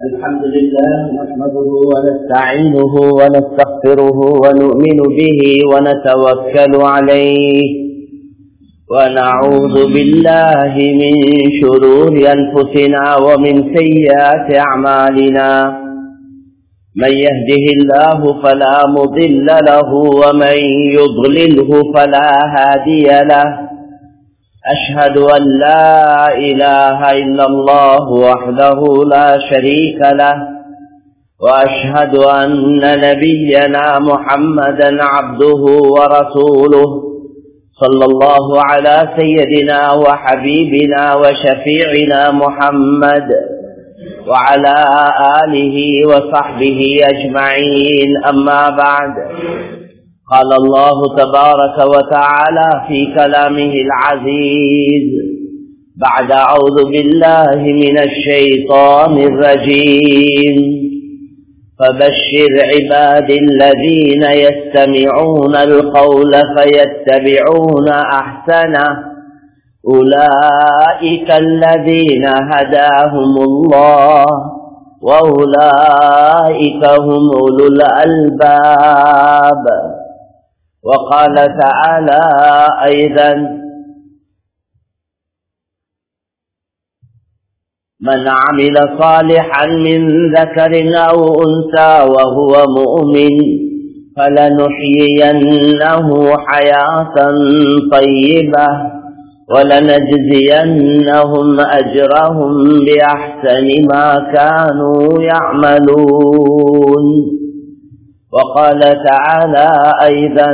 الحمد لله نحمده ونستعينه ونستغفره ونؤمن به ونتوكل عليه ونعوذ بالله من شرور أنفسنا ومن سيئات أعمالنا من يهده الله فلا مضل له ومن يضلله فلا هادي له أشهد أن لا إله إلا الله وحده لا شريك له وأشهد أن نبينا محمدا عبده ورسوله صلى الله على سيدنا وحبيبنا وشفيعنا محمد وعلى آله وصحبه أجمعين أما بعد قال الله تبارك وتعالى في كلامه العزيز بعد أعوذ بالله من الشيطان الرجيم فبشر عباد الذين يستمعون القول فيتبعون أحسنه أولئك الذين هداهم الله وأولئك هم أولو الألباب وقال تعالى أيضا من عمل صالحا من ذكر أو أنثى وهو مؤمن فلنحيينه حياة طيبة ولنجزينهم أجرهم بأحسن ما كانوا يعملون وقال تعالى أيضا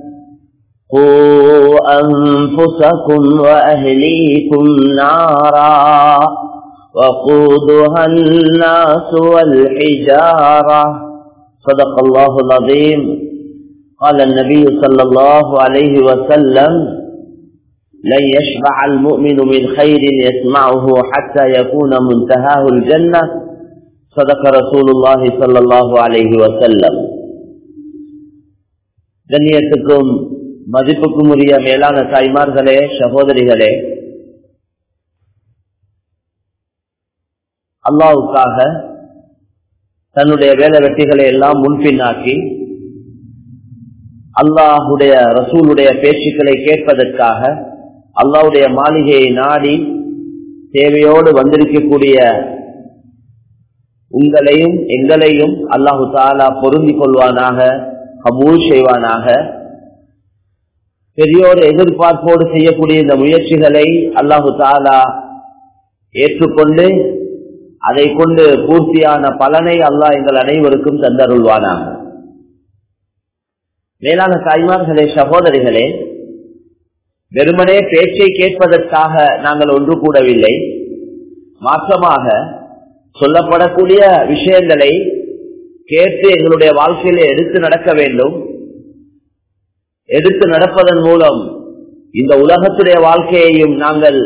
قوا أنفسكم وأهليكم نارا وقودها الناس والحجارة صدق الله العظيم قال النبي صلى الله عليه وسلم لن يشبع المؤمن من خير يسمعه حتى يكون منتهاه الجنة صدق رسول الله صلى الله عليه وسلم கண்ணியத்துக்கும் மதிப்புக்கும் உரிய மேலான தாய்மார்களே சகோதரிகளே அல்லாவுக்காக தன்னுடைய வேலை வெட்டிகளை எல்லாம் முன்பின்னாக்கி அல்லாஹுடைய ரசூலுடைய பேச்சுக்களை கேட்பதற்காக அல்லாவுடைய மாளிகையை நாடி தேவையோடு வந்திருக்கக்கூடிய உங்களையும் எங்களையும் அல்லாஹு தாலா பொருந்திக் கொள்வானாக கபூல் செய்வானாக பெரியோர் எதிர்பார்ப்போடு செய்யக்கூடிய இந்த முயற்சிகளை அல்லாஹு தாலா ஏற்றுக்கொண்டு அதை கொண்டு பூர்த்தியான பலனை அல்லாஹ் எங்கள் அனைவருக்கும் தந்தருள்வானாக மேலான தாய்மார்களே சகோதரிகளே வெறுமனே பேச்சை கேட்பதற்காக நாங்கள் ஒன்று கூடவில்லை மாற்றமாக சொல்லப்படக்கூடிய விஷயங்களை கேட்டு எங்களுடைய வாழ்க்கையில எடுத்து நடக்க வேண்டும் எடுத்து நடப்பதன் மூலம் இந்த உலகத்துடைய வாழ்க்கையையும் நாங்கள்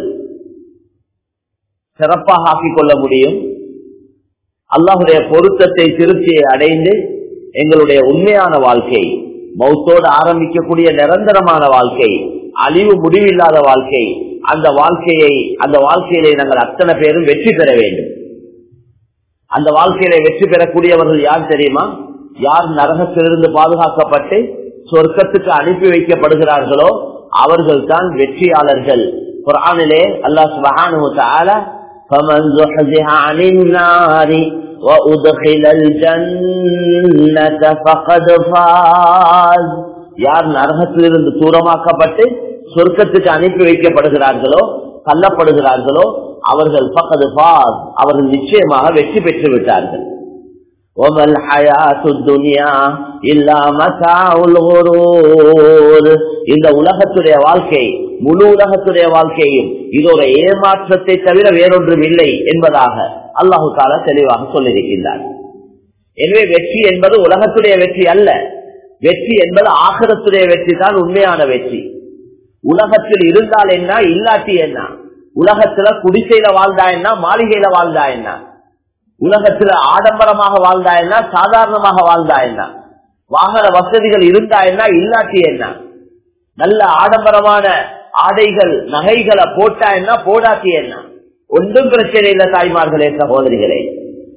சிறப்பாக ஆக்கிக் கொள்ள முடியும் அல்லாஹுடைய பொருத்தத்தை திருப்தியை அடைந்து எங்களுடைய உண்மையான வாழ்க்கை மௌத்தோடு ஆரம்பிக்கக்கூடிய நிரந்தரமான வாழ்க்கை அழிவு முடிவில்லாத வாழ்க்கை அந்த வாழ்க்கையை அந்த வாழ்க்கையிலே நாங்கள் அத்தனை பேரும் வெற்றி பெற வேண்டும் அந்த வாழ்க்கையில வெற்றி பெறக்கூடியவர்கள் யார் தெரியுமா யார் நரகத்திலிருந்து பாதுகாக்கப்பட்டு சொர்க்கத்துக்கு அனுப்பி வைக்கப்படுகிறார்களோ அவர்கள் தான் வெற்றியாளர்கள் குரானிலே அல்லாஹ் சுபஹானு தஆலா فمن زحزح عن النار وأدخل الجنة فقد فاز யார் நரகத்திலிருந்து தூரமாக்கப்பட்டு சொர்க்கத்துக்கு அனுப்பி வைக்கப்படுகிறார்களோ தள்ளப்படுகிறார்களோ அவர்கள் பக்கது பாஸ் அவர்கள் நிச்சயமாக வெற்றி பெற்று விட்டார்கள் وَمَا الْحَيَاةُ الدُّنْيَا إِلَّا مَتَاعُ الْغُرُورِ இந்த உலகத்துடைய வாழ்க்கை முழு உலகத்துடைய வாழ்க்கையும் இது ஒரு ஏமாற்றத்தை தவிர வேறொன்றும் இல்லை என்பதாக அல்லாஹு தாலா தெளிவாக சொல்லியிருக்கின்றார் எனவே வெற்றி என்பது உலகத்துடைய வெற்றி அல்ல வெற்றி என்பது ஆகரத்துடைய வெற்றி தான் உண்மையான வெற்றி உலகத்தில் இருந்தால் என்ன இல்லாட்டி என்ன உலகத்துல குடிசையில வாழ்ந்தா என்ன மாளிகையில வாழ்ந்தா என்ன உலகத்துல ஆடம்பரமாக வாழ்ந்தா என்ன சாதாரணமாக வாழ்ந்தா என்ன வாகன வசதிகள் இருந்தா என்ன இல்லாட்டி என்ன நல்ல ஆடம்பரமான ஆடைகள் நகைகளை போட்டா என்ன போடாட்டி என்ன ஒன்றும் பிரச்சனை இல்லை தாய்மார்களே சகோதரிகளே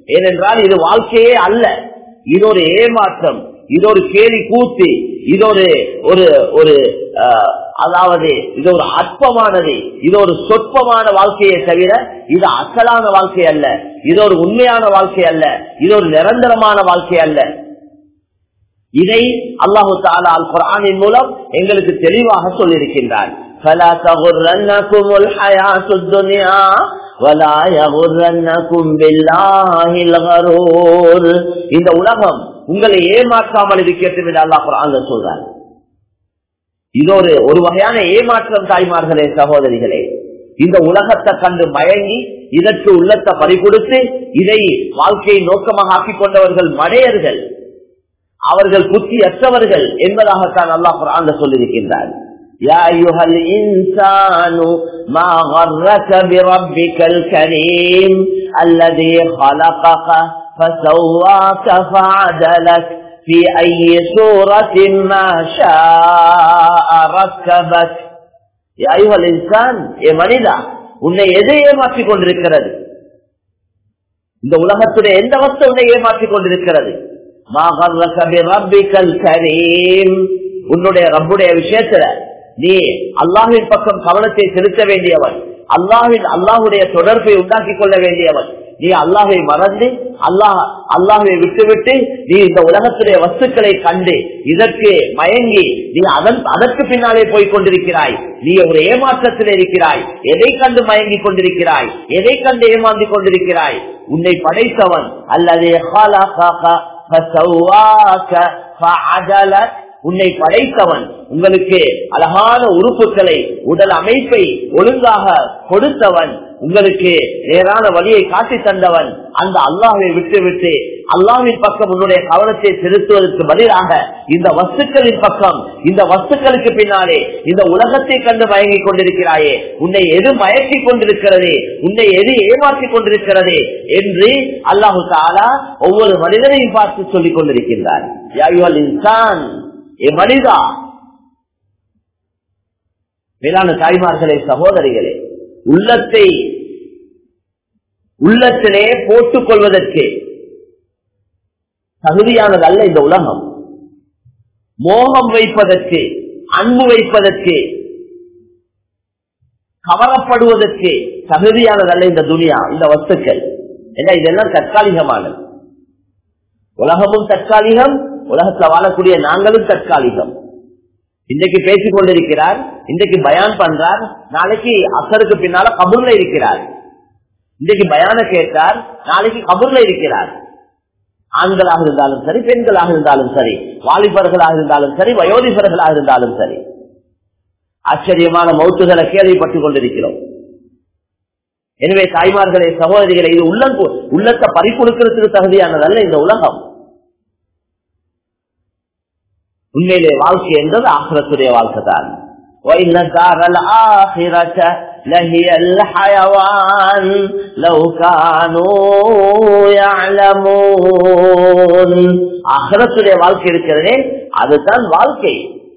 ஏனென்றால் இது வாழ்க்கையே அல்ல இது ஒரு ஏமாற்றம் இது ஒரு கேலி கூத்து இது ஒரு ஒரு ஒரு அஹ், அதாவது இது ஒரு அற்பமானது இது ஒரு சொற்பமான வாழ்க்கையை தவிர இது அசலான வாழ்க்கை அல்ல இது ஒரு உண்மையான வாழ்க்கை அல்ல இது ஒரு நிரந்தரமான வாழ்க்கை அல்ல இதை அல்லாஹு தாலா அல் குரானின் மூலம் எங்களுக்கு தெளிவாக சொல்லியிருக்கின்றார் فَلَا تَغُرَّنَّكُمُ الْحَيَاةُ الدُّنْيَا وَلَا يَغُرَّنَّكُمْ بِاللَّهِ الْغَرُورُ இந்த உலகம் உங்களை ஏமாற்றாமல் இருக்கட்டும் என்று அல்லாஹ் குரான்ல சொல்றார் இது ஒரு ஒரு வகையான ஏமாற்றம் தாய்மார்களே சகோதரிகளே இந்த உலகத்தை கண்டு மயங்கி இதற்கு உள்ளத்தை பறிகொடுத்து இதை வாழ்க்கையை நோக்கமாக ஆக்கிக் கொண்டவர்கள் மடையர்கள் அவர்கள் புத்தியற்றவர்கள் என்பதாகத்தான் அல்லாஹ் குரான் சொல்லியிருக்கின்றார் يا أيها الإنسان ما غرك بربك الكريم الذي خلقك فسواك فعدلك في أي سورة ما شاء ركبك يا أيها الإنسان يا மனிதா உன்னை எதை ஏமாற்றிக் கொண்டிருக்கிறது இந்த உலகத்துடைய எந்த வஸ்து உன்னை ஏமாற்றிக் கொண்டிருக்கிறது மா கர்ரக பிரப்பிக்கல் கரீம் உன்னுடைய ரப்புடைய விஷயத்துல நீ அல்லாஹின் பக்கம் கவனத்தை செலுத்த வேண்டியவன் அல்லாஹின் அல்லாஹுடைய தொடர்பை உண்டாக்கிக் கொள்ள வேண்டியவன் நீ அல்லாஹை மறந்து அல்லாஹ் அல்லாஹை விட்டுவிட்டு நீ இந்த உலகத்துடைய வஸ்துக்களை கண்டு இதற்கு மயங்கி நீ அதன் அதற்கு பின்னாலே போய் கொண்டிருக்கிறாய் நீ ஒரு ஏமாற்றத்தில் இருக்கிறாய் எதை கண்டு மயங்கி கொண்டிருக்கிறாய் எதை கண்டு ஏமாந்து கொண்டிருக்கிறாய் உன்னை படைத்தவன் அல்லது உன்னை படைத்தவன் உங்களுக்கு அழகான உறுப்புகளை உடல் அமைப்பை ஒழுங்காக கொடுத்தவன் உங்களுக்கு நேரான வழியை காட்டி தந்தவன் அந்த அல்லாஹை விட்டு விட்டு அல்லாவின் பக்கம் உன்னுடைய கவனத்தை செலுத்துவதற்கு பதிலாக இந்த வஸ்துக்களின் பக்கம் இந்த வஸ்துக்களுக்கு பின்னாலே இந்த உலகத்தை கண்டு மயங்கிக் கொண்டிருக்கிறாயே உன்னை எது மயக்கிக் கொண்டிருக்கிறது உன்னை எது ஏமாற்றிக் கொண்டிருக்கிறது என்று அல்லாஹு தாலா ஒவ்வொரு மனிதனையும் பார்த்து சொல்லிக் கொண்டிருக்கின்றார் யாயுவல் இன்சான் ஏ மனிதா மேலான தாய்மார்களே சகோதரிகளே உள்ளத்தை உள்ளத்திலே போட்டுக் கொள்வதற்கு தகுதியானதல்ல இந்த உலகம் மோகம் வைப்பதற்கு அன்பு வைப்பதற்கு கவரப்படுவதற்கு தகுதியானதல்ல இந்த துனியா இந்த வஸ்துக்கள் ஏன்னா இதெல்லாம் தற்காலிகமானது உலகமும் தற்காலிகம் உலகத்துல வாழக்கூடிய நாங்களும் தற்காலிகம் இன்றைக்கு பேசிக் கொண்டிருக்கிறார் இன்றைக்கு பயான் பண்றார் நாளைக்கு அசருக்கு பின்னால கபூர்ல இருக்கிறார் இன்றைக்கு பயான கேட்டார் நாளைக்கு கபூர்ல இருக்கிறார் ஆண்களாக இருந்தாலும் சரி பெண்களாக இருந்தாலும் சரி வாலிபர்களாக இருந்தாலும் சரி வயோதிபர்களாக இருந்தாலும் சரி ஆச்சரியமான மௌத்துகளை கேள்விப்பட்டுக் கொண்டிருக்கிறோம் எனவே தாய்மார்களே சகோதரிகளை இது உள்ள உள்ளத்தை பறிக்கொடுக்கிறதுக்கு தகுதியானதல்ல இந்த உலகம் உண்மையிலே வாழ்க்கை என்பது ஆசிரத்துடைய வாழ்க்கை தான் وإن الدار الآخرة لهي الحيوان لو كانوا يعلمون ஆசிரத்துடைய வாழ்க்கை இருக்கிறதே அதுதான் வாழ்க்கை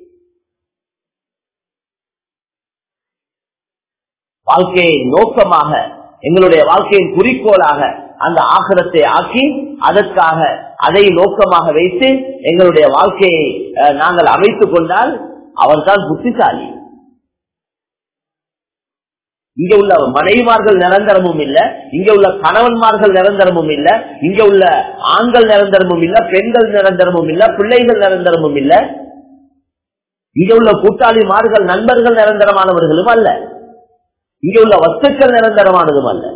வாழ்க்கையை நோக்கமாக எங்களுடைய வாழ்க்கையின் குறிக்கோளாக அந்த ஆகரத்தை ஆக்கி அதற்காக அதை நோக்கமாக வைத்து எங்களுடைய வாழ்க்கையை நாங்கள் அமைத்துக் கொண்டால் அவர்தான் புத்திசாலி இங்க உள்ள மனைவிமார்கள் நிரந்தரமும் இல்ல இங்க உள்ள கணவன்மார்கள் நிரந்தரமும் இல்ல இங்க உள்ள ஆண்கள் நிரந்தரமும் இல்ல பெண்கள் நிரந்தரமும் இல்ல பிள்ளைகள் நிரந்தரமும் இல்ல இங்க உள்ள கூட்டாளிமார்கள் நண்பர்கள் நிரந்தரமானவர்களும் அல்ல இங்க உள்ள வஸ்துக்கள் நிரந்தரமானதும் அல்ல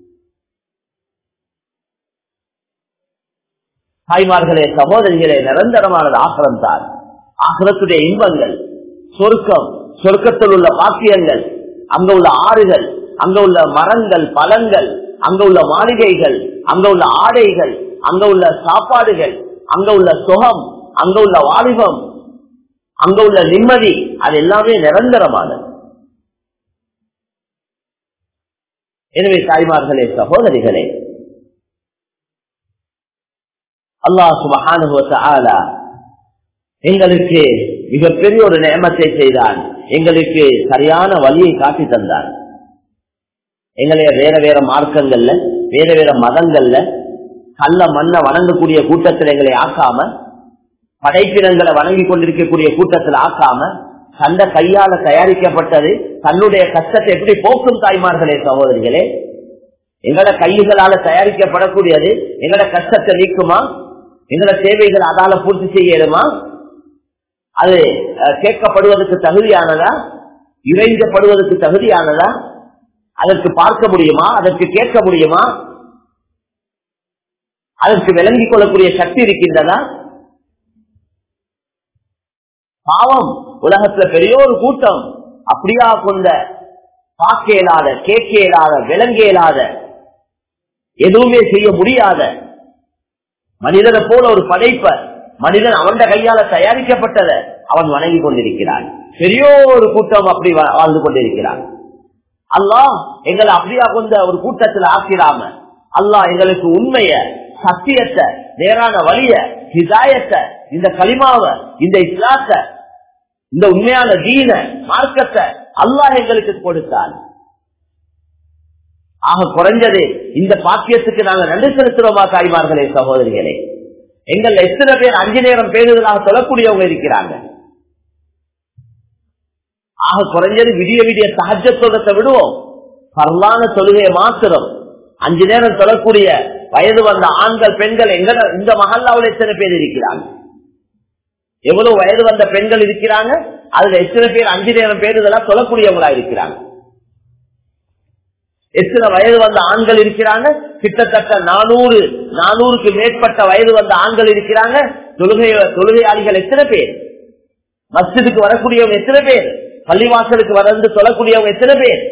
தாய்மார்களே சகோதரிகளே நிரந்தரமானது ஆசிரம் தான் ஆசிரத்துடைய இன்பங்கள் சொர்க்கம் சொர்க்கத்தில் உள்ள பாக்கியங்கள் அங்க உள்ள ஆறுகள் அங்க உள்ள மரங்கள் பழங்கள் அங்க உள்ள மாளிகைகள் அங்க உள்ள ஆடைகள் அங்க உள்ள சாப்பாடுகள் அங்க உள்ள சுகம் அங்க உள்ள வாலிபம் அங்க உள்ள நிம்மதி அது எல்லாமே நிரந்தரமானது எனவே தாய்மார்களே சகோதரிகளே அல்லாஹ் சுபஹானுவ எங்களுக்கு மிகப்பெரிய ஒரு நியமத்தை செய்தான் எங்களுக்கு சரியான வழியை காட்டி தந்தான் எங்களைய வேற வேற மார்க்கங்கள்ல வேற வேற மதங்கள்ல கள்ள மண்ணை வணங்கக்கூடிய கூட்டத்தில் எங்களை ஆக்காம படைப்பினங்களை வணங்கி கொண்டிருக்கக்கூடிய கூட்டத்தில் ஆக்காம தந்த கையால தயாரிக்கப்பட்டது தன்னுடைய கஷ்டத்தை எப்படி போக்கும் தாய்மார்களே சகோதரிகளே எங்களோட கைகளால தயாரிக்கப்படக்கூடியது எங்களோட கஷ்டத்தை நீக்குமா எங்களோட தேவைகள் அதால பூர்த்தி செய்யணுமா அது அஹ், கேட்கப்படுவதற்கு தகுதியானதா இறைஞ்சப்படுவதற்கு தகுதியானதா அதற்கு பார்க்க முடியுமா அதற்கு கேட்க முடியுமா அதற்கு விளங்கிக் கொள்ளக்கூடிய சக்தி இருக்கின்றதா பாவம் உலகத்துல பெரிய ஒரு கூட்டம் அப்படியா கொண்ட பார்க்க இயலாத கேட்க இயலாத விளங்க இயலாத எதுவுமே செய்ய முடியாத மனிதனை போல ஒரு படைப்ப மனிதன் அவன் கையால தயாரிக்கப்பட்டத அவன் வணங்கி கொண்டிருக்கிறான் பெரிய ஒரு கூட்டம் அப்படி வா- வாழ்ந்து கொண்டிருக்கிறான் அல்லாஹ் எங்களை அப்படியா கொண்ட ஒரு கூட்டத்தில் ஆக்கிராம அல்லாஹ் எங்களுக்கு உண்மைய சத்தியத்தை நேரான வழிய ஹிதாயத்தை இந்த களிமாவ இந்த இஸ்லாத்தை இந்த உண்மையான தீன மார்க்கத்தை அல்லாஹ் எங்களுக்கு கொடுத்தான் ஆக குறைஞ்சது இந்த பாக்கியத்துக்கு நாங்க நன்றி செலுத்துறோமா தாய்மார்களே சகோதரிகளே எங்கள் எத்தனை பேர் அஞ்சு நேரம் பேருதலாக சொல்லக்கூடியவங்க இருக்கிறாங்க ஆக குறைஞ்சது விடிய விடிய சகஜ தொழுத்தை விடுவோம் பரவான தொழுகையை மாத்திரம் அஞ்சு நேரம் தொழக்கூடிய வயது வந்த ஆண்கள் பெண்கள் எங்க இந்த மஹல்லாவில் எத்தனை பேர் இருக்கிறாங்க எவ்வளவு வயது வந்த பெண்கள் இருக்கிறாங்க அதுல எத்தனை பேர் அஞ்சு நேரம் பேர் இதெல்லாம் சொல்லக்கூடியவங்களா இருக்கிறாங்க எத்தனை வயது வந்த ஆண்கள் இருக்கிறாங்க கிட்டத்தட்ட நானூறு நானூறுக்கு மேற்பட்ட வயது வந்த ஆண்கள் இருக்கிறாங்க தொழுகை தொழுகையாளிகள் எத்தனை பேர் மஸ்ஜிதுக்கு வரக்கூடியவங்க எத்தனை பேர் பள்ளிவாசலுக்கு வந்து சொல்லக்கூடியவங்க எத்தனை பேர்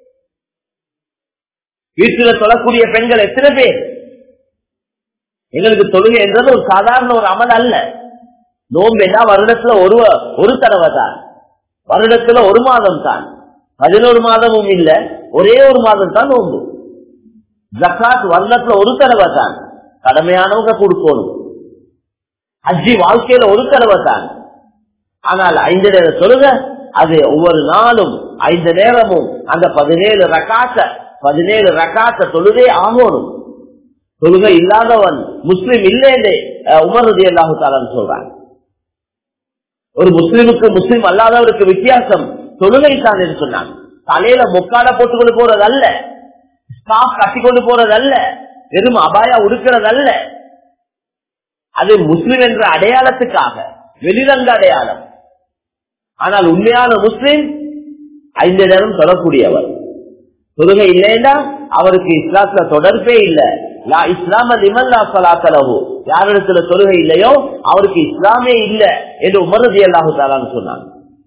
வீட்டுல சொல்லக்கூடிய பெண்கள் எத்தனை பேர் எங்களுக்கு தொழுகை என்றது ஒரு சாதாரண ஒரு அமல் அல்ல நோம்பு என்ன வருடத்துல ஒரு ஒரு தடவை தான் வருடத்துல ஒரு மாதம் தான் பதினோரு மாதமும் இல்ல ஒரே ஒரு மாதம் தான் நோம்பு ஜக்காத் வருடத்துல ஒரு தடவை தான் கடமையானவங்க கொடுக்கணும் அஜி வாழ்க்கையில ஒரு தடவை தான் ஆனால் ஐந்து நேர தொழுக அது ஒவ்வொரு நாளும் ஐந்து நேரமும் அந்த பதினேழு ரக்காத்த பதினேழு ரக்காத்த தொழுதே ஆகணும் தொழுகை இல்லாதவன் முஸ்லிம் இல்லைன்னு உமரதி அல்லாஹு தாலான்னு சொல்றாங்க ஒரு முஸ்லிமுக்கு முஸ்லிம் அல்லாதவருக்கு வித்தியாசம் தொழுகை தான் என்று சொன்னாங்க தலையில முக்காட போட்டுக்கொண்டு போறது அல்ல ஸ்டாப் கட்டி கொண்டு போறது அல்ல வெறும் அபாயா உடுக்கிறது அல்ல அது முஸ்லிம் என்ற அடையாளத்துக்காக வெளிரங்க அடையாளம் ஆனால் உண்மையான முஸ்லிம் ஐந்து நேரம் சொல்லக்கூடியவர் தொழுகை இல்லைன்னா அவருக்கு இஸ்லாத்துல தொடர்பே இல்லை லா இஸ்லாம லிமல்லா சலாத்தலவு யாரிடத்துல தொழுகை இல்லையோ அவருக்கு இஸ்லாமே இல்ல என்று உமரதி அல்லாஹு தாலான்னு சொன்னாங்க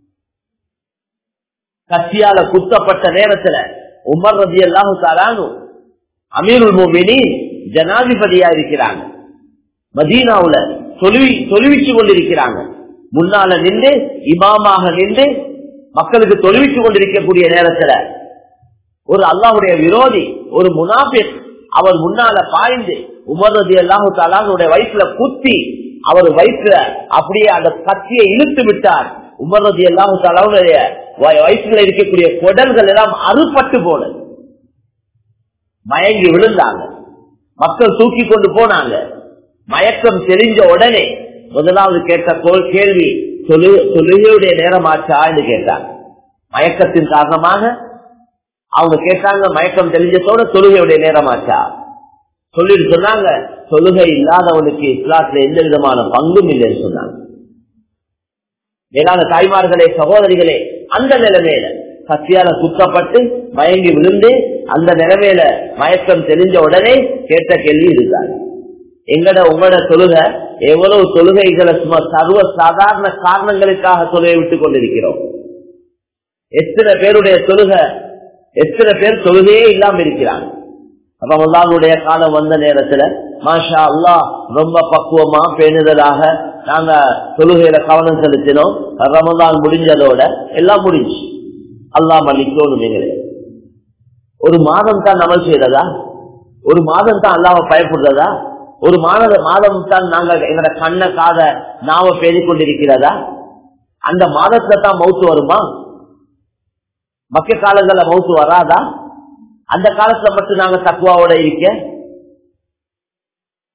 கத்தியால குத்தப்பட்ட நேரத்துல உமர் ரதி அல்லாஹு தாலானு அமீருல் மோமினி ஜனாதிபதியா இருக்கிறாங்க மதீனாவுல தொழுவி தொழுவிச்சு கொண்டிருக்கிறாங்க முன்னால நின்று இமாமாக நின்று மக்களுக்கு தொழுவிச்சு கொண்டிருக்கக்கூடிய நேரத்துல ஒரு அல்லாஹுடைய விரோதி ஒரு முனாபிக் அவர் முன்னால பாய்ந்து உமரதி அல்லாஹு தாலானுடைய வயிற்றுல குத்தி அவர் வயிற்றுல அப்படியே அந்த கத்தியை இழுத்து விட்டார் உமரதி அல்லாஹு தாலாவுடைய வயிற்றுல இருக்கக்கூடிய குடல்கள் எல்லாம் அறுபட்டு போனது மயங்கி விழுந்தாங்க மக்கள் தூக்கி கொண்டு போனாங்க மயக்கம் தெரிஞ்ச உடனே முதலாவது கேட்ட கோல் கேள்வி தொழுகையுடைய நேரமாச்சா என்று கேட்டாங்க மயக்கத்தின் காரணமாக அவங்க கேட்டாங்க மயக்கம் தெரிஞ்சதோட தொழுகையுடைய நேரமாச்சா சொல்லிட்டு சொன்னாங்க தொழுகை இல்லாதவனுக்கு இஸ்லாத்துல எந்த விதமான பங்கும் இல்லைன்னு சொன்னாங்க மேலான தாய்மார்களே சகோதரிகளே அந்த நிலைமையில சத்தியால குத்தப்பட்டு மயங்கி விழுந்து அந்த நிலைமையில மயக்கம் தெரிஞ்ச உடனே கேட்ட கேள்வி இருக்காங்க எங்கட உங்களோட தொழுகை எவ்வளவு தொழுகைகளை சும்மா சர்வ சாதாரண காரணங்களுக்காக தொழுகை விட்டுக் கொண்டிருக்கிறோம் எத்தனை பேருடைய தொழுகை எத்தனை பேர் தொழுகையே இல்லாம இருக்கிறாங்க ரமதானுடைய காலம் வந்த நேரத்துல மாஷா அல்லா ரொம்ப பக்குவமா பேணுதலாக நாங்க தொழுகையில கவனம் செலுத்தினோம் ரமதான் முடிஞ்சதோட எல்லாம் முடிஞ்சு அல்லா மன்னிக்கணும் நீங்களே ஒரு மாதம் தான் அமல் செய்யறதா ஒரு மாதம் தான் அல்லாம பயப்படுறதா ஒரு மாத மாதம் தான் நாங்க எங்களோட கண்ண காத நாம பேசிக் கொண்டிருக்கிறதா அந்த மாதத்துல தான் மவுத்து வருமா மக்க காலங்கள்ல மவுத்து வராதா அந்த காலத்துல மட்டும் நாங்க தக்குவாவோட இருக்க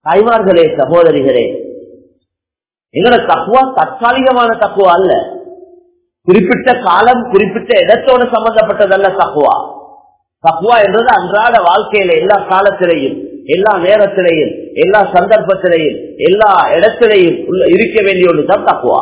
தாய்மார்களே சகோதரிகளே எங்களோட தக்குவா தற்காலிகமான தக்குவா அல்ல குறிப்பிட்ட காலம் குறிப்பிட்ட இடத்தோட சம்பந்தப்பட்டதல்ல தக்குவா தக்குவா என்றது அன்றாட வாழ்க்கையில எல்லா காலத்திலையும் எல்லா நேரத்திலையும் எல்லா சந்தர்ப்பத்திலையும் எல்லா இடத்திலையும் உள்ள இருக்க வேண்டிய ஒன்றுதான் தக்குவா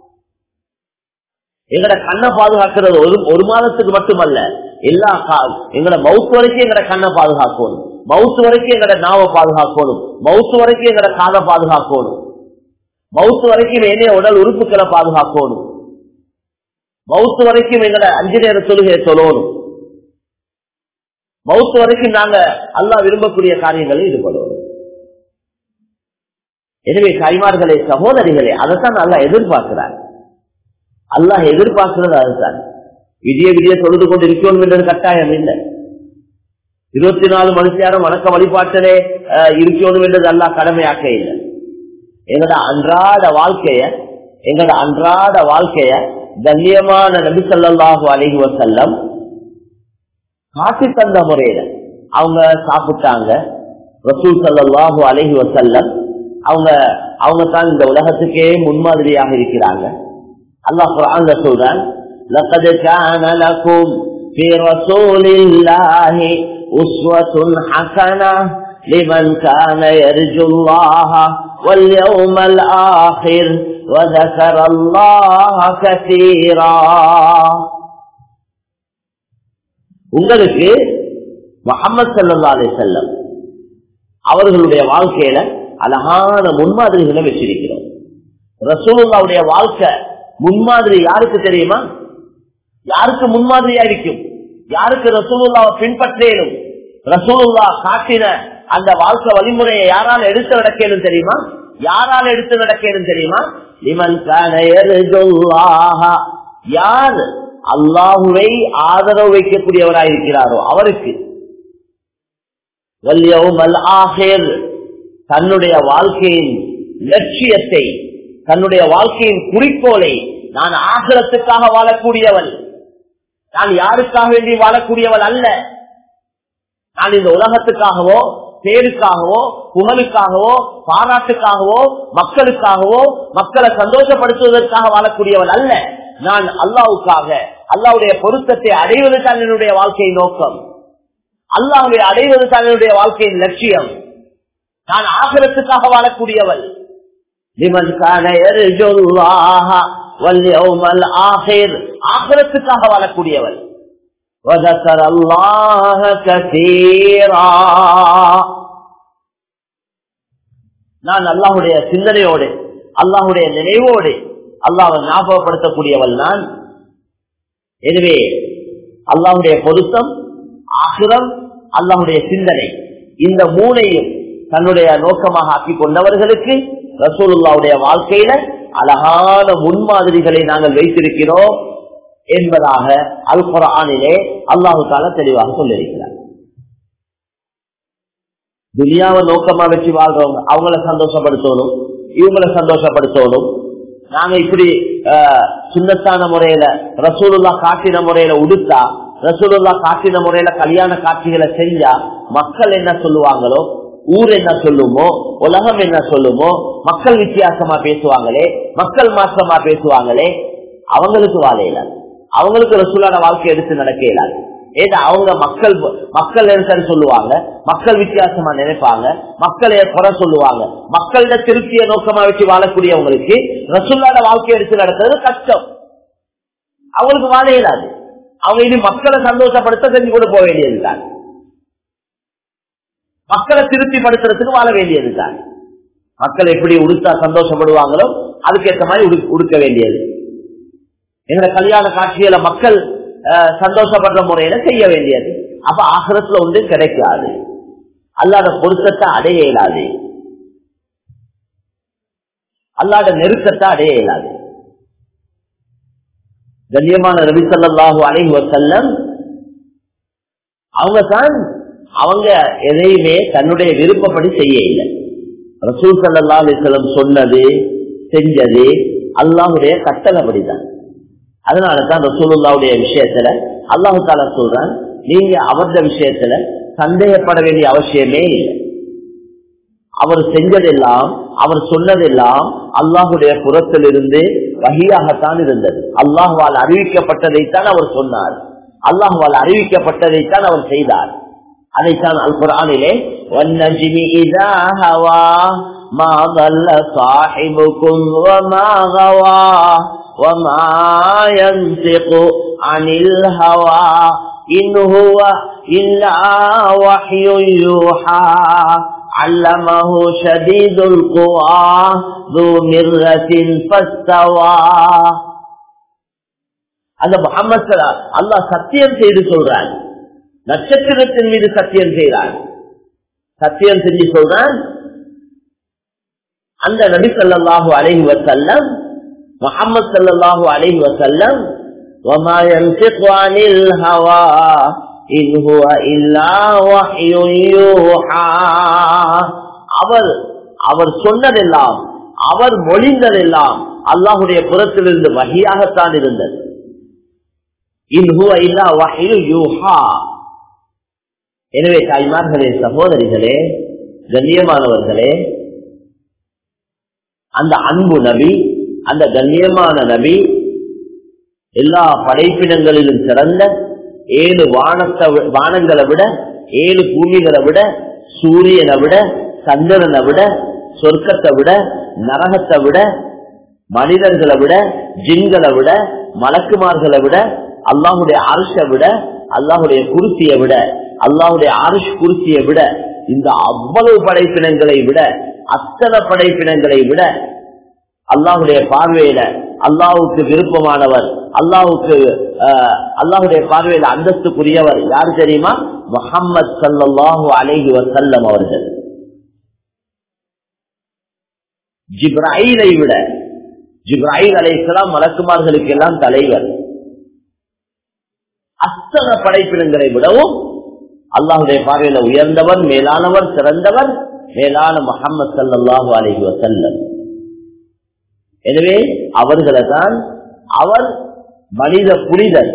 எங்கட கண்ணை பாதுகாக்கிறது ஒரு ஒரு மாதத்துக்கு மட்டுமல்ல எல்லா எங்கட மவுத்து வரைக்கும் எங்கட கண்ணை பாதுகாக்கணும் மவுத்து வரைக்கும் எங்கட நாவை பாதுகாக்கணும் மவுத்து வரைக்கும் எங்கட காதை பாதுகாக்கணும் மவுத்து வரைக்கும் என்னைய உடல் உறுப்புகளை பாதுகாக்கணும் மவுத்து வரைக்கும் எங்கட அஞ்சு நேர தொழுகையை சொல்லணும் மவுத்து வரைக்கும் நாங்க அல்லா விரும்பக்கூடிய காரியங்களில் ஈடுபடுவோம் எனவே கைமார்களே சகோதரிகளே அதைத்தான் நல்லா எதிர்பார்க்கிறார் அல்லாஹ் எதிர்பார்க்கிறது அதுதான் விடிய விடிய தொழுது கொண்டு இருக்கணும் என்றது கட்டாயம் இல்லை இருபத்தி நாலு மணி நேரம் வணக்க வழிபாட்டிலே இருக்கணும் என்றது அல்லாஹ் கடமையாக்க இல்லை எங்கட அன்றாட வாழ்க்கைய எங்கட அன்றாட வாழ்க்கைய கண்ணியமான நபி சொல்லாஹு அலஹி வசல்லம் காட்டி தந்த முறையில அவங்க சாப்பிட்டாங்க ரசூல் சல்லாஹூ அலஹி வசல்லம் அவங்க அவங்க தான் இந்த உலகத்துக்கே முன்மாதிரியாக இருக்கிறாங்க அல்லாஹ் குரான்ல சொல்றான் لقد كان لكم في رسول الله أسوة حسنة لمن كان يرجو الله واليوم الآخر وذكر الله كثيرا உங்களுக்கு முகமது சல்லா அலி செல்லம் அவர்களுடைய வாழ்க்கையில அழகான முன்மாதிரிகளை வச்சிருக்கிறோம் ரசூலுல்லாவுடைய வாழ்க்கை முன்மாதிரி யாருக்கு தெரியுமா யாருக்கு முன்மாதிரியா இருக்கும் யாருக்கு ரசூலுல்லாவை பின்பற்றேனும் ரசூலுல்லா காட்டின அந்த வாழ்க்கை வழிமுறையை யாரால் எடுத்து நடக்கணும் தெரியுமா யாரால் எடுத்து நடக்கணும் தெரியுமா இவன் யார் அல்லாஹுவை ஆதரவு வைக்கக்கூடியவராயிருக்கிறாரோ அவருக்கு தன்னுடைய வாழ்க்கையின் லட்சியத்தை தன்னுடைய வாழ்க்கையின் குறிக்கோளை நான் ஆகலத்துக்காக வாழக்கூடியவள் நான் யாருக்காக வேண்டி வாழக்கூடியவள் அல்ல நான் இந்த உலகத்துக்காகவோ பேருக்காகவோ புகழுக்காகவோ பாராட்டுக்காகவோ மக்களுக்காகவோ மக்களை சந்தோஷப்படுத்துவதற்காக வாழக்கூடியவள் அல்ல நான் அல்லாவுக்காக அல்லாவுடைய பொருத்தத்தை அடைவது தான் என்னுடைய வாழ்க்கை நோக்கம் அல்லாவுடைய அடைவது தான் என்னுடைய வாழ்க்கையின் லட்சியம் நான் ஆகலத்துக்காக வாழக்கூடியவள் ஆகலத்துக்காக வாழக்கூடியவள் وذكر الله كثيرا நான் அல்லாஹுடைய சிந்தனையோடு அல்லாஹுடைய நினைவோடு அல்லாஹை ஞாபகப்படுத்தக்கூடியவள் நான் எனவே அல்லாஹுடைய பொருத்தம் ஆகிரம் அல்லாஹுடைய சிந்தனை இந்த மூனையும் தன்னுடைய நோக்கமாக ஆக்கி கொண்டவர்களுக்கு ரசூலுல்லாவுடைய வாழ்க்கையில அழகான முன்மாதிரிகளை நாங்கள் வைத்திருக்கிறோம் என்பதாக அல் குரானிலே அல்லாஹு தால தெளிவாக சொல்லியிருக்கிறார் துனியாவை நோக்கமா வச்சு வாழ்றவங்க அவங்கள சந்தோஷப்படுத்தணும் இவங்களை சந்தோஷப்படுத்தணும் நாங்க இப்படி சுண்ணத்தான முறையில ரசூலுல்லா காட்டின முறையில உடுத்தா ரசூலுல்லா காட்டின முறையில கல்யாண காட்சிகளை செஞ்சா மக்கள் என்ன சொல்லுவாங்களோ ஊர் என்ன சொல்லுமோ உலகம் என்ன சொல்லுமோ மக்கள் வித்தியாசமா பேசுவாங்களே மக்கள் மாற்றமா பேசுவாங்களே அவங்களுக்கு வாழ இயலாது அவங்களுக்கு ரசூலான வாழ்க்கை எடுத்து நடக்க இயலாது ஏதா அவங்க மக்கள் மக்கள் என்ன சொல்லுவாங்க மக்கள் வித்தியாசமா நினைப்பாங்க மக்களை குறை சொல்லுவாங்க மக்களிட திருப்திய நோக்கமா வச்சு வாழக்கூடியவங்களுக்கு ரசூல்லான வாழ்க்கை எடுத்து நடக்கிறது கஷ்டம் அவங்களுக்கு வாழ இயலாது அவங்க இனி மக்களை சந்தோஷப்படுத்த செஞ்சு கொண்டு போக வேண்டியதுதான் மக்களை திருப்திப்படுத்துறதுக்கு வாழ வேண்டியதுதான் மக்கள் எப்படி உடுத்தா சந்தோஷப்படுவாங்களோ அதுக்கேற்ற மாதிரி உடுக்க வேண்டியது எங்களை கல்யாண காட்சியில மக்கள் சந்தோஷப்படுற முறையில செய்ய வேண்டியது அப்ப ஆசிரத்துல ஒன்று கிடைக்காது அல்லாத பொருத்தத்தை அடைய இயலாது அல்லாத நெருக்கத்தை அடைய இயலாது கண்ணியமான ரவிசல்லாஹு அலைஹி வசல்லம் அவங்க தான் அவங்க எதையுமே தன்னுடைய விருப்பப்படி செய்ய இல்லை ரசூல் சல்லா அலிஸ்லம் சொன்னது செஞ்சது அல்லாஹுடைய கட்டளைப்படிதான் அதனாலதான் ரசூலுல்லாவுடைய விஷயத்துல அல்லாஹு தாலா சொல்றான் நீங்க அவரது விஷயத்துல சந்தேகப்பட வேண்டிய அவசியமே இல்லை அவர் செஞ்சதெல்லாம் அவர் சொன்னதெல்லாம் அல்லாஹுடைய புறத்திலிருந்து வகையாகத்தான் இருந்தது அல்லாஹுவால் அறிவிக்கப்பட்டதைத்தான் அவர் சொன்னார் அல்லாஹுவால் அறிவிக்கப்பட்டதைத்தான் அவர் செய்தார் அதைத்தான் அல் குரானிலே والنجم إذا هوى ما ضل صاحبكم وما غوى وما ينطق عن الهوى إن هو إلا وحي يوحى علمه شديد القوى ذو مرة فاستوى அந்த முகமது அல்லாஹ் சத்தியம் செய்து சொல்றான் நட்சத்திரத்தின் மீது சத்தியம் செய்கிறான் சத்தியம் செஞ்சு சொல்றான் அந்த நபி சல்லாஹூ அலஹி வசல்லம் முகமது சல்லாஹூ அலஹி வசல்லம் وما ينطق عن الهوى إن هو إلا وحي يوحى அவர் அவர் சொன்னதெல்லாம் அவர் மொழிந்ததெல்லாம் அல்லாஹுடைய புறத்திலிருந்து வகையாகத்தான் இருந்தது இன்ஹுவ இல்லா வஹியு யூஹா எனவே தாய்மார்களே சகோதரிகளே கண்ணியமானவர்களே அந்த அன்பு நபி அந்த கண்ணியமான நபி எல்லா படைப்பினங்களிலும் சிறந்த ஏழு வானத்தை வானங்களை விட ஏழு பூமிகளை விட சூரியனை விட சந்திரனை விட சொர்க்கத்தை விட நரகத்தை விட மனிதர்களை விட ஜின்களை விட மலக்குமார்களை விட அல்லாஹுடைய அரசை விட அல்லாஹுடைய குருத்தியை விட அல்லாஹுடைய அரிஷ் குருத்தியை விட இந்த அவ்வளவு படைப்பினங்களை விட அத்தனை படைப்பினங்களை விட அல்லாஹுடைய பார்வையில அல்லாஹுக்கு விருப்பமானவர் அல்லாஹுக்கு அல்லாஹுடைய பார்வையில அந்தஸ்துக்குரியவர் யார் தெரியுமா முகம்மது சல்லாஹூ அலேஹி வசல்லம் அவர்கள் ஜிப்ராயிலை விட ஜிப்ராயில் அலைசலாம் மலக்குமார்களுக்கு எல்லாம் தலைவர் அத்தனை படைப்பினங்களை விடவும் அல்லாஹுடைய பார்வையில உயர்ந்தவர் மேலானவர் சிறந்தவர் மேலான முகமது சல்லாஹூ அலஹி வசல்லம் எனவே அவர்களை தான் அவர் மனித புனிதர்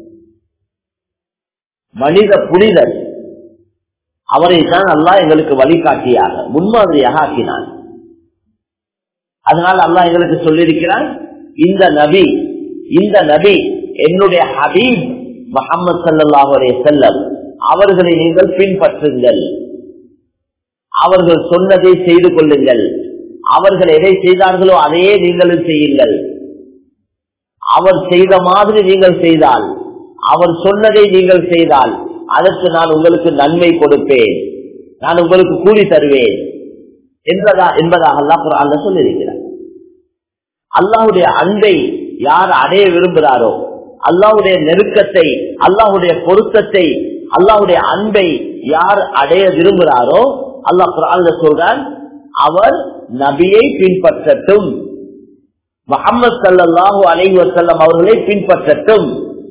மனித புனிதர் அவரை தான் அல்லாஹ் எங்களுக்கு வழிகாட்டியாக முன்மாதிரியாக ஆக்கினான் அதனால் அல்லாஹ் எங்களுக்கு சொல்லியிருக்கிறான் இந்த நபி இந்த நபி என்னுடைய ஹபீப் முகமது சல்லாஹ் செல்லம் அவர்களை நீங்கள் பின்பற்றுங்கள் அவர்கள் சொன்னதை செய்து கொள்ளுங்கள் அவர்கள் எதை செய்தார்களோ அதையே நீங்களும் செய்யுங்கள் அவர் செய்த மாதிரி நீங்கள் செய்தால் அவர் சொன்னதை நீங்கள் செய்தால் அதற்கு நான் உங்களுக்கு நன்மை கொடுப்பேன் நான் உங்களுக்கு கூலி தருவேன் என்பதா என்பதாக அல்லா குரான் சொல்லியிருக்கிறார் அல்லாஹுடைய அன்பை யார் அடைய விரும்புகிறாரோ அல்லாஹுடைய நெருக்கத்தை அல்லாஹுடைய பொருத்தத்தை அல்லாஹுடைய அன்பை யார் அடைய விரும்புகிறாரோ அல்லாஹ் குரான் சொல்றான் அவர் நபியை பின்பற்றட்டும் முகமது சல்லாஹூ அலை வசல்லம் அவர்களை பின்பற்றட்டும்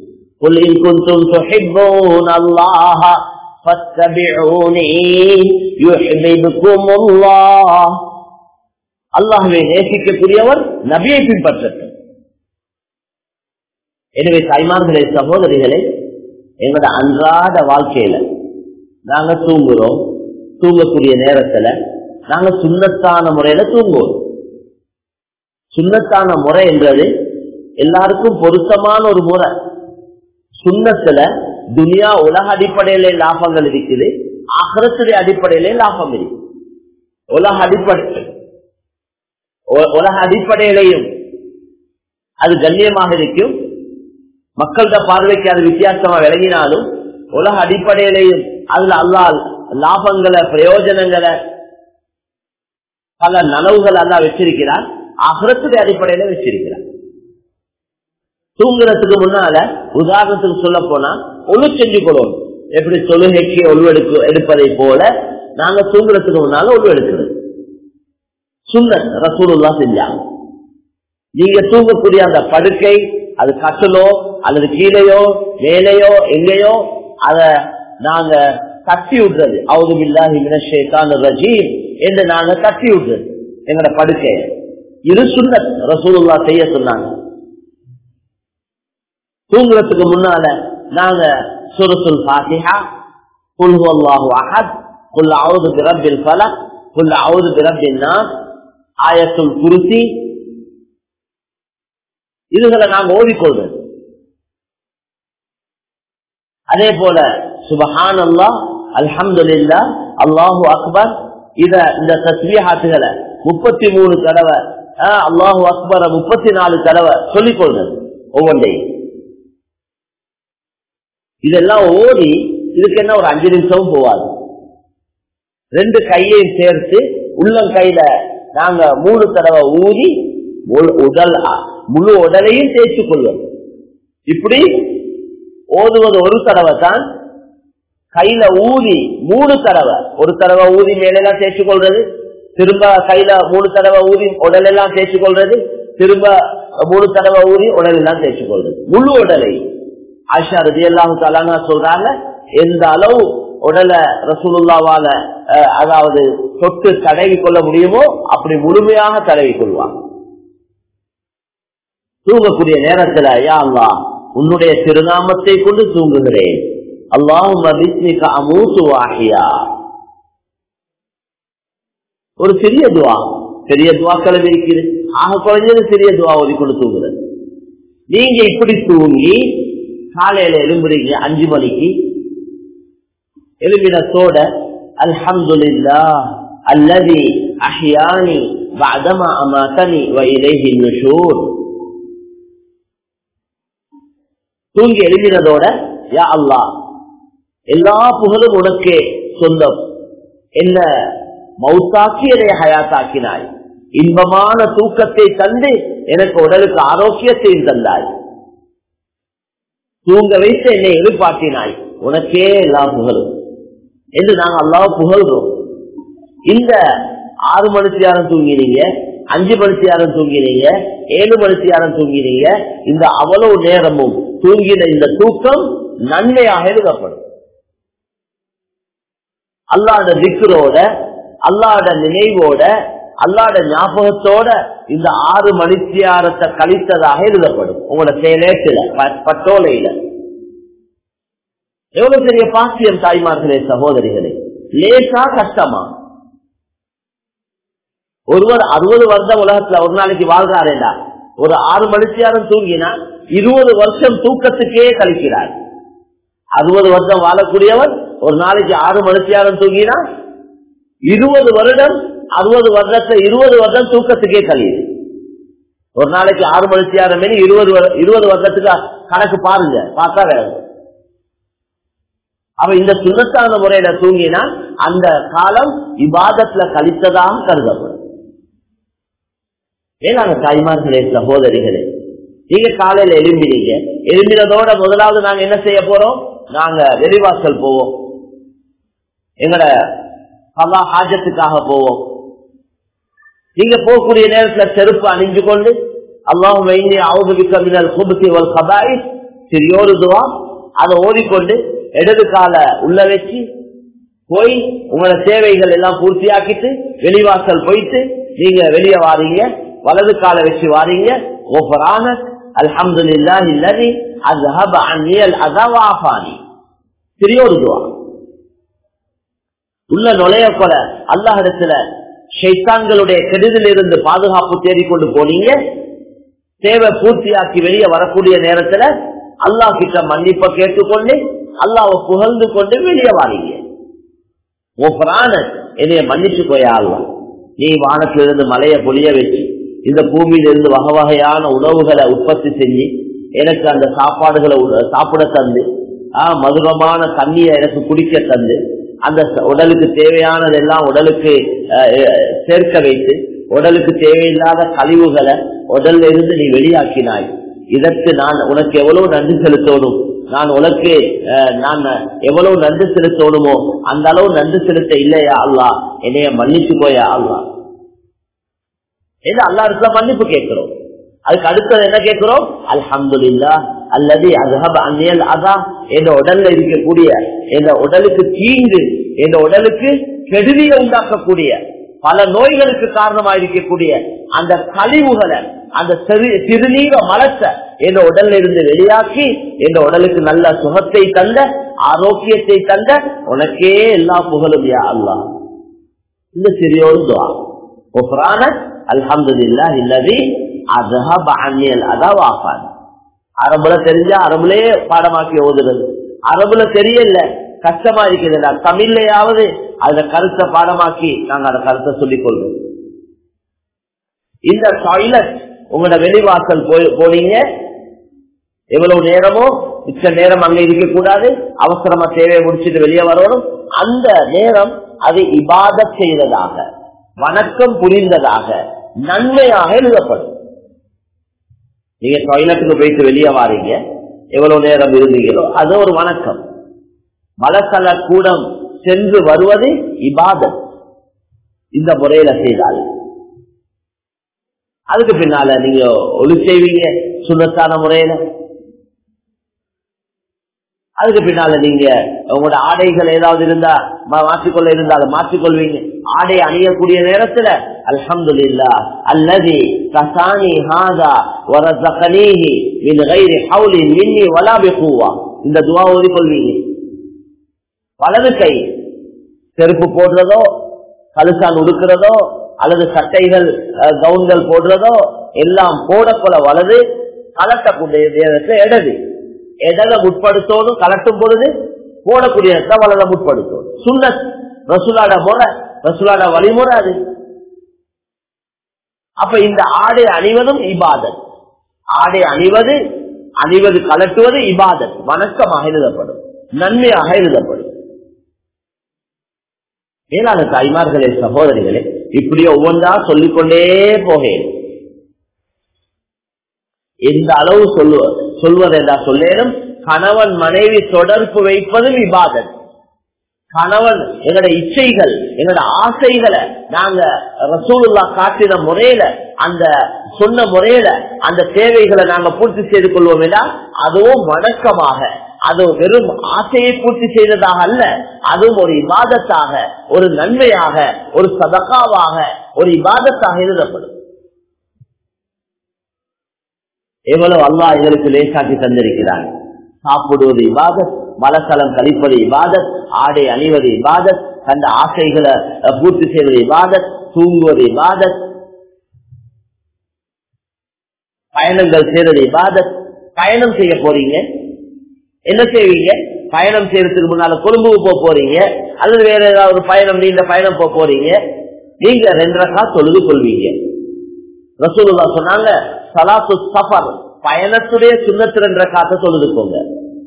அல்லாஹுவை நேசிக்கக்கூடியவர் நபியை பின்பற்றட்டும் எனவே தாய்மார்களே சகோதரிகளே எங்களோட அன்றாட வாழ்க்கையில நாங்க தூங்குறோம் தூங்கக்கூடிய நேரத்துல நாங்க சுண்ணத்தான முறையில தூங்குவோம் சுண்ணத்தான முறை என்றது எல்லாருக்கும் பொருத்தமான ஒரு முறை சுண்ணத்துல துனியா உலக அடிப்படையில லாபங்கள் இருக்குது அகரத்துடைய அடிப்படையிலே லாபம் இருக்கு உலக அடிப்படை உலக அடிப்படையிலையும் அது கண்ணியமாக இருக்கும் மக்கள்கிட்ட பார்வைக்கு அது வித்தியாசமா விளங்கினாலும் உலக அடிப்படையிலையும் அதுல அல்லா லாபங்களை பிரயோஜனங்களை பல நனவுகள் அல்லா வச்சிருக்கிறார் அகரத்துடைய அடிப்படையில வச்சிருக்கிறார் தூங்குறதுக்கு முன்னால உதாரணத்துக்கு சொல்ல போனா ஒழு செஞ்சு கொள்வோம் எப்படி தொழுகைக்கு ஒழுவெடுக்கு எடுப்பதை போல நாங்க தூங்குறதுக்கு முன்னால ஒழு எடுக்கிறது சுண்ணத் ரசூலுல்லா செஞ்சாங்க நீங்க தூங்கக்கூடிய அந்த படுக்கை அது கட்டலோ அல்லது கீழையோ மேலேயோ எங்கேயோ அத நாங்க தட்டி விடுறது அவுது பில்லாஹி மினஷேதான் ரஜீம் என்று நாங்க தட்டி விடுறது எங்களோட படுக்கை இது சுண்ணத் ரசூலுல்லா செய்ய சொன்னாங்க தூங்குறதுக்கு முன்னால நாங்க சுரசுல் பாத்திஹா குல் அல்லாஹு அஹத் குல் அவுது பிரபில் ஃபலக் குல் அவுது பிறப்பின்னா ஆயத்துல் குருசி இதுகளை நாங்க ஓதிக்கொள்றது அதே போல சுபஹான் அல்லா அல்ஹம்துல்லா அல்லாஹு அக்பர் இத இந்த தஸ்மியாத்துகளை முப்பத்தி மூணு தடவை அல்லாஹு அக்பர முப்பத்தி நாலு தடவை சொல்லிக் கொள்றது ஒவ்வொன்றையும் இதெல்லாம் ஓடி இதுக்கு என்ன ஒரு அஞ்சு நிமிஷமும் போவாது ரெண்டு கையையும் சேர்த்து உள்ளங்கையில நாங்க மூணு தடவை ஊதி உடல் முழு உடலையும் தேய்ச்சிக் கொள்வது இப்படி ஓதுவது ஒரு தடவை தான் கையில ஊதி மூணு தடவை ஒரு தடவை ஊதி மேலெல்லாம் தேய்ச்சி கொள்றது திரும்ப கையில மூணு தடவை ஊதி உடல் எல்லாம் தேய்ச்சி கொள்றது திரும்ப மூணு தடவை ஊதி உடல் எல்லாம் தேய்ச்சி கொள்றது முழு உடலை ஆஷா ரதி எல்லாம் தலாங்க சொல்றாங்க எந்த அளவு உடலை ரசூலுல்லாவால அதாவது தொட்டு தடவி கொள்ள முடியுமோ அப்படி முழுமையாக தடவி கொள்வாங்க தூங்கக்கூடிய நேரத்துல யா அல்லா உன்னுடைய திருநாமத்தை கொண்டு தூங்குகிறேன் அல்லாஹும் ஒரு சிறிய துவா பெரிய துவாக்களை இருக்குது ஆக குறைஞ்சது சிறிய துவா ஓதிக்கொண்டு தூங்குறது நீங்க இப்படி தூங்கி காலையில எலும்புறீங்க அஞ்சு மணிக்கு எலும்பினத்தோட அல்ஹம்துலில்லா அல்லது அஹ்யானி بعدما أماتني وإليه النشور தூங்கி எழுதினதோட யா அல்லா எல்லா புகழும் உனக்கே சொந்தம் என்ன மவுத்தாக்கி என்னை ஹயாத்தாக்கினாய் இன்பமான தூக்கத்தை தந்து எனக்கு உடலுக்கு ஆரோக்கியத்தையும் தந்தாய் தூங்க வைத்து என்னை எதிர்பார்த்தினாய் உனக்கே எல்லா புகழும் என்று நாங்கள் அல்லாஹ் புகழ்றோம் இந்த ஆறு மணிக்கு யாரும் தூங்கினீங்க அஞ்சு மணிக்கு யாரும் தூங்கினீங்க ஏழு மணிக்கு யாரும் தூங்கினீங்க இந்த அவ்வளவு நேரமும் தூங்கின இந்த தூக்கம் நன்மையாக எழுதப்படும் அல்லாட திக்கரோட அல்லாட நினைவோட அல்லாட ஞாபகத்தோட இந்த ஆறு மணித்தியாரத்தை கழித்ததாக எழுதப்படும் உங்களோட செயலேட்டில பட்டோலையில எவ்வளவு பெரிய பாக்கியம் தாய்மார்களே சகோதரிகளே லேசா கஷ்டமா ஒருவர் அறுபது வருஷம் உலகத்துல ஒரு நாளைக்கு வாழ்றாரேடா ஒரு ஆறு மணித்தியாரம் தூங்கினா இருபது வருஷம் தூக்கத்துக்கே கழிக்கிறார் அறுபது வருஷம் வாழக்கூடியவர் ஒரு நாளைக்கு ஆறு மணித்தியாரம் தூங்கினா இருபது வருடம் அறுபது வருடத்துல இருபது வருடம் தூக்கத்துக்கே கழியுது ஒரு நாளைக்கு ஆறு மணித்தியாரம் இருபது இருபது வருடத்துக்கு கணக்கு பாருங்க பார்த்தா வேணும் அவ இந்த சுண்ணத்தான முறையில தூங்கினா அந்த காலம் இபாதத்துல கழித்ததாக கருதப்படும் மேலான தாய்மார்களே சகோதரிகளே நீங்க காலையில எழும்பினீங்க எழும்பினதோட முதலாவது நாங்க என்ன செய்ய போறோம் நாங்க வெளிவாசல் போவோம் எங்கட பல்லா ஹாஜத்துக்காக போவோம் நீங்க போகக்கூடிய நேரத்துல செருப்பு அணிஞ்சு கொண்டு அல்லாஹும் சிறியோரு துவா அதை ஓடிக்கொண்டு இடது கால உள்ள வச்சு போய் உங்களோட தேவைகள் எல்லாம் பூர்த்தியாக்கிட்டு வெளிவாசல் போயிட்டு நீங்க வெளியே வாரீங்க வலது கால வச்சு வாரீங்க ஓஃபரான அல்ஹம்து இல்லதி அஸ்ஹப அன்னியல் அதவாஃபானி சிறியோரு துவா உள்ள நுழைய கொல அல்லாஹ் இடத்துல ஷைத்தான்களுடைய கெடுதல் இருந்து பாதுகாப்பு தேடிக்கொண்டு போனீங்க தேவை பூர்த்தியாக்கி வெளியே வரக்கூடிய நேரத்துல அல்லாஹ் கிட்ட மன்னிப்ப கேட்டுக்கொண்டு அல்லாவை புகழ்ந்து கொண்டு வெளியே வாரீங்க ஓஃபரான என்னைய மன்னிச்சு போயா அல்லா நீ வானத்திலிருந்து மலையை பொழிய வச்சு இந்த பூமியிலிருந்து வகை வகையான உணவுகளை உற்பத்தி செஞ்சு எனக்கு அந்த சாப்பாடுகளை சாப்பிட தந்து ஆஹ் மதுரமான தண்ணியை எனக்கு குடிக்க தந்து அந்த உடலுக்கு தேவையானதெல்லாம் உடலுக்கு சேர்க்க வைத்து உடலுக்கு தேவையில்லாத கழிவுகளை உடல்ல இருந்து நீ வெளியாக்கினாய் இதற்கு நான் உனக்கு எவ்வளவு நன்றி செலுத்தணும் நான் உனக்கு நான் எவ்வளவு நன்றி செலுத்தணுமோ அந்த அளவு நன்றி செலுத்த இல்லையா அல்லா என்னைய மன்னிச்சு போயா அல்லா அல்லா இடத்துல மன்னிப்பு கேட்கிறோம் அதுக்கு அடுத்தது என்ன கேட்கிறோம் அல்ஹம்து இல்லா அல்லது அசஹப் அந்நியல் அதா என் உடல்ல இருக்கக்கூடிய என் உடலுக்கு தீங்கு என் உடலுக்கு கெடுதியை உண்டாக்கக்கூடிய பல நோய்களுக்கு காரணமா இருக்கக்கூடிய அந்த கழிவுகளை அந்த சிறுநீர மலத்தை என் உடல்ல இருந்து வெளியாக்கி என் உடலுக்கு நல்ல சுகத்தை தந்த ஆரோக்கியத்தை தந்த உனக்கே எல்லா புகழும் யா அல்லா இந்த சிறிய ஒரு துவா குஃப்ரான அல்ஹம்துலில்லாஹ் இல்லதி அஸ்ஹப அன்னியல் அதவாஃபான் அரபுல தெரிஞ்சா அரபுலயே பாடமாக்கி ஓதுறது அரபுல தெரியல கஷ்டமா இருக்குதுடா தமிழ்லையாவது அந்த கருத்தை பாடமாக்கி நாங்க அந்த கருத்தை சொல்லிக் கொள்வோம் இந்த டாய்லெட் உங்களோட வெளிவாசல் போய் போனீங்க எவ்வளவு நேரமோ மிச்ச நேரம் அங்க இருக்க கூடாது அவசரமா தேவையை முடிச்சுட்டு வெளியே வரணும் அந்த நேரம் அது இபாத செய்ததாக வணக்கம் புரிந்ததாக நன்மையாக எழுதப்படும் நீங்க டாய்லெட்டுக்கு போயிட்டு வெளியே வாரீங்க எவ்வளவு நேரம் இருந்தீங்களோ அது ஒரு வணக்கம் மலசல கூடம் சென்று வருவது இபாதத் இந்த முறையில செய்தால் அதுக்கு பின்னால நீங்க ஒளி செய்வீங்க சுண்ணத்தான முறையில அதுக்கு பின்னால நீங்க உங்களோட ஆடைகள் ஏதாவது இருந்தா மா- மாற்றிக்கொள்ள இருந்தா அதை மாற்றிக்கொள்வீங்க ஆடை அணியக்கூடிய நேரத்துல அல்ஹம்துலில்லா அல்லது கசானி ஹாதா வரசகனீஹி மின் கைரி ஹவுலி மின்னி வலா பிகுவா இந்த துவா ஓதிக்கொள்வீங்க வலது கை செருப்பு போடுறதோ கழுசான் உடுக்கிறதோ அல்லது சட்டைகள் அஹ், கவுன்கள் போடுறதோ எல்லாம் போடக்கொள்ள வலது கலட்டக்கூடிய நேரத்தை இடது இடத முற்படுத்தோடும் கலட்டும் பொழுது போடக்கூடிய நேரத்தை வலத முற்படுத்தோடும் சுண்ணத் ரசுலாட முறை ரசுலாட வழிமுறை அது அப்ப இந்த ஆடை அணிவதும் இபாதத் ஆடை அணிவது அணிவது கலட்டுவது இபாதத் வணக்கமாக எழுதப்படும் நன்மையாக எழுதப்படும் மேலான தாய்மார்களே சகோதரிகளே இப்படி ஒவ்வொன்றா சொல்லிக்கொண்டே போகேன் எந்த அளவு சொல்லுவ சொல்வதென்றா சொல்லேனும் கணவன் மனைவி தொடர்பு வைப்பதும் இபாதத் கணவன் எங்களோட இச்சைகள் எங்களோட ஆசைகளை நாங்க ரசூலுல்லா காட்டின முறையில அந்த சொன்ன முறையில அந்த தேவைகளை நாங்க பூர்த்தி செய்து கொள்வோம் என்றால் அதுவும் வணக்கமாக அது வெறும் ஆசையை பூர்த்தி செய்ததாக அல்ல அதுவும் ஒரு இபாதத்தாக ஒரு நன்மையாக ஒரு சதகாவாக ஒரு இபாதத்தாக எழுதப்படும் எவ்வளவு அல்லாஹ் எங்களுக்கு லேசாக்கி தந்திருக்கிறான் சாப்பிடுவது இபாதத் மலசலம் கழிப்பது இபாதத் ஆடை அணிவது இபாதத் கண்ட ஆசைகளை அஹ், பூர்த்தி செய்வது இபாதத் தூங்குவது இபாதத் பயணங்கள் செய்வது இபாதத் பயணம் செய்ய போறீங்க என்ன செய்வீங்க பயணம் செய்யறதுக்கு முன்னால கொழும்புக்கு போக போறீங்க அல்லது வேற ஏதாவது ஒரு பயணம் நீண்ட பயணம் போக போறீங்க நீங்க ரெண்டு ரக்கா தொழுது கொள்வீங்க ரசூலுல்லா சொன்னாங்க சலாத்து சஃபர் பயணத்துடைய சுண்ணத்து ரெண்டு ரக்காத்த தொழுதுக்கோங்க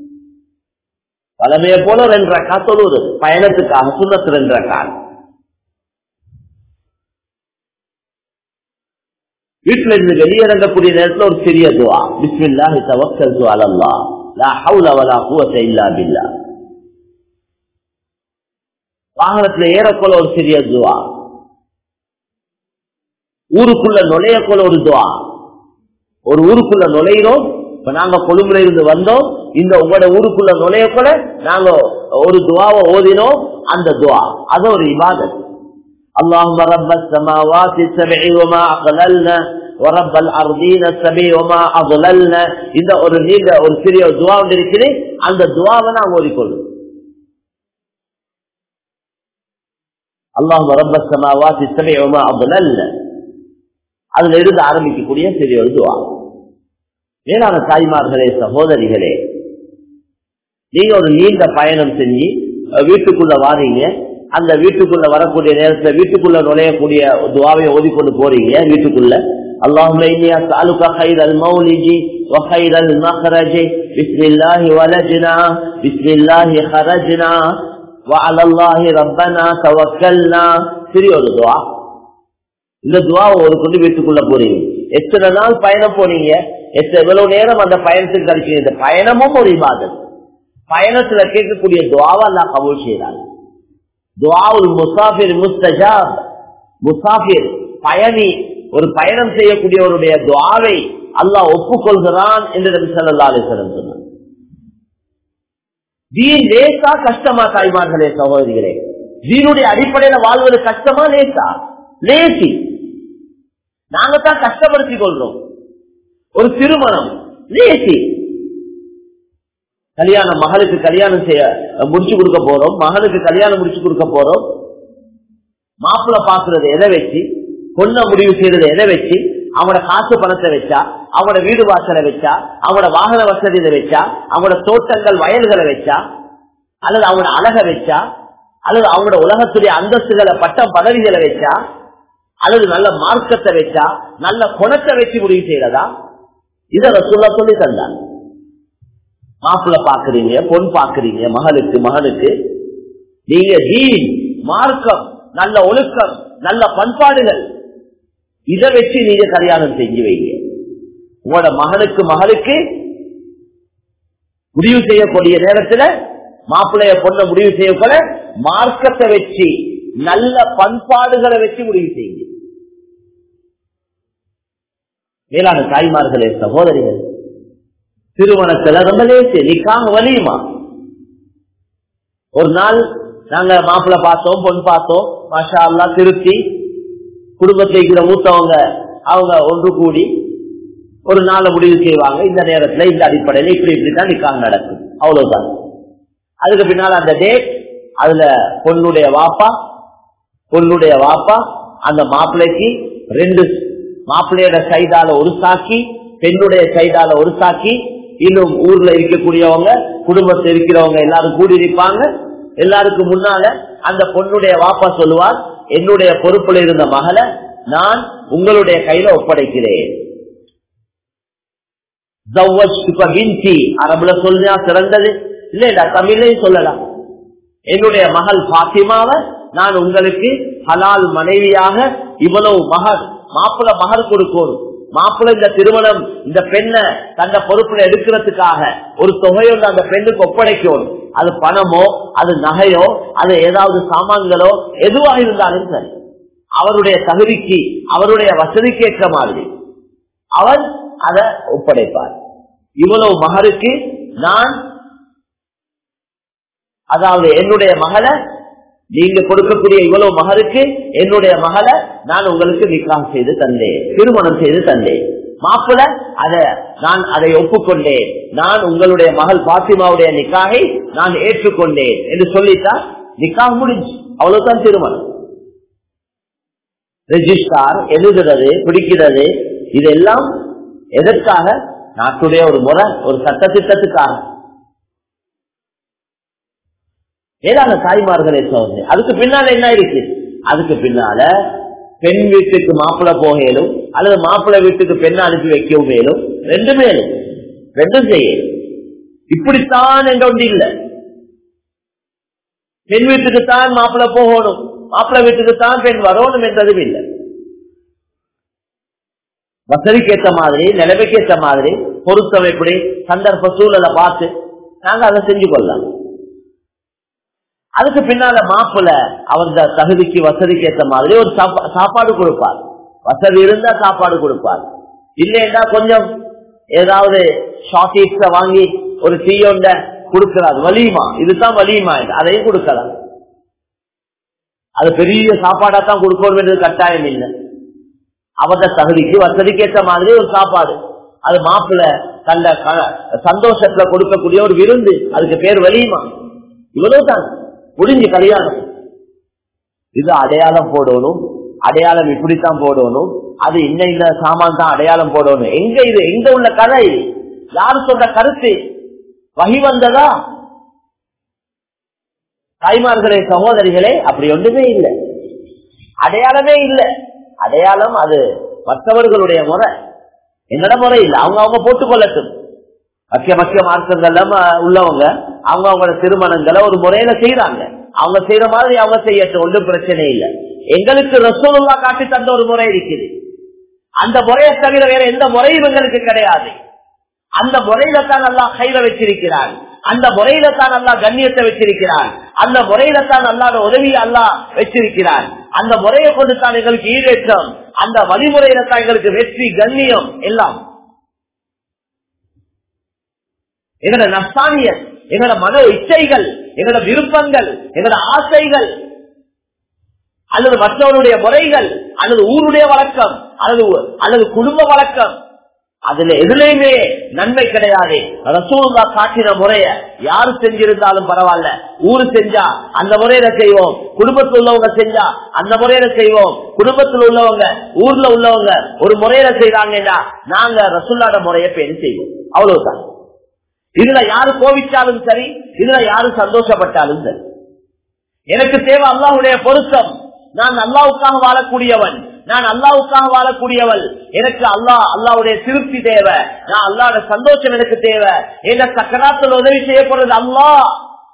பழமைய போல ரெண்டு ரக்கா தொழுவது பயணத்துக்காக சுண்ணத்து ரெண்டு ரக்கா வீட்டுல இருந்து வெளியிறங்கக்கூடிய நேரத்துல ஒரு சிறிய துவா பிஸ்மில்லாஹி தவக்கல்து அலல்லா லா ஹவுல வலா குவத்த இல்லா பில்லா வாகனத்துல ஏறக்கொள்ள ஒரு சிறிய துவா ஊருக்குள்ள நுழையக்கொள்ள ஒரு துவா ஒரு ஊருக்குள்ள நுழையிறோம் இப்ப நாங்க கொழும்புல இருந்து வந்தோம் இந்த உங்களோட ஊருக்குள்ள நுழையக்கொள்ள நாங்க ஒரு துவாவை ஓதினோம் அந்த துவா அது ஒரு இபாதத் اللهم رب السماوات السبع وما أقللنا ورب الأرضين السبع وما أضللنا இந்த ஒரு நீண்ட ஒரு சிறிய துவா ஒன்று இருக்குது அந்த துவாவை நான் ஓதிக்கொள்ளும் اللهم رب السماوات السبع وما أضللنا அதுல இருந்து ஆரம்பிக்கக்கூடிய சிறிய ஒரு துவா மேலான தாய்மார்களே சகோதரிகளே நீங்க ஒரு நீண்ட பயணம் செஞ்சு அஹ், வீட்டுக்குள்ள வாரீங்க அந்த வீட்டுக்குள்ள வரக்கூடிய நேரத்துல வீட்டுக்குள்ள நுழையக்கூடிய துவாவை ஓதிக்கொண்டு போறீங்க வீட்டுக்குள்ள اللهم إني أسألك خير المولد وخير المخرج بسم الله ولدنا بسم الله خرجنا وعلى الله ربنا توكلنا சிறிய ஒரு துவா இந்த துவாவை ஒரு கொண்டு வீட்டுக்குள்ள போறீங்க எத்தனை நாள் பயணம் போனீங்க எத்தனை எவ்வளவு நேரம் அந்த பயணத்துக்கு கிடைச்சீங்க இந்த பயணமும் ஒரு இபாதத் பயணத்துல கேட்கக்கூடிய துவாவை எல்லாம் கபூல் செய்யறாங்க துவாவுல் முசாஃபிர் முஸ்தஜாப் முசாஃபிர் பயணி ஒரு பயணம் செய்யக்கூடியவருடைய துவாவை அல்லாஹ் ஒப்புக்கொள்கிறான் என்று நபி ஸல்லல்லாஹு அலைஹி வஸல்லம் சொன்னார் தீன் லேசா கஷ்டமா தாய்மார்களே சகோதரிகளே தீனுடைய அடிப்படையில வாழ்வது கஷ்டமா லேசா லேசி நாங்க தான் கஷ்டப்படுத்திக் கொள்றோம் ஒரு திருமணம் லேசி கல்யாணம் மகளுக்கு கல்யாணம் செய்ய முடிச்சு கொடுக்க போறோம் மகனுக்கு கல்யாணம் முடிச்சு கொடுக்க போறோம் மாப்பிள்ள பாக்குறது எதை வச்சு பொண்ண முடிவு செய்யறது எதை வச்சு அவனோட காசு பணத்தை வச்சா அவனோட வீடு வாசலை வச்சா அவனோட வாகன வசதியை வச்சா அவனோட தோட்டங்கள் வயல்களை வச்சா அல்லது அவனோட அழக வச்சா அல்லது அவனோட உலகத்துடைய அந்தஸ்துகளை பட்டம் பதவிகளை வச்சா அல்லது நல்ல மார்க்கத்தை வச்சா நல்ல குணத்தை வச்சு முடிவு செய்யறதா இத ரசூல்லா சொல்லி தந்தாங்க மாப்பிள்ள பாக்குறீங்க பொன் பாக்குறீங்க மகளுக்கு மகனுக்கு நீங்க தீன் மார்க்கம் நல்ல ஒழுக்கம் நல்ல பண்பாடுகள் இதை வச்சு நீங்க கல்யாணம் செஞ்சு வைங்க உங்களோட மகனுக்கு மகளுக்கு முடிவு செய்யக்கூடிய நேரத்துல மாப்பிள்ளைய பொண்ண முடிவு செய்யக்கூட மார்க்கத்தை வச்சு நல்ல பண்பாடுகளை வச்சு முடிவு செய்யுங்க மேலான தாய்மார்களே சகோதரிகள் திருமணத்துல ரொம்ப லேசு நிக்காக வலியுமா ஒரு நாள் நாங்க மாப்பிள்ள பார்த்தோம் பொன் பார்த்தோம் மாஷா அல்லா திருப்தி குடும்பத்தில் இருக்கிற மூத்தவங்க அவங்க ஒன்று கூடி ஒரு நாளை முடிவு செய்வாங்க இந்த நேரத்துல இந்த அடிப்படையில இப்படி இப்படிதான் நிக்காக நடக்கும் அவ்வளவுதான் அதுக்கு பின்னால் அந்த டேட் அதுல பொண்ணுடைய வாப்பா பொண்ணுடைய வாப்பா அந்த மாப்பிள்ளைக்கு ரெண்டு மாப்பிள்ளையோட சைடால ஒரு சாக்கி பெண்ணுடைய சைடால ஒரு சாக்கி இன்னும் ஊர்ல இருக்கக்கூடியவங்க குடும்பத்தில் இருக்கிறவங்க எல்லாரும் கூடி இருப்பாங்க எல்லாருக்கும் முன்னால அந்த பொண்ணுடைய வாப்பா சொல்லுவார் என்னுடைய பொறுப்புல இருந்த மகளை நான் உங்களுடைய கையில ஒப்படைக்கிறேன் அரபுல சொல்லியா சிறந்தது இல்லடா தமிழையும் சொல்லலாம் என்னுடைய மகள் பாத்திமாவை நான் உங்களுக்கு ஹலால் மனைவியாக இவ்வளவு மகர் மாப்பிள்ள மகர் கொடுக்கணும் மாப்பிள்ள இந்த திருமணம் இந்த பெண்ணை தந்த பொறுப்புல எடுக்கிறதுக்காக ஒரு தொகையோடு அந்த பெண்ணுக்கு ஒப்படைக்கணும் அது பணமோ அது நகையோ அது ஏதாவது சாமான்களோ எதுவாக இருந்தாலும் சரி அவருடைய தகுதிக்கு அவருடைய வசதிக்கு ஏற்ற மாதிரி அவர் அதை ஒப்படைப்பார் இவ்வளவு மகருக்கு நான் அதாவது என்னுடைய மகளை நீங்க கொடுக்கக்கூடிய இவ்வளவு மகருக்கு என்னுடைய மகளை நான் உங்களுக்கு நிக்காம் செய்து தந்தேன் திருமணம் செய்து தந்தேன் மாப்பிள அத நான் அதை ஒப்புக்கொண்டேன் நான் உங்களுடைய மகள் பாத்திமாவுடைய நிக்காகை நான் ஏற்றுக்கொண்டேன் என்று சொல்லிட்டா நிக்காக முடிஞ்சு அவ்வளவுதான் திருமணம் ரெஜிஸ்டார் எழுதுறது பிடிக்கிறது இதெல்லாம் எதற்காக நாட்டுடைய ஒரு முறை ஒரு சட்ட திட்டத்துக்காக ஏதான தாய்மார்களே சோதனை அதுக்கு பின்னால என்ன இருக்கு அதுக்கு பின்னால பெண் வீட்டுக்கு மாப்பிள்ள போகலும் அல்லது மாப்பிள்ளை வீட்டுக்கு பெண் அனுப்பி வைக்கவும் மேலும் ரெண்டு மேலும் ரெண்டும் செய்ய இப்படித்தான் என்ற ஒன்று இல்லை பெண் வீட்டுக்கு தான் மாப்பிள்ள போகணும் மாப்பிள்ளை வீட்டுக்கு தான் பெண் வரணும் என்றதும் இல்லை வசதிக்கு ஏற்ற மாதிரி நிலைமைக்கு ஏற்ற மாதிரி பொருத்தம் எப்படி சந்தர்ப்ப சூழலை பார்த்து நாங்க அதை செஞ்சு கொள்ளலாம் அதுக்கு பின்னால மாப்பிள்ள அவங்க தகுதிக்கு வசதிக்கு ஏற்ற மாதிரி ஒரு சாப்பாடு கொடுப்பார் வசதி இருந்தா சாப்பாடு கொடுப்பார் இல்லைன்னா கொஞ்சம் ஏதாவது ஷார்டேஜ வாங்கி ஒரு டீயோண்ட கொடுக்கிறார் வலியுமா இதுதான் வலியுமா அதையும் கொடுக்கலாம் அது பெரிய சாப்பாடா தான் கொடுக்கணும் என்றது கட்டாயம் இல்லை அவத தகுதிக்கு வசதிக்கு ஏற்ற மாதிரி ஒரு சாப்பாடு அது மாப்பிள்ள தந்த சந்தோஷத்துல கொடுக்கக்கூடிய ஒரு விருந்து அதுக்கு பேர் வலியுமா இவ்வளவுதான் முடிஞ்சு கல்யாணம் இது அடையாளம் போடணும் அடையாளம் இப்படித்தான் போடணும் அது இன்ன இந்த சாமான் தான் அடையாளம் போடணும் எங்க இது எங்க உள்ள கதை இது யாரு சொல்ற கருத்து வகி வந்ததா தாய்மார்களே சகோதரிகளே அப்படி ஒன்றுமே இல்லை அடையாளமே இல்லை அடையாளம் அது மற்றவர்களுடைய முறை என்னோட முறை இல்லை அவங்க அவங்க போட்டுக் கொள்ளட்டும் மக்கிய மக்கிய மார்க்கங்கள்ல உள்ளவங்க அவங்க அவங்களோட திருமணங்களை ஒரு முறையில செய்யறாங்க அவங்க செய்யற மாதிரி அவங்க செய்யட்டும் ஒன்றும் பிரச்சனை இல்லை எங்களுக்கு ரசோல்லா காட்டி தந்த ஒரு முறை இருக்குது அந்த முறையை தவிர வேற எந்த முறையும் எங்களுக்கு கிடையாது அந்த முறையில தான் நல்லா கையில வச்சிருக்கிறான் அந்த முறையில தான் நல்லா கண்ணியத்தை வச்சிருக்கிறான் அந்த முறையில தான் அல்லாத உதவி அல்லா வச்சிருக்கிறான் அந்த முறையை கொண்டு தான் எங்களுக்கு ஈடேற்றம் அந்த வழிமுறையில தான் எங்களுக்கு வெற்றி கண்ணியம் எல்லாம் எங்களோட நஷ்டானியல் எங்களோட மன இச்சைகள் எங்களோட விருப்பங்கள் எங்களோட ஆசைகள் அல்லது மற்றவருடைய முறைகள் அல்லது ஊருடைய வழக்கம் அல்லது அல்லது குடும்ப வழக்கம் அதுல எதுலையுமே நன்மை கிடையாது ரசூல்லா காட்டின முறைய யாரு செஞ்சிருந்தாலும் பரவாயில்ல ஊரு செஞ்சா அந்த முறையில செய்வோம் குடும்பத்தில் உள்ளவங்க செஞ்சா அந்த முறையில செய்வோம் குடும்பத்தில் உள்ளவங்க ஊர்ல உள்ளவங்க ஒரு முறையில செய்றாங்கன்னா நாங்க ரசூல்லாட முறைய பேரு செய்வோம் அவ்வளவுதான் இதுல யாரு கோவிச்சாலும் சரி இதுல யாரு சந்தோஷப்பட்டாலும் சரி எனக்கு தேவை அல்லாஹுடைய பொருத்தம் நான் அல்லாவுக்காக வாழக்கூடியவன் நான் அல்லாவுக்காக வாழக்கூடியவள் எனக்கு அல்லாஹ் அல்லாவுடைய திருப்தி தேவை நான் அல்லாவோட சந்தோஷம் எனக்கு தேவை என்ன சக்கராத்தில் உதவி செய்யப்படுறது அல்லாஹ்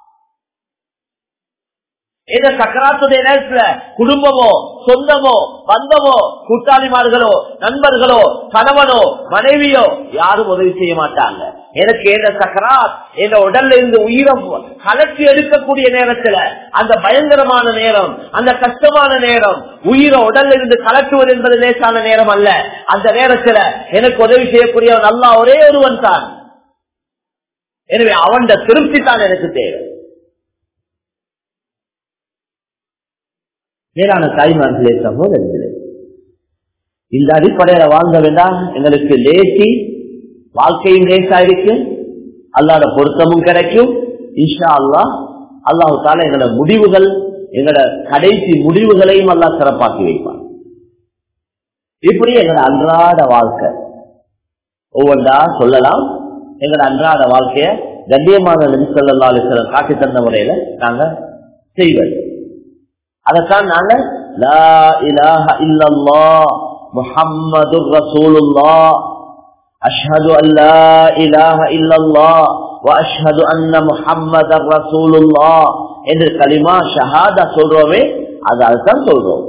இந்த சக்கராத்துடைய நேரத்துல குடும்பமோ சொந்தமோ பந்தமோ கூட்டாளிமார்களோ நண்பர்களோ கணவனோ மனைவியோ யாரும் உதவி செய்ய மாட்டாங்க எனக்கு என்ன சக்கராத் என் உடல்ல இருந்து உயிரம் கலக்கி எடுக்கக்கூடிய நேரத்துல அந்த பயங்கரமான நேரம் அந்த கஷ்டமான நேரம் உயிரை உடல்ல இருந்து கலக்குவது என்பது லேசான நேரம் அல்ல அந்த நேரத்துல எனக்கு உதவி செய்யக்கூடியவன் அல்லா ஒரே ஒருவன் தான் எனவே அவன் திருப்தி தான் எனக்கு தேவை மேலான தாய்மார்களே சகோதரர்களே இந்த அடிப்படையில வாழ்ந்த வேண்டாம் எங்களுக்கு லேசி வாழ்க்கையும் லேசா இருக்கு அல்லாத பொருத்தமும் கிடைக்கும் இன்ஷா அல்லா அல்லாஹு தால எங்களோட முடிவுகள் எங்களோட கடைசி முடிவுகளையும் அல்லா சிறப்பாக்கி வைப்பான் இப்படி எங்களோட அன்றாட வாழ்க்கை ஒவ்வொன்றா சொல்லலாம் எங்களோட அன்றாட வாழ்க்கைய கண்ணியமான நிமிஷல்லா காட்டி தந்த முறையில நாங்க செய்வது அதைத்தான் நாங்க லா இலாஹ இல்லல்லா முஹம்மது ரசூலுல்லா அஷ்ஹது அல்லா இலாஹ இல்லல்லா வஅஷ்ஹது அன்ன முஹம்மதர் ரசூலுல்லா என்று கலிமா ஷஹாதா சொல்றோமே அது அதுதான் சொல்றோம்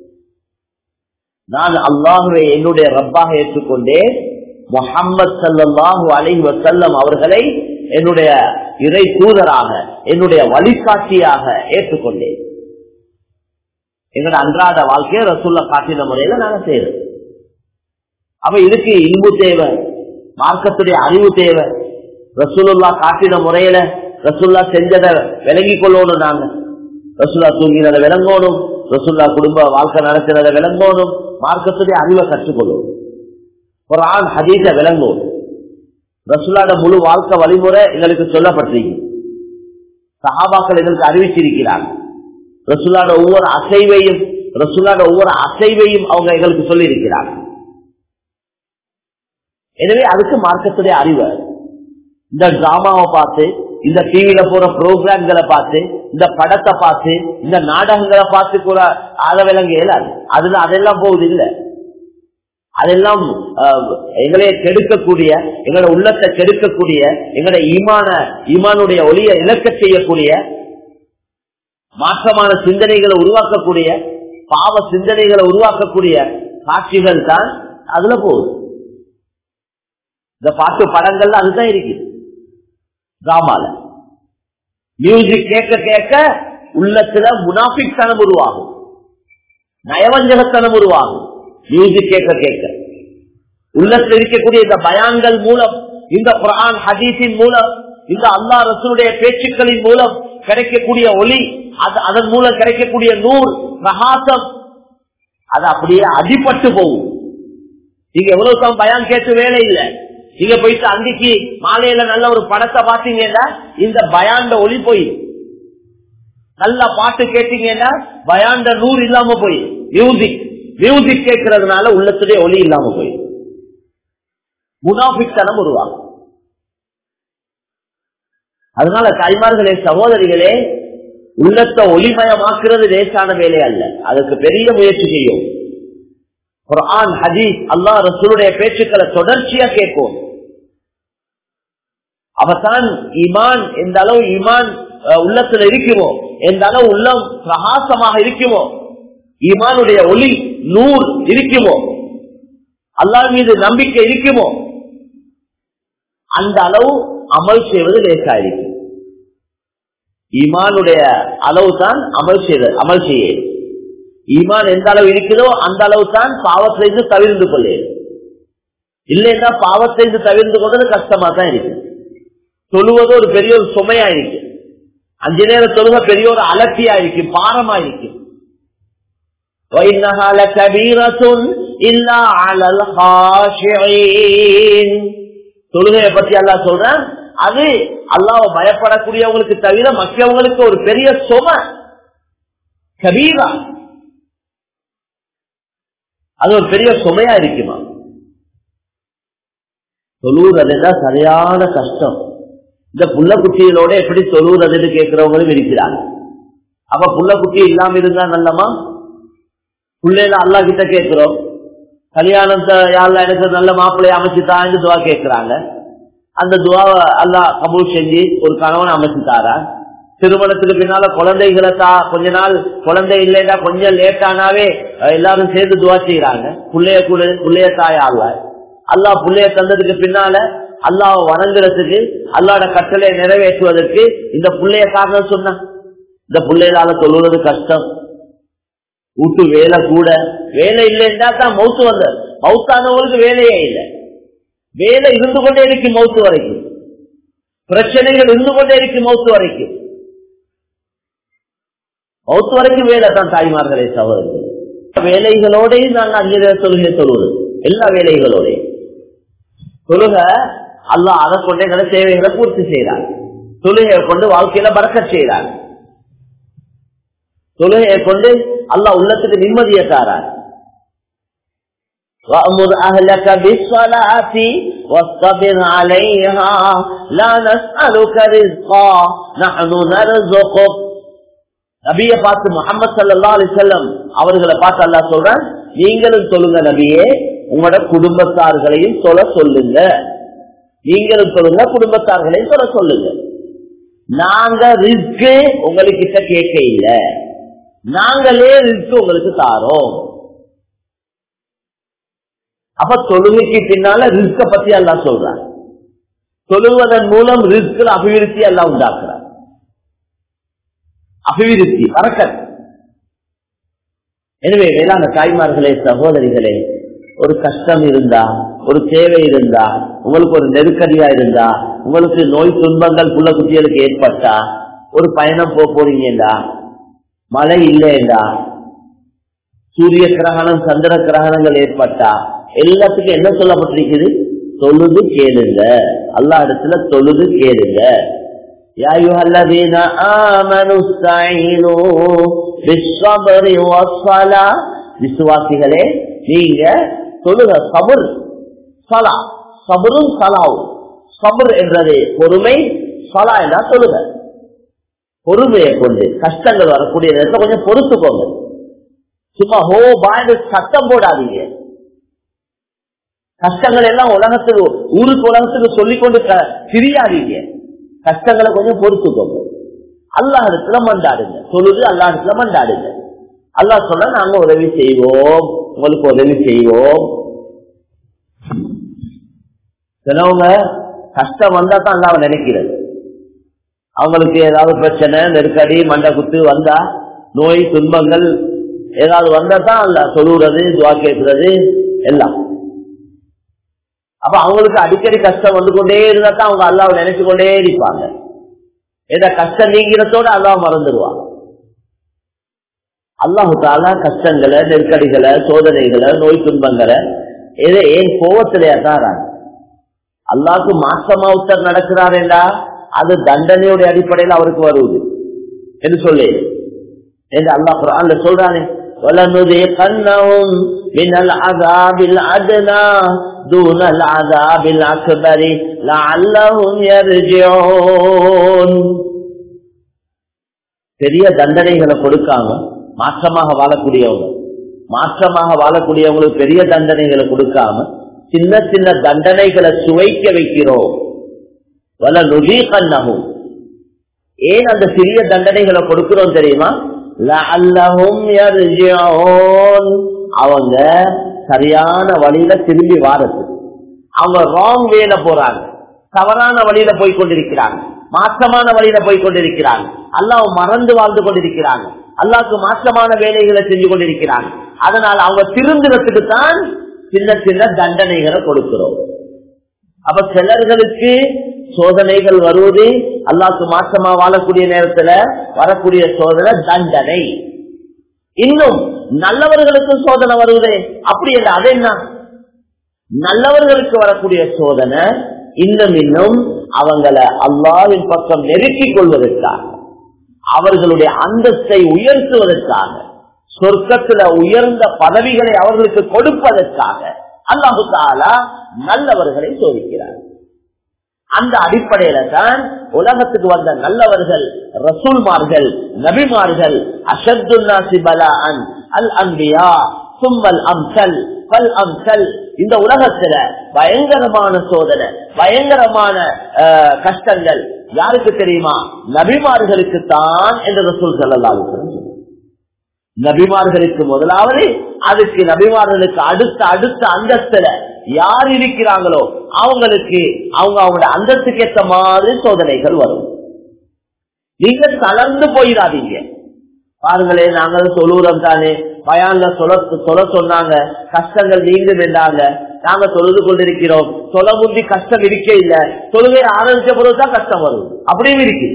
நான் அல்லாஹுவை என்னுடைய ரப்பாக ஏற்றுக்கொண்டேன் முஹம்மது சல்லாஹூ அலைஹி வசல்லம் அவர்களை என்னுடைய இறை தூதராக என்னுடைய வழிகாட்டியாக ஏற்றுக்கொண்டேன் எங்களோட அன்றாட வாழ்க்கையை ரசூல்ல காட்டின முறையில நாங்க செய்யறோம் அப்ப இதுக்கு இன்பு தேவை மார்க்கத்துடைய அறிவு தேவை ரசூலுல்லா காட்டின முறையில ரசூல்லா செஞ்சதை விளங்கி கொள்ளணும் நாங்க ரசூல்லா தூங்கினதை விளங்கணும் ரசூல்லா குடும்ப வாழ்க்கை நடத்தினதை விளங்கணும் மார்க்கத்துடைய அறிவை கற்றுக்கொள்ளணும் ஒரு ஆண் ஹதீச விளங்கும் ரசூல்லாட முழு வாழ்க்கை வழிமுறை எங்களுக்கு சொல்லப்பட்டிருக்கு சஹாபாக்கள் எங்களுக்கு அறிவிச்சிருக்கிறாங்க ரசுல்லாட ஒவ்வொரு அசைவையும் ரசுல்லாட ஒவ்வொரு அசைவையும் அவங்க எங்களுக்கு சொல்லி இருக்கிறாங்க எனவே அதுக்கு மார்க்கத்துடைய அறிவு இந்த டிராமாவை பார்த்து இந்த டிவியில போற ப்ரோக்ராம்களை பார்த்து இந்த படத்தை பார்த்து இந்த நாடகங்களை பார்த்து கூட ஆள விலங்கு இயலாது அதுல அதெல்லாம் போகுது இல்ல அதெல்லாம் எங்களைய கெடுக்கக்கூடிய எங்களோட உள்ளத்தை கெடுக்கக்கூடிய எங்களோட ஈமான ஈமானுடைய ஒளியை இழக்க செய்யக்கூடிய மாற்றமான சிந்தனைகளை உருவாக்கக்கூடிய பாவ சிந்தனைகளை உருவாக்கக்கூடிய காட்சிகள் தான் அதுல போகுது இந்த பாட்டு படங்கள்ல அதுதான் இருக்கு டிராமால மியூசிக் கேட்க கேட்க உள்ளத்துல முனாபிக் தனம் உருவாகும் நயவஞ்சகத்தனம் உருவாகும் மியூசிக் கேட்க கேட்க உள்ளத்தில் இருக்கக்கூடிய இந்த பயான்கள் மூலம் இந்த குரான் ஹதீஸின் மூலம் இந்த அல்லா ரசூலுடைய பேச்சுக்களின் மூலம் கிடைக்கக்கூடிய ஒளி அது அதன் மூலம் கிடைக்கக்கூடிய நூல் பிரகாசம் அது அப்படியே அடிபட்டு போகும் நீங்க எவ்வளவு தான் பயம் கேட்டு வேலை இல்லை நீங்க போயிட்டு அன்றைக்கு மாலையில நல்ல ஒரு படத்தை பாத்தீங்கன்னா இந்த பயாண்ட ஒளி போயிடும் நல்ல பாட்டு கேட்டீங்கன்னா பயாண்ட நூறு இல்லாம போயிடும் மியூசிக் மியூசிக் கேட்கறதுனால உள்ளத்துடைய ஒளி இல்லாம போயிடும் முனாபித்தனம் உருவாகும் அதனால தாய்மார்களே சகோதரிகளே உள்ளத்தை ஒளிமயமாக்குறது லேசான வேலை அல்ல அதுக்கு பெரிய முயற்சி செய்யும் குரான் ஹதீஸ் அல்லா ரசூலுடைய பேச்சுக்களை தொடர்ச்சியா கேட்கும் அவதான் ஈமான் எந்த அளவு ஈமான் உள்ளத்துல இருக்குமோ எந்த அளவு உள்ளம் பிரகாசமாக இருக்குமோ ஈமானுடைய ஒளி நூல் இருக்குமோ அல்லா மீது நம்பிக்கை இருக்குமோ அந்த அளவு அமல் செய்வது லேசா இருக்கு ஈமானுடைய அளவு தான் அமல் செய்த அமல் செய்ய ஈமான் எந்த அளவு இருக்கிறதோ அந்த அளவு தான் பாவத்திலிருந்து தவிர்ந்து கொள்ளு இல்லைன்னா பாவத்திலிருந்து தவிர்ந்து கொண்டது கஷ்டமா தான் இருக்கு தொழுவது ஒரு பெரிய ஒரு சுமையா இருக்கு அஞ்சு நேரம் தொழுக பெரிய ஒரு அலட்சியா இருக்கு பாரமா இருக்கு இல்லா அலல் ஹாஷியின் தொழுகையை பத்தி அல்லாஹ் சொல்றான் அது அல்லாஹ் பயப்படக்கூடியவங்களுக்கு தவிர மற்றவங்களுக்கு ஒரு பெரிய சும கபீரா அது ஒரு பெரிய சுமையா இருக்குமா தொழுவுறதுதான் சரியான கஷ்டம் இந்த புள்ள குட்டிகளோட எப்படி தொழுவுறதுன்னு கேட்கிறவங்களும் இருக்கிறாங்க அப்ப புள்ள குட்டி இல்லாம இருந்தா நல்லமா பிள்ளைல அல்லா கிட்ட கேட்கிறோம் கல்யாணத்தை யாரில் எனக்கு நல்ல மாப்பிள்ளைய அமைச்சுட்டான்னு துவா கேட்கிறாங்க அந்த துவாவை அல்லா கபூல் செஞ்சு ஒரு கணவன் அமைச்சுட்டாரா திருமணத்துக்கு பின்னால குழந்தைகளை தா கொஞ்ச நாள் குழந்தை இல்லைன்னா கொஞ்சம் லேட் ஆனாவே எல்லாரும் சேர்ந்து துவா செய்யறாங்க புள்ளைய குழு புள்ளைய தாயா அல்ல அல்லா புள்ளைய தந்ததுக்கு பின்னால அல்லாவை வணங்குறதுக்கு அல்லாட கட்டளை நிறைவேற்றுவதற்கு இந்த புள்ளைய காரணம் சொன்ன இந்த பிள்ளைகளால சொல்லுவது கஷ்டம் வீட்டு வேலை கூட வேலை இல்லைன்னா தான் மவுத்து வந்த மவுத்தானவங்களுக்கு வேலையே இல்லை வேலை இருந்து கொண்டே இருக்கு மவுத்து வரைக்கும் பிரச்சனைகள் இருந்து கொண்டே இருக்கு மவுத்து வரைக்கும் மவுத்து வரைக்கும் வேலை தான் தாய்மார்களே சவருக்கு வேலைகளோடையும் நாங்கள் அங்கே தொழுகை சொல்லுவது எல்லா வேலைகளோடையும் தொழுக அல்லா அதை கொண்டு எங்களை தேவைகளை பூர்த்தி செய்யறாங்க தொழுகையை கொண்டு வாழ்க்கையில பறக்க செய்யறாங்க தொழுகையை கொண்டு அல்லா உள்ளத்துக்கு நிம்மதியை தாரார் وأمر أهلك بالصلاة واصطبر عليها لا نسألك رزقا نحن نرزقك நபியை பார்த்து முகமது சல்லா அலி செல்லம் அவர்களை பார்த்து அல்லா சொல்றேன் நீங்களும் சொல்லுங்க நபியே உங்களோட குடும்பத்தார்களையும் சொல்ல சொல்லுங்க நீங்களும் சொல்லுங்க குடும்பத்தார்களையும் சொல்ல சொல்லுங்க நாங்க ரிஸ்க்கு உங்ககிட்ட கேட்க இல்லை நாங்களே ரிஸ்க் உங்களுக்கு தாரோம் அப்ப தொழுகைக்கு பின்னால ரிஸ்க பத்தி எல்லாம் சொல்றாங்க தொழுவதன் மூலம் ரிஸ்க் அபிவிருத்தி எல்லாம் உண்டாக்குறார் அபிவிருத்தி பறக்கல் எனவே வேளாண் தாய்மார்களே சகோதரிகளே ஒரு கஷ்டம் இருந்தா ஒரு தேவை இருந்தா உங்களுக்கு ஒரு நெருக்கடியா இருந்தா உங்களுக்கு நோய் துன்பங்கள் புள்ள குட்டிகளுக்கு ஏற்பட்டா ஒரு பயணம் போக போறீங்கடா மழை இல்லைண்டா சூரிய கிரகணம் சந்திர கிரகணங்கள் ஏற்பட்டா எல்லாத்துக்கும் என்ன சொல்லப்பட்டிருக்குது தொழுது கேளுங்க அல்லா இடத்துல தொழுது கேளுங்க يا أيها الذين آمنوا استعينوا بالصبر والصلاة விசுவாசிகளே நீங்க தொழுக சபுர் சலா சபுரும் சலாவும் சபுர் என்றது பொறுமை சலா என்றா தொழுக பொறுமையை கொண்டு கஷ்டங்கள் வரக்கூடிய நேரத்தில் கொஞ்சம் பொறுத்துக்கோங்க சும்மா ஹோ பாய்ந்து சத்தம் போடாதீங்க கஷ்டங்கள் எல்லாம் உலகத்துக்கு ஊருக்கு உலகத்துக்கு சொல்லிக்கொண்டு திரியாதீங்க கஷ்டங்களை கொஞ்சம் பொறுத்துக்கோங்க அல்லா இடத்துல மண்டாடுங்க தொழுது அல்லா இடத்துல மண்டாடுங்க அல்லா சொன்னா நாங்க உதவி செய்வோம் உங்களுக்கு உதவி செய்வோம் சிலவங்க கஷ்டம் வந்தா தான் அல்லாவை நினைக்கிறது அவங்களுக்கு ஏதாவது பிரச்சனை நெருக்கடி மண்டை குத்து வந்தா நோய் துன்பங்கள் ஏதாவது வந்தா தான் அல்ல சொல்லுறது துவா கேட்கிறது எல்லாம் அப்ப அவங்களுக்கு அடிக்கடி கஷ்டம் வந்து கொண்டே இருந்தா தான் அவங்க அல்லாவை நினைச்சு கொண்டே இருப்பாங்க ஏதா கஷ்டம் நீங்கிறதோட அல்லாஹ் மறந்துடுவாங்க அல்லாஹு தாலா கஷ்டங்களை நெருக்கடிகளை சோதனைகளை நோய் துன்பங்களை இதை ஏன் கோவத்திலேயே தான் அல்லாவுக்கு மாசமா உத்தர் நடக்கிறாரேண்டா அது தண்டனையுடைய அடிப்படையில் அவருக்கு வருவது என்று சொல்லி என்று அல்லாஹ் குரான்ல சொல்றானே وَلَنُذِيقَنَّهُمْ مِنَ الْعَذَابِ الْأَدْنَى دُونَ الْعَذَابِ الْأَكْبَرِ لَعَلَّهُمْ يَرْجِعُونَ பெரிய தண்டனைகளை கொடுக்காம மாற்றமாக வாழக்கூடியவங்க மாற்றமாக வாழக்கூடியவங்களுக்கு பெரிய தண்டனைகளை கொடுக்காம சின்ன சின்ன தண்டனைகளை சுவைக்க வைக்கிறோம் வல நுகீகன்னகும் ஏன் அந்த சிறிய தண்டனைகளை கொடுக்கிறோம் தெரியுமா அவங்க சரியான வழியில திரும்பி வாரது அவங்க ராங் வேல போறாங்க தவறான வழியில போய் கொண்டிருக்கிறாங்க மாற்றமான வழியில போய் கொண்டிருக்கிறாங்க அல்லாஹ் மறந்து வாழ்ந்து கொண்டிருக்கிறாங்க அல்லாவுக்கு மாற்றமான வேலைகளை செஞ்சு கொண்டிருக்கிறாங்க அதனால் அவங்க திருந்துறதுக்கு தான் சின்ன சின்ன தண்டனைகளை கொடுக்கிறோம் அப்ப சிலர்களுக்கு சோதனைகள் வருவது அல்லாக்கு மாற்றமா வாழக்கூடிய நேரத்துல வரக்கூடிய சோதனை தண்டனை இன்னும் நல்லவர்களுக்கும் சோதனை வருவதே அப்படி இல்லை அது என்ன நல்லவர்களுக்கு வரக்கூடிய சோதனை இன்னும் இன்னும் அவங்களை அல்லாவின் பக்கம் நெருக்கிக் கொள்வதற்காக அவர்களுடைய அந்தஸ்தை உயர்த்துவதற்காக சொர்க்கத்துல உயர்ந்த பதவிகளை அவர்களுக்கு கொடுப்பதற்காக அல்லாஹு தாலா நல்லவர்களை சோதிக்கிறார் அந்த அடிப்படையில தான் உலகத்துக்கு வந்த நல்லவர்கள் ரசூல்மார்கள் நபிமார்கள் அஷத்துன்னாசி பலான் அல் அன்பியா சும்மல் அம்சல் பல் அம்சல் இந்த உலகத்துல பயங்கரமான சோதனை பயங்கரமான அஹ், கஷ்டங்கள் யாருக்கு தெரியுமா நபிமார்களுக்கு தான் என்று ரசூல் சொல்லலாம் நபிமார்களுக்கு முதலாவது அதுக்கு நபிமார்களுக்கு அடுத்த அடுத்த அந்தஸ்துல யார் இருக்கிறாங்களோ அவங்களுக்கு அவங்க அவங்களோட அந்தஸ்துக்கு ஏற்ற மாதிரி சோதனைகள் வரும் நீங்க தளர்ந்து போயிடாதீங்க பாருங்களே நாங்கள் சொல்லுறோம் தானே பயான்ல சொல்ல சொல்ல சொன்னாங்க கஷ்டங்கள் நீங்க வேண்டாங்க நாங்க தொழுது கொண்டிருக்கிறோம் தொலை முந்தி கஷ்டம் இருக்க இல்ல தொழுகை ஆரம்பிச்ச பிறகுதான் கஷ்டம் வரும் அப்படியும் இருக்கு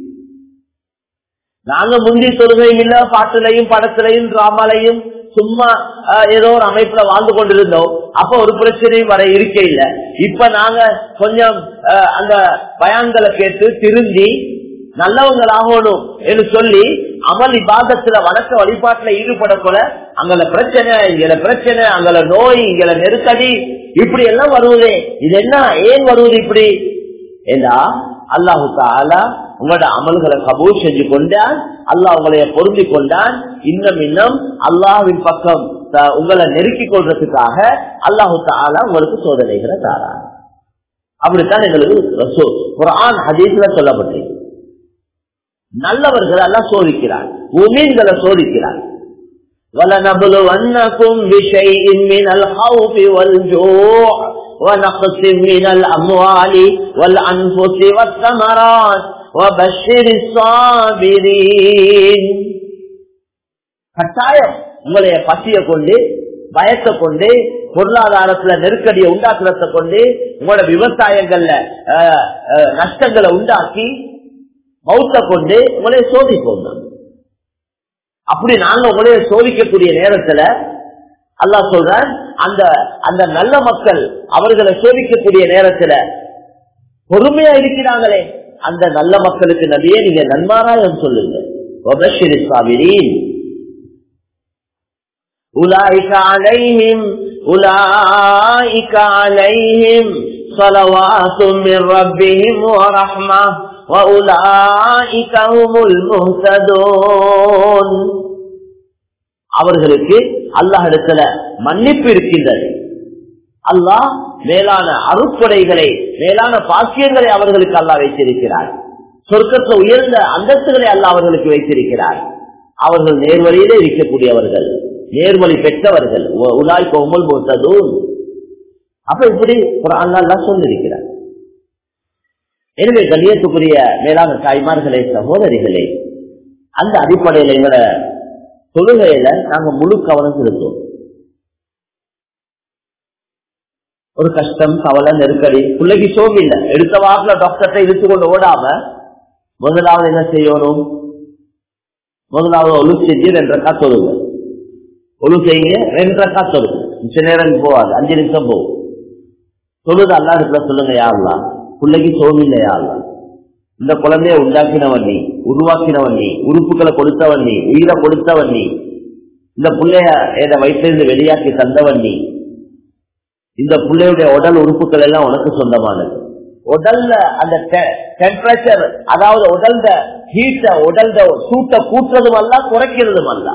நாங்க முந்தி தொழுகையும் இல்ல பாட்டுலையும் படத்திலையும் டிராமாலையும் சும்மா அஹ், ஏதோ ஒரு அமைப்புல வாழ்ந்து கொண்டிருந்தோம் அப்ப ஒரு பிரச்சனையும் வர இருக்க இல்ல இப்ப நாங்க கொஞ்சம் அஹ், அந்த பயான்களை கேட்டு திருந்தி நல்லவங்களாகணும் என்று சொல்லி அமல் இபாதத்துல வணக்க வழிபாட்டுல ஈடுபடக்கூட அங்கல பிரச்சனை இங்கல பிரச்சனை அங்கல நோய் இங்கல நெருக்கடி இப்படி எல்லாம் வருவதே இது என்ன ஏன் வருவது இப்படி ஏண்டா அல்லாஹு தாலா உங்களோட அமல்களை கபூல் செஞ்சு கொண்டான் அல்லாஹ் உங்களைய பொருந்தி கொண்டான் இன்னும் இன்னும் அல்லாஹ்வின் பக்கம் த- உங்களை நெருக்கிக் கொள்றதுக்காக அல்லாஹு தாலா உங்களுக்கு சோதனைகளை தாரான் அப்படித்தான் எங்களுக்கு ரசூல் குர்ஆன் ஹதீஸ்ல சொல்லப்பட்டிருக்கு நல்லவர்கள் எல்லாம் சோதிக்கிறார் உமீன்களை சோதிக்கிறார் ولنبلونكم بشيء من الخوف والجوع ونقص من الأموال والأنفس والثمرات وبشر الصابرين கட்டாயம் உங்களைய பசிய கொண்டு பயத்தை கொண்டு பொருளாதாரத்துல நெருக்கடியை உண்டாக்குறத கொண்டு உங்களோட விவசாயங்கள்ல அஹ், அஹ், நஷ்டங்களை உண்டாக்கி மௌத்த கொண்டு உங்களைய சோதிப்போம் நாங்க. அப்படி நாங்க உங்களைய சோதிக்கக்கூடிய நேரத்துல அல்லாஹ் சொல்ற அந்த அந்த நல்ல மக்கள் அவர்களை சோதிக்கக்கூடிய நேரத்துல பொறுமையா இருக்கிறாங்களே அந்த நல்ல மக்களுக்கு நபியே நீங்க நன்மாராயம் சொல்லுங்க وبشر الصابرين. أولئك عليهم أولئك عليهم صلوات من ربهم ورحمة وأولئك هم المهتدون அவர்களுக்கு அல்லாஹ் இடத்துல மன்னிப்பு இருக்கின்றது அல்லாஹ் மேலான அருட்கொடைகளை மேலான பாக்கியங்களை அவர்களுக்கு அல்லாஹ் வைத்திருக்கிறார் சொர்க்கத்தில் உயர்ந்த அந்தஸ்துகளை அல்லாஹ் அவர்களுக்கு வைத்திருக்கிறார் அவர்கள் நேர்வழியிலே இருக்கக்கூடியவர்கள் நேர்வழி பெற்றவர்கள் உலாய் கோமல் போட்டதும் அப்ப இப்படி ஒரு அல்லா சொல்லிருக்கிறார் எனவே கண்ணியத்துக்குரிய மேலான தாய்மார்களே சகோதரிகளே அந்த அடிப்படையில் எங்களை தொழுகையில நாங்க முழு கவனம் செலுத்துவோம் ஒரு கஷ்டம் கவலை நெருக்கடி பிள்ளைக்கு சோகம் இல்லை எடுத்த வாக்குல டாக்டர்கிட்ட இழுத்து கொண்டு ஓடாம முதலாவது என்ன செய்யணும் முதலாவது ஒழு செஞ்சு ரெண்டரை காத்தொழுங்க ஒழு செய்யுங்க ரெண்டரை காத்தொழுங்க மிச்ச நேரம் போகாது அஞ்சு நிமிஷம் போகும் தொழுது அல்லா இருக்கிற சொல்லுங்க யாருலாம் பிள்ளைக்கு சோகம் இல்லை யாருலாம் இந்த குழந்தைய உண்டாக்கினவன் நீ உருவாக்கினவன் நீ உறுப்புகளை கொடுத்தவன் நீ உயிரை கொடுத்தவன் நீ இந்த பிள்ளைய என் வயிற்றிலிருந்து வெளியாக்கி தந்தவன் நீ இந்த பிள்ளையுடைய உடல் உறுப்புகள் எல்லாம் உனக்கு சொந்தமானது உடல்ல அந்த டெம்பரேச்சர் அதாவது உடல்த ஹீட்ட உடல்த சூட்டை கூட்டுறதும் அல்ல குறைக்கிறதும் அல்ல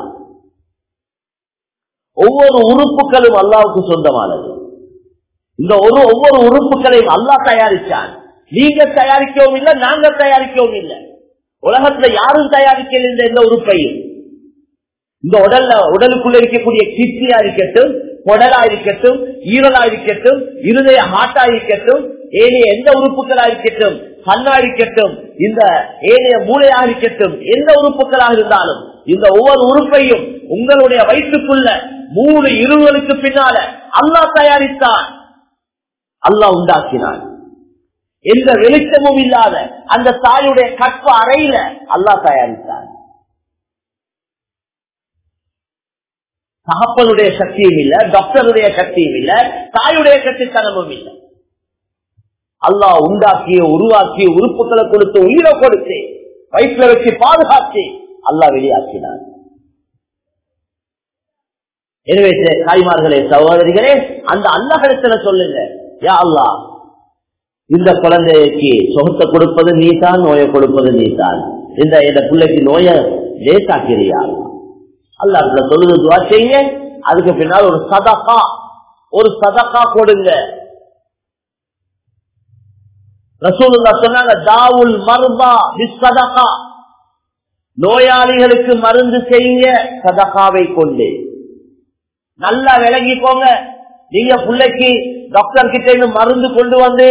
ஒவ்வொரு உறுப்புகளும் அல்லாவுக்கு சொந்தமானது இந்த ஒரு ஒவ்வொரு உறுப்புகளையும் அல்லா தயாரிச்சான் நீங்க தயாரிக்கவும் இல்லை நாங்க தயாரிக்கவும் இல்லை உலகத்துல யாரும் தயாரிக்கல இந்த எந்த உறுப்பையும் இந்த உடல்ல உடலுக்குள்ள இருக்கக்கூடிய கிட்னியா இருக்கட்டும் குடலா இருக்கட்டும் ஈரலா இருக்கட்டும் இருதய ஹாட்டா இருக்கட்டும் ஏனைய எந்த உறுப்புகளா இருக்கட்டும் கண்ணா இருக்கட்டும் இந்த ஏனைய மூளையா இருக்கட்டும் எந்த உறுப்புகளாக இருந்தாலும் இந்த ஒவ்வொரு உறுப்பையும் உங்களுடைய வயிற்றுக்குள்ள மூணு இருவருக்கு பின்னால அல்லாஹ் தயாரித்தான் அல்லாஹ் உண்டாக்கினான் எந்த வெளிச்சமும் இல்லாத அந்த தாயுடைய கற்ப அறையில அல்லாஹ் தயாரித்தார் தகப்பனுடைய சக்தியும் இல்ல டாக்டருடைய சக்தியும் இல்ல தாயுடைய கட்டித்தனமும் இல்லை அல்லாஹ் உண்டாக்கிய உருவாக்கிய உறுப்புகளை கொடுத்து உயிரை கொடுத்து வயிற்றுல வச்சு பாதுகாத்து அல்லாஹ் வெளியாக்கினார் எனவே தாய்மார்களே சகோதரிகளே அந்த அல்லாஹிடத்துல சொல்லுங்க யா அல்லாஹ் இந்த குழந்தைக்கு சுகத்தை கொடுப்பது நீதான் நோயை கொடுப்பது நீதான் இந்த இந்த பிள்ளைக்கு நோயை லேசாக்கிறியா அல்லாஹ் சொல்லுது துவா செய்யுங்க அதுக்கு பின்னால் ஒரு சதக்கா ஒரு சதக்கா கொடுங்க ரசூலுல்லா சொன்னாங்க தாவுல் மர்பா சதகா நோயாளிகளுக்கு மருந்து செய்யுங்க சதகாவை கொண்டு நல்லா விளங்கிக்கோங்க நீங்க பிள்ளைக்கு டாக்டர் கிட்ட இருந்து மருந்து கொண்டு வந்து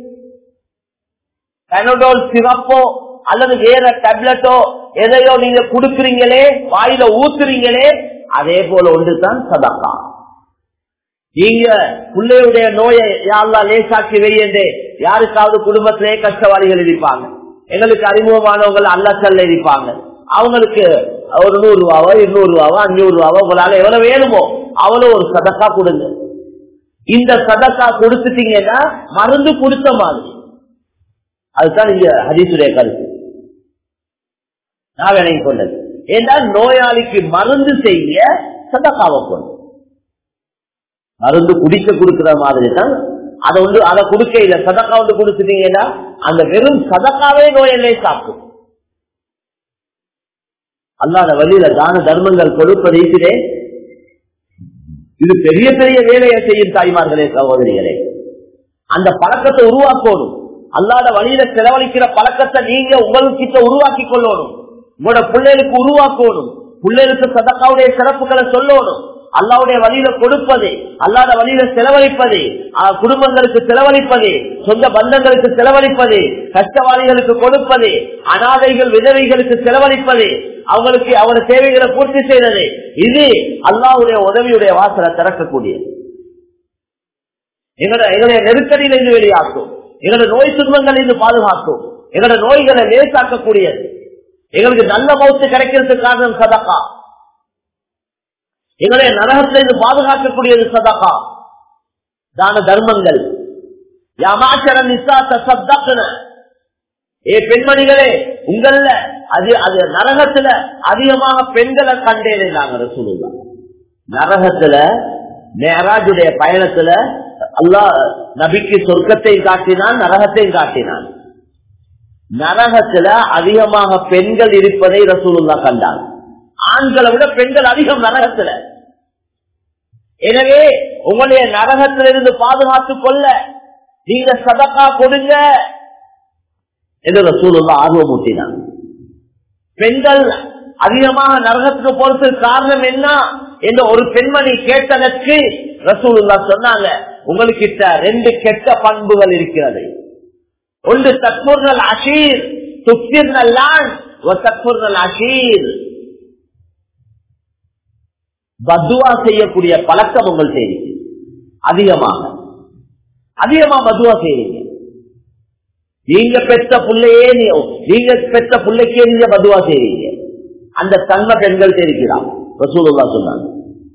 பெனடோல் சிறப்போ அல்லது வேற டேப்லெட்டோ எதையோ நீங்க குடுக்குறீங்களே வாயில ஊத்துறீங்களே அதே போல ஒன்றுதான் சதகா நீங்க பிள்ளையுடைய நோயை யாரெல்லாம் லேசாக்கி வையண்டே யாருக்காவது குடும்பத்திலே கஷ்டவாளிகள் இருப்பாங்க எங்களுக்கு அறிமுகமானவங்க அல்லச்சல்ல இருப்பாங்க அவங்களுக்கு ஒரு நூறு ரூபாவோ இருநூறு ரூபாவோ அஞ்சூறு ரூபாவோ உங்களால எவ்வளவு வேணுமோ அவ்வளவு ஒரு சதக்கா கொடுங்க இந்த சதக்கா கொடுத்துட்டீங்கன்னா மருந்து கொடுத்த மாதிரி அதுதான் இங்க ஹதீசுடைய கருத்து நான் விளங்கி கொண்டது ஏன்னா நோயாளிக்கு மருந்து செய்ய சதக்காவை கொண்டு மருந்து குடிக்க கொடுக்கிற மாதிரி தான் அதை வந்து அதை கொடுக்க இல்ல சதக்கா வந்து கொடுத்துட்டீங்கன்னா அந்த வெறும் சதக்காவே நோயல்லே சாப்பிடும் அல்லாத வழியில தான தர்மங்கள் கொடுப்பது இருக்கிறே இது பெரிய பெரிய வேலையை செய்யும் தாய்மார்களே சகோதரிகளே அந்த பழக்கத்தை உருவாக்கணும் அல்லாத வழியில செலவழிக்கிற பழக்கத்தை நீங்க உங்களுக்கு உருவாக்கி கொள்ளணும் உங்களோட பிள்ளைகளுக்கு உருவாக்கணும் பிள்ளைகளுக்கு சதக்காவுடைய சிறப்புகளை சொல்லணும் அல்லாவுடைய வழியில கொடுப்பது அல்லாத வழியில செலவழிப்பது குடும்பங்களுக்கு செலவழிப்பது சொந்த பந்தங்களுக்கு செலவழிப்பது கஷ்டவாளிகளுக்கு கொடுப்பது அனாதைகள் விதவைகளுக்கு செலவழிப்பது அவங்களுக்கு அவருடைய தேவைகளை பூர்த்தி செய்வது இது அல்லாவுடைய உதவியுடைய வாசலை திறக்கக்கூடியது எங்களோட எங்களுடைய நெருக்கடியில இருந்து வெளியாக்கும் எங்களோட நோய் துன்பங்கள் இருந்து பாதுகாக்கும் எங்களோட நோய்களை லேசாக்கக்கூடியது எங்களுக்கு நல்ல மௌத்து கிடைக்கிறதுக்கு காரணம் சதக்கா எங்களுடைய நரகத்திலிருந்து பாதுகாக்கக்கூடியது சதக்கா தான தர்மங்கள் ஏ பெண்மணிகளே உங்கள அது அது நரகத்துல அதிகமாக பெண்களை கண்டேன் நாங்க சொல்லுங்க நரகத்துல மேராஜுடைய பயணத்துல அல்லா நபிக்கு சொர்க்கத்தையும் காட்டினான் நரகத்தையும் காட்டினான் நரகத்துல அதிகமாக பெண்கள் இருப்பதை ரசூலுல்லா கண்டான் ஆண்களை விட பெண்கள் அதிகம் நரகத்துல எனவே உங்களுடைய நரகத்திலிருந்து பாதுகாத்துக் கொள்ள நீங்க சதக்கா கொடுங்க என்று ரசூலுல்லா ஆர்வமூட்டினான் பெண்கள் அதிகமாக நரகத்துக்கு போறதுக்கு காரணம் என்ன என்று ஒரு பெண்மணி கேட்டதற்கு ரசூலுல்லா சொன்னாங்க உங்களுக்கிட்ட ரெண்டு கெட்ட பண்புகள் இருக்கிறது ஒன்று தற்பூர்ணல் அஷீர் துப்பிர்னல் தற்பூர்ணல் அஷீர் பத்துவா செய்யக்கூடிய பழக்கம் உங்கள் செய்தி அதிகமாக அதிகமா பத்துவா செய்றீங்க நீங்க பெற்ற பிள்ளையே நீங்க பெற்ற பிள்ளைக்கே நீங்க பதுவா செய்றீங்க அந்த தன்மை பெண்கள் தெரிவிக்கிறான் ரசூலுல்லா சொன்னாங்க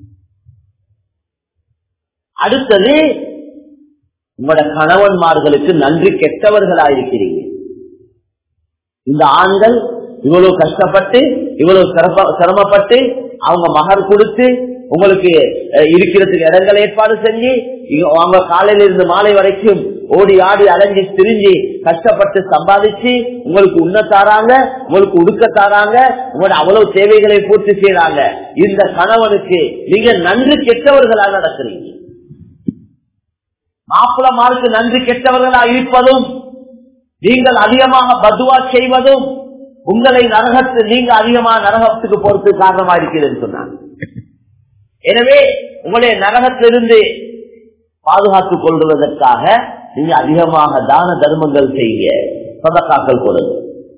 அடுத்தது உங்களோட கணவன்மார்களுக்கு நன்றி கெட்டவர்களாயிருக்கிறீங்க இந்த ஆண்கள் இவ்வளவு கஷ்டப்பட்டு இவ்வளவு சிரமப்பட்டு அவங்க மகர் கொடுத்து உங்களுக்கு இருக்கிறதுக்கு இடங்கள் ஏற்பாடு செஞ்சு அவங்க காலையில இருந்து மாலை வரைக்கும் ஓடி ஆடி அலைஞ்சி திரிஞ்சு கஷ்டப்பட்டு சம்பாதிச்சு உங்களுக்கு உண்ண தாராங்க உங்களுக்கு உடுக்க தாராங்க உங்களோட அவ்வளவு தேவைகளை பூர்த்தி செய்யறாங்க இந்த கணவனுக்கு நீங்க நன்றி கெட்டவர்களா நடக்கிறீங்க மாப்பிளமாருக்கு நன்றி கெட்டவர்களா இருப்பதும் நீங்கள் அதிகமாக பதுவா செய்வதும் உங்களை நரகத்து நீங்க அதிகமாக நரகத்துக்கு போறதுக்கு காரணமா இருக்கிறதுன்னு சொன்னாங்க எனவே உங்களுடைய நரகத்திலிருந்து பாதுகாத்துக் கொள்வதற்காக நீங்க அதிகமாக தான தர்மங்கள் செய்ய சதக்காக்கள் கொடுங்க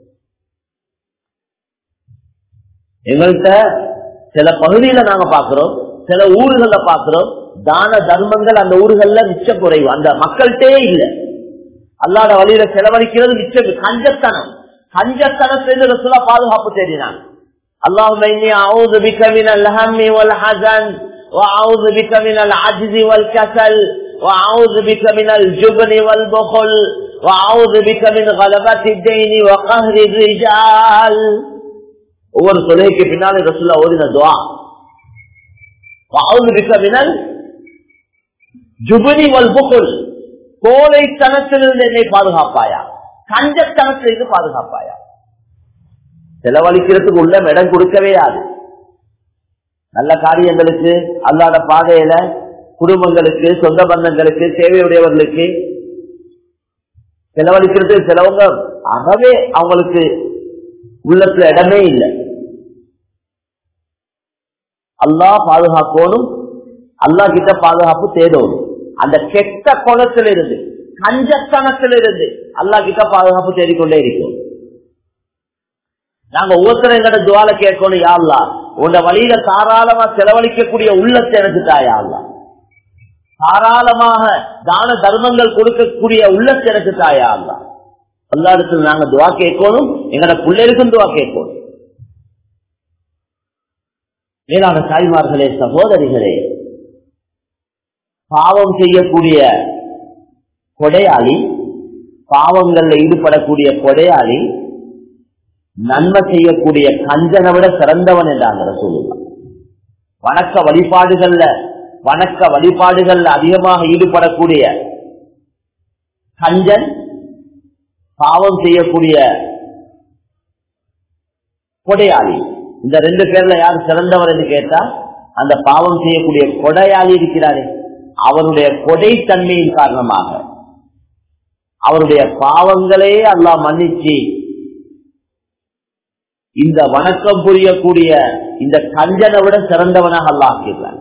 எங்கள்கிட்ட சில பகுதியில நாங்க பாக்குறோம் சில ஊர்கள்ல பாக்குறோம் தான தர்மங்கள் அந்த ஊர்கள்ல மிச்ச குறைவு அந்த மக்கள்கிட்டே இல்லை அல்லாத வழியில செலவழிக்கிறது மிச்சம் கஞ்சத்தனம் கஞ்சத்தனத்திலிருந்து ரசூலா பாதுகாப்பு தேடினான் اللهم إني أعوذ بك من الهم والحزن وأعوذ بك من العجز والكسل وأعوذ بك من الجبن والبخل وأعوذ بك من غلبة الدين وقهر الرجال ஒவ்வொரு தொலைக்கு பின்னாலே ரசூல்லா ஓதின துவா وأعوذ بك من الجبن والبخل கோழைத்தனத்திலிருந்து என்னை பாதுகாப்பாயா கஞ்சத்தனத்திலிருந்து பாதுகாப்பாயா செலவழிக்கிறதுக்கு உள்ள இடம் கொடுக்கவே ஆகுது நல்ல காரியங்களுக்கு அல்லாத பாதையில குடும்பங்களுக்கு சொந்த பந்தங்களுக்கு சேவையுடையவர்களுக்கு செலவழிக்கிறது சிலவங்க அறவே அவங்களுக்கு உள்ளத்துல இடமே இல்லை அல்லா பாதுகாக்கணும் அல்லா கிட்ட பாதுகாப்பு தேடணும் அந்த கெட்ட குணத்திலிருந்து கஞ்சத்தனத்திலிருந்து அல்லா கிட்ட பாதுகாப்பு தேடிக்கொண்டே இருக்கும் நாங்க ஒவ்வொருத்தரும் எங்கட துவால கேட்கணும் யாழ்லா உண்ட வழியில தாராளமா செலவழிக்கக்கூடிய உள்ளத்தை எனக்கு தாயா அல்லா தாராளமாக தான தர்மங்கள் கொடுக்கக்கூடிய உள்ளத்தை எனக்கு தாயா அல்லா எல்லா இடத்துல நாங்க துவா கேட்கணும் எங்கட பிள்ளைகளுக்கும் துவா கேட்கணும் மேலான தாய்மார்களே சகோதரிகளே பாவம் செய்யக்கூடிய கொடையாளி பாவங்கள்ல ஈடுபடக்கூடிய கொடையாளி நன்மை செய்யக்கூடிய கஞ்சனை விட சிறந்தவன் என்றாங்க சொல்லுவாங்க வணக்க வழிபாடுகள்ல வணக்க வழிபாடுகள்ல அதிகமாக ஈடுபடக்கூடிய கஞ்சன் பாவம் செய்யக்கூடிய கொடையாளி இந்த ரெண்டு பேர்ல யார் சிறந்தவர் என்று கேட்டா அந்த பாவம் செய்யக்கூடிய கொடையாளி இருக்கிறாரே அவருடைய கொடை தன்மையின் காரணமாக அவருடைய பாவங்களே அல்லாஹ் மன்னிச்சு இந்த வணக்கம் புரியக்கூடிய இந்த கஞ்சனை விட சிறந்தவனாக அல்லாஹ் ஆக்கிடுறான்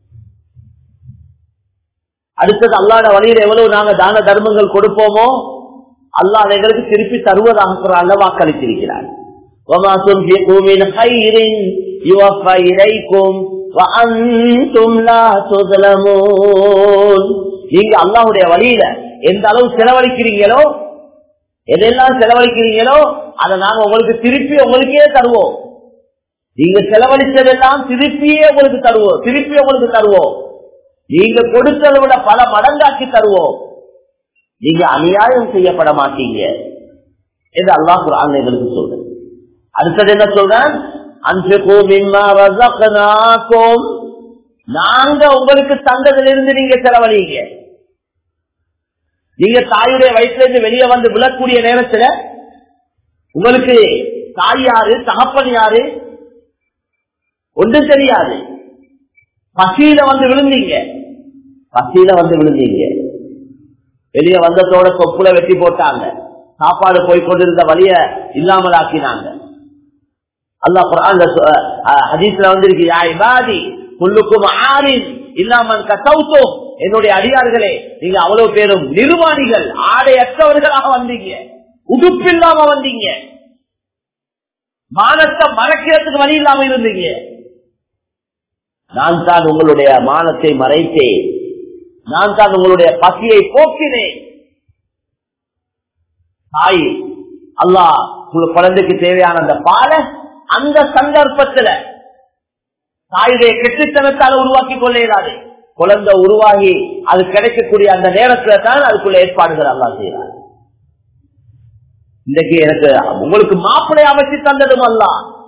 அடுத்தது அல்லாத வழியில் எவ்வளவு நாங்க தான தர்மங்கள் கொடுப்போமோ அல்லாஹ் எங்களுக்கு திருப்பி தருவதாக குரான்ல வாக்களித்திருக்கிறார் وما تنفقوا من خير يوفى إليكم وأنتم لا تظلمون நீங்க அல்லாஹுடைய வழியில எந்த அளவு செலவழிக்கிறீங்களோ எதெல்லாம் செலவழிக்கிறீங்களோ அதை நாங்க உங்களுக்கு திருப்பி உங்களுக்கே தருவோம் நீங்க செலவழித்ததெல்லாம் திருப்பியே உங்களுக்கு தருவோம் திருப்பி உங்களுக்கு தருவோம் நீங்க கொடுத்ததை விட பல மடங்காக்கி தருவோம் நீங்க அநியாயம் செய்யப்பட மாட்டீங்க என்று அல்லாஹ் குரான் எங்களுக்கு சொல்றது அடுத்தது என்ன சொல்றேன் நாங்க உங்களுக்கு தந்ததிலிருந்து நீங்க செலவழிங்க நீங்க தாயுடைய வயிற்றுல இருந்து வெளியே வந்து விழக்கூடிய நேரத்துல உங்களுக்கு தாய் யாரு தகப்பன் யாரு ஒன்றும் தெரியாது பசியில வந்து விழுந்தீங்க பசியில வந்து விழுந்தீங்க வெளியே வந்ததோட தொப்புல வெட்டி போட்டாங்க சாப்பாடு போய் கொண்டிருந்த வழிய இல்லாமல் ஆக்கினாங்க அல்லாஹ் குர்ஆன்ல ஹதீஸ்ல வந்திருக்கு யா இபாதி குல்லுக்கும் ஆரின் இல்லாமன் கசௌத்தோ என்னுடைய அடியார்களே நீங்க அவ்வளவு பேரும் நிர்வாணிகள் ஆடையற்றவர்களாக வந்தீங்க உடுப்பில்லாம வந்தீங்க மானத்தை மறைக்கிறதுக்கு வழி இல்லாம இருந்தீங்க நான் தான் உங்களுடைய மானத்தை மறைத்தேன் நான் தான் உங்களுடைய பசியை போக்கினேன் தாய் அல்லாஹ் உங்க குழந்தைக்கு தேவையான அந்த பாலை அந்த சந்தர்ப்பத்துல தாயுடைய கெட்டுத்தனத்தால் உருவாக்கி கொள்ள இயலாது குழந்தை உருவாகி அது கிடைக்கக்கூடிய அந்த நேரத்துல தான் அதுக்குள்ள ஏற்பாடுகள் அல்லா செய்யறார் இன்றைக்கு எனக்கு உங்களுக்கு மாப்பிளை அமைச்சு தந்ததும் அல்ல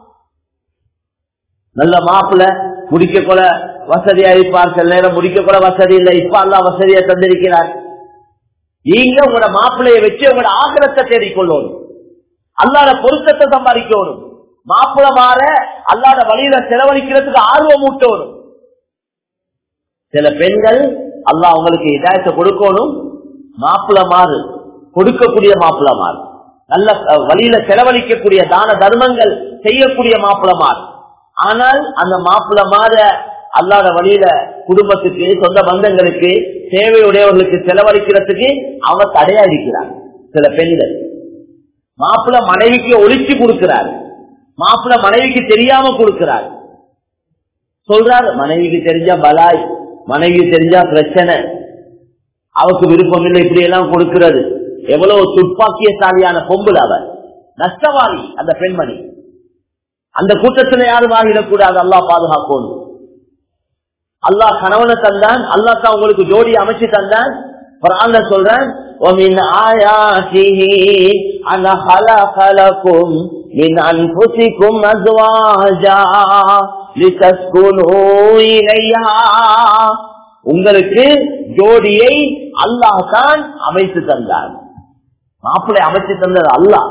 நல்ல மாப்பிள்ள முடிக்க கொள்ள வசதியா இருப்பார் சில நேரம் முடிக்க கூட வசதி இல்லை இப்ப அல்லா வசதியா தந்திருக்கிறார் நீங்க உங்களோட மாப்பிள்ளைய வச்சு உங்களோட ஆகிரத்தை தேடிக்கொள்ளணும் அல்லாத பொருத்தத்தை சம்பாதிக்கணும் மாப்பிள்ள மாற அல்லாத வழியில செலவழிக்கிறதுக்கு ஆர்வம் ஊட்டணும் சில பெண்கள் அல்லா அவங்களுக்கு இதாயத்தை கொடுக்கணும் மாப்பிள்ள மாறு கொடுக்கக்கூடிய மாப்பிள்ள மாறு நல்ல வழியில செலவழிக்கக்கூடிய தான தர்மங்கள் செய்யக்கூடிய மாப்பிள்ள மாறு ஆனால் அந்த மாப்பிள்ள மாற அல்லாத வழியில குடும்பத்துக்கு சொந்த பந்தங்களுக்கு தேவையுடையவர்களுக்கு செலவழிக்கிறதுக்கு அவங்க தடையா இருக்கிறாங்க சில பெண்கள் மாப்பிள்ள மனைவிக்கு ஒழிச்சு கொடுக்கிறார் மாப்பிள்ள மனைவிக்கு தெரியாம கொடுக்கிறார் சொல்றாரு மனைவிக்கு தெரிஞ்சா பலாய் மனைவிக்கு தெரிஞ்சா பிரச்சனை அவருக்கு விருப்பம் இல்லை இப்படி எல்லாம் கொடுக்கிறது எவ்வளவு துப்பாக்கியசாலியான பொம்புல அவர் நஷ்டவாளி அந்த பெண்மணி அந்த கூட்டத்தில் யாரும் ஆகிடக்கூடாது அல்லா பாதுகாக்கணும் அல்லாஹ் கணவனை தந்தான் அல்லாஹ் தான் உங்களுக்கு ஜோடி அமைச்சு தந்தான் குர்ஆன்ல சொல்றேன் وَمِنْ آيَاتِهِ أَنْ خَلَقَ لَكُمْ مِنْ أَنْفُسِكُمْ أَزْوَاجًا لِتَسْكُنُوا إِلَيْهَا உங்களுக்கு ஜோடியை அல்லாஹ் தான் அமைத்து தந்தான் மாப்பிளை அமைத்து தந்தது அல்லாஹ்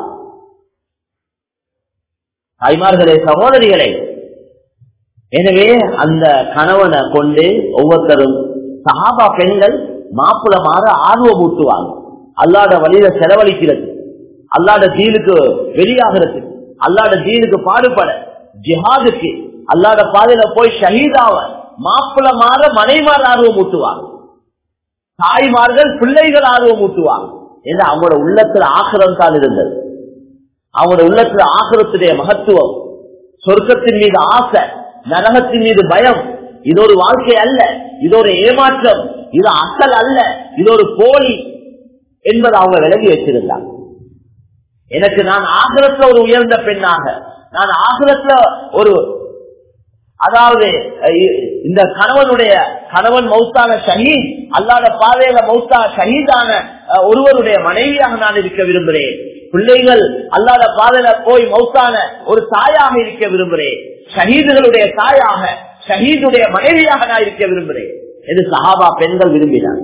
தாய்மார்களே சகோதரிகளே எனவே அந்த கணவனை கொண்டு ஒவ்வொருத்தரும் சஹாபா பெண்கள் மாப்பிள மாற ஆர்வம் ஊட்டுவாங்க அல்லாட வழியில செலவழிக்கிறது அல்லாட தீனுக்கு வெளியாகிறது அல்லாட தீனுக்கு பாடுபட ஜிஹாதுக்கு அல்லாட பாதையில போய் ஷஹீதாவ மாப்பிள மாற மனைமார் ஆர்வம் ஊட்டுவாங்க தாய்மார்கள் பிள்ளைகள் ஆர்வம் ஊட்டுவாங்க ஏன்னா அவங்களோட உள்ளத்துல ஆக்கிரம் தான் இருந்தது அவங்களோட உள்ளத்துல ஆக்கிரத்துடைய மகத்துவம் சொர்க்கத்தின் மீது ஆசை நரகத்தின் மீது பயம் இது ஒரு வாழ்க்கை அல்ல இது ஒரு ஏமாற்றம் இது அசல் அல்ல இது ஒரு போலி என்பதை அவங்க விலகி வச்சிருந்தாங்க எனக்கு நான் ஆகிரத்துல ஒரு உயர்ந்த பெண்ணாக நான் ஆகிரத்துல ஒரு அதாவது அஹ், இந்த கணவனுடைய கணவன் மௌத்தான ஷஹீத் அல்லாத பாதையில மௌத்தா ஷஹீதான அஹ், ஒருவருடைய மனைவியாக நான் இருக்க விரும்புகிறேன் பிள்ளைகள் அல்லாத பாதையில போய் மௌத்தான ஒரு தாயாக இருக்க விரும்புகிறேன் ஷஹீதுகளுடைய தாயாக ஷஹீதுடைய மனைவியாக நான் இருக்க விரும்புகிறேன் என்று சஹாபா பெண்கள் விரும்பினார்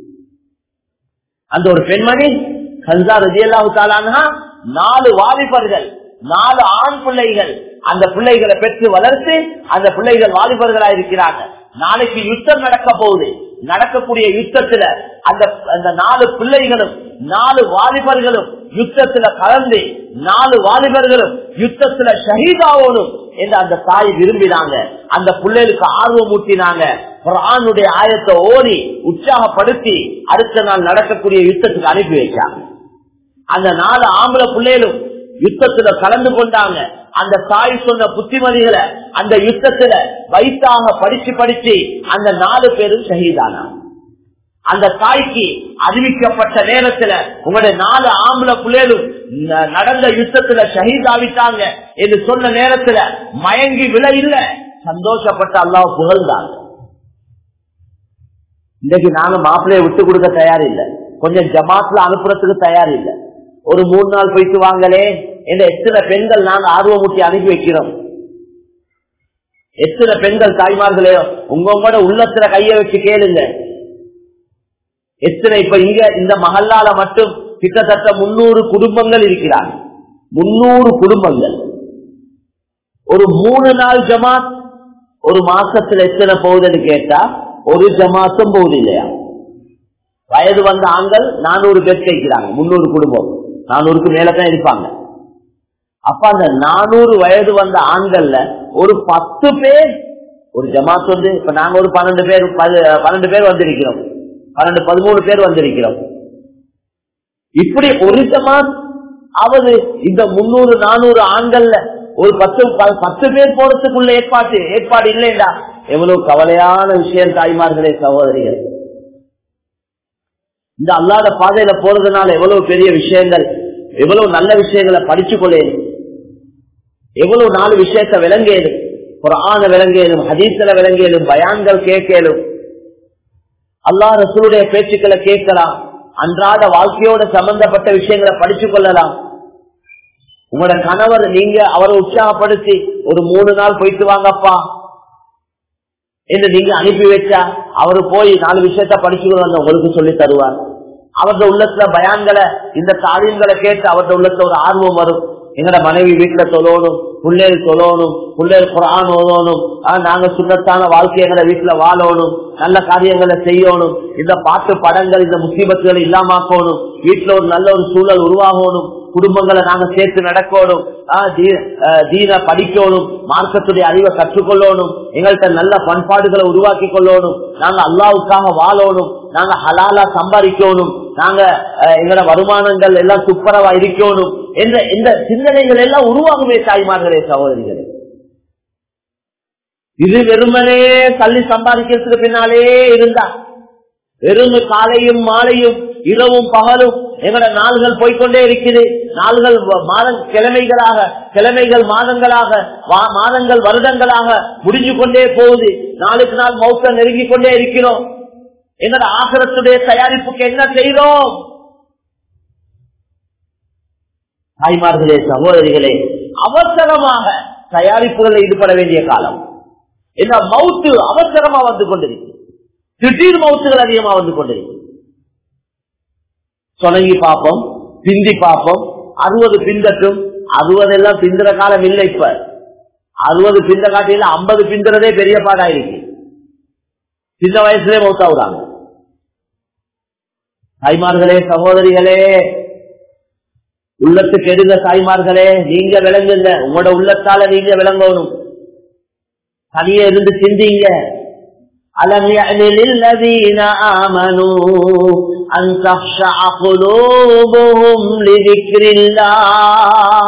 அந்த ஒரு பெண்மணி கன்சா ரஜியல்லாஹு தாலானா நாலு வாலிபர்கள் நாலு ஆண் பிள்ளைகள் அந்த பிள்ளைகளை பெற்று வளர்த்து அந்த பிள்ளைகள் வாலிபர்களா இருக்கிறாங்க நாளைக்கு யுத்தம் நடக்க போகுது நடக்கக்கூடிய யுத்தத்துல அந்த அந்த நாலு பிள்ளைகளும் நாலு வாலிபர்களும் யுத்தத்துல கலந்து நாலு வாலிபர்களும் யுத்தத்துல ஷஹீதாவோனும் என்று அந்த தாய் விரும்பினாங்க அந்த பிள்ளைகளுக்கு ஆர்வம் ஊட்டினாங்க குரானுடைய ஆயத்தை ஓடி உற்சாகப்படுத்தி அடுத்த நாள் நடக்கக்கூடிய யுத்தத்துக்கு அனுப்பி வைச்சாங்க அந்த நாலு ஆம்பளை பிள்ளைகளும் யுத்தத்துல கலந்து கொண்டாங்க அந்த தாய் சொன்ன புத்திமதிகளை அந்த யுத்தத்துல வயிற்றாக படிச்சு படிச்சு அந்த நாலு பேரும் ஷஹீதானாங்க அந்த தாய்க்கு அறிவிக்கப்பட்ட நேரத்துல உங்களுடைய நாலு ஆம்பளை பிள்ளைகளும் ந- நடந்த யுத்தத்துல ஷஹீதாவிட்டாங்க என்று சொன்ன நேரத்துல மயங்கி விலை இல்ல சந்தோஷப்பட்டு அல்லாஹ் புகழ்ந்தாங்க இன்னைக்கு நாங்க மாப்பிள்ளைய விட்டு கொடுக்க தயார் இல்ல கொஞ்சம் ஜமாத்ல அனுப்புறதுக்கு தயார் இல்ல ஒரு மூணு நாள் போயிட்டு வாங்களே என்ற எத்தனை பெண்கள் நாங்க ஆர்வம் ஊட்டி அனுப்பி வைக்கிறோம் எத்தனை பெண்கள் தாய்மார்களே உங்க உங்களோட உள்ளத்துல கைய வச்சு கேளுங்க எத்தனை இப்ப இங்க இந்த மஹல்லால மட்டும் கிட்டத்தட்ட முன்னூறு குடும்பங்கள் இருக்கிறாங்க முன்னூறு குடும்பங்கள் ஒரு மூணு நாள் ஜமாத் ஒரு மாசத்துல எத்தனை போகுதுன்னு கேட்டா ஒரு ஜமாத்தும் போகுது இல்லையா வயது வந்த ஆண்கள் நானூறு பேர் கேட்கிறாங்க முன்னூறு குடும்பம் நானூறுக்கு மேலதான் இருப்பாங்க அப்ப அந்த நானூறு வயது வந்த ஆண்கள்ல ஒரு பத்து பேர் ஒரு ஜமாத் வந்து இப்ப நாங்க ஒரு பன்னெண்டு பேர் பது- பன்னெண்டு பேர் வந்திருக்கிறோம் பன்னெண்டு பதிமூணு பேர் வந்திருக்கிறோம் இப்படி ஒரு ஜமாத் அவது இந்த முன்னூறு நானூறு ஆண்கள்ல ஒரு பத்து ப- பத்து பேர் போறதுக்குள்ள ஏற்பாடு ஏற்பாடு இல்லைண்டா எவ்வளவு கவலையான விஷயம் தாய்மார்களே சகோதரிகள் இந்த அல்லாத பாதையில போறதுனால எவ்வளவு பெரிய விஷயங்கள் எவ்வளவு நல்ல விஷயங்களை படிச்சு கொள்ளேன் எவ்வளவு நாலு விஷயத்த விளங்கேடும் குரான விளங்கேடும் ஹதீஸ்ல விளங்கேடும் பயான்கள் கேட்கலும் அல்லாஹ் ரசூலுடைய பேச்சுக்களை கேட்கலாம் அன்றாட வாழ்க்கையோட சம்பந்தப்பட்ட விஷயங்களை படிச்சு கொள்ளலாம் உங்களோட கணவர் நீங்க அவரை உற்சாகப்படுத்தி ஒரு மூணு நாள் போயிட்டு வாங்கப்பா என்று நீங்க அனுப்பி வச்சா அவரு போய் நாலு விஷயத்த படிச்சுக்கணும் உங்களுக்கு சொல்லி தருவார் அவரது உள்ளத்துல பயான்களை இந்த தாலியங்களை கேட்டு அவரது உள்ளத்துல ஒரு ஆர்வம் வரும் எங்கட மனைவி வீட்டுல தொழணும் பிள்ளைகள் தொழணும் பிள்ளைகள் குரான் ஓதணும் ஆஹ் நாங்க சுண்ணத்தான வாழ்க்கை எங்களை வீட்டுல வாழணும் நல்ல காரியங்களை செய்யணும் இந்த பாட்டு படங்கள் இந்த முசீபத்துகளை இல்லாமக்கணும் வீட்டுல ஒரு நல்ல ஒரு சூழல் உருவாகணும் குடும்பங்களை நாங்க சேர்த்து நடக்கணும் ஆஹ் தீ- ஆஹ் தீன படிக்கணும் மார்க்கத்துடைய அறிவை கற்றுக்கொள்ளணும் எங்கள்கிட்ட நல்ல பண்பாடுகளை உருவாக்கி கொள்ளணும் நாங்க அல்லாவுக்காக வாழணும் நாங்க ஹலாலா சம்பாதிக்கணும் நாங்க ஆஹ் எங்களோட வருமானங்கள் எல்லாம் துப்புரவா இருக்கணும் என்ற இந்த சிந்தனைகள் எல்லாம் உருவாகுமே தாய்மார்களே சகோதரிகளே இது வெறுமனே தள்ளி சம்பாதிக்கிறதுக்கு பின்னாலே இருந்தா வெறும் காலையும் மாலையும் இரவும் பகலும் எங்களோட நாள்கள் போய்கொண்டே இருக்குது நாள்கள் மாத கிழமைகளாக கிழமைகள் மாதங்களாக மாதங்கள் வருடங்களாக முடிஞ்சு கொண்டே போகுது நாளுக்கு நாள் மௌத்த நெருங்கிக் கொண்டே இருக்கிறோம் எங்களோட ஆசிரத்துடைய தயாரிப்புக்கு என்ன செய்தோம் தாய்மார்களே சகோதரிகளே அவசரமாக தயாரிப்புகளில் ஈடுபட வேண்டிய காலம் என்ன மவுத்து அவசரமா வந்து கொண்டிருக்கு திடீர் மவுத்துகள் அதிகமா வந்து கொண்டிருக்கு சொனங்கி பார்ப்போம் பிந்தி பார்ப்போம் அறுபது பிந்தட்டும் அறுபது எல்லாம் பிந்துற காலம் இல்லை இப்ப அறுபது பிந்த காட்டில ஐம்பது பிந்துறதே பெரிய பாடாயிருக்கு சின்ன வயசுலயே மௌத்தாவுறாங்க தாய்மார்களே சகோதரிகளே உள்ளத்துக்கு எடுங்க தாய்மார்களே நீங்க விளங்குங்க உங்களோட உள்ளத்தால நீங்க விளங்கணும் தனியே இருந்து சிந்திங்க ألم يأن للذين آمنوا أن تخشع قلوبهم لذكر الله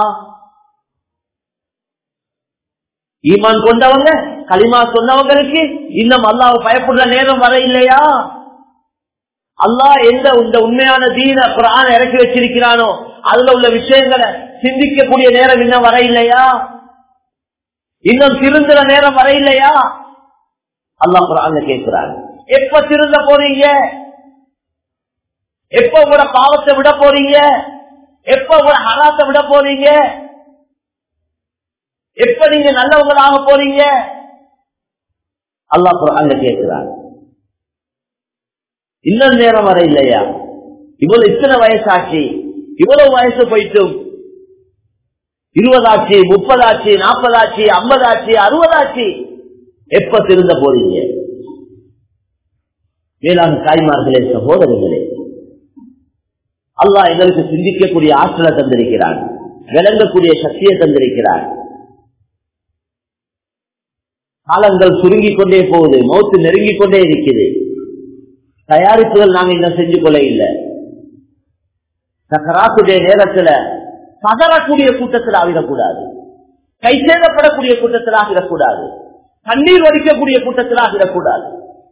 ஈமான் கொண்டவங்க களிமா சொன்னவங்களுக்கு இன்னும் அல்லாஹ் பயப்படுற நேரம் வர இல்லையா அல்லாஹ் எந்த இந்த உண்மையான தீன குரான இறக்கி வச்சிருக்கிறானோ அதுல உள்ள விஷயங்களை சிந்திக்கக்கூடிய நேரம் இன்னும் வர இல்லையா இன்னும் திருந்துற நேரம் வர இல்லையா அல்லாஹ் குரான் கேட்கிறாங்க எப்ப திருந்த போறீங்க எப்ப உங்களோட பாவத்தை விட போறீங்க எப்ப உங்களோட ஹராத்தை விட போறீங்க எப்ப நீங்க நல்லவங்களாக போறீங்க அல்லாஹ் குரான் கேட்கிறாங்க இன்னும் நேரம் வர இல்லையா இவ்வளவு இத்தனை வயசாச்சு இவ்வளவு வயசு போயிட்டும் இருபதாச்சு முப்பதாச்சு நாற்பதாச்சு ஐம்பதாச்சு அறுபதாச்சு எப்ப திருந்த போறீங்க மேலாண் தாய்மார்களே சகோதரர்களே அல்லாஹ் எங்களுக்கு சிந்திக்கக்கூடிய ஆற்றலை தந்திருக்கிறார் விளங்கக்கூடிய சக்தியை தந்திருக்கிறார் காலங்கள் சுருங்கிக் கொண்டே போகுது மௌத்து நெருங்கிக் கொண்டே இருக்குது தயாரிப்புகள் நாங்க இன்னும் செஞ்சு கொள்ள இல்லை சக்கராத்துடைய நேரத்துல பதறக்கூடிய கூட்டத்தில் ஆகிடக்கூடாது கை சேதப்படக்கூடிய கூட்டத்தில் ஆகிடக்கூடாது கண்ணீர் வடிக்கக்கூடிய கூட்டத்தில் ஆகிடக்கூடாது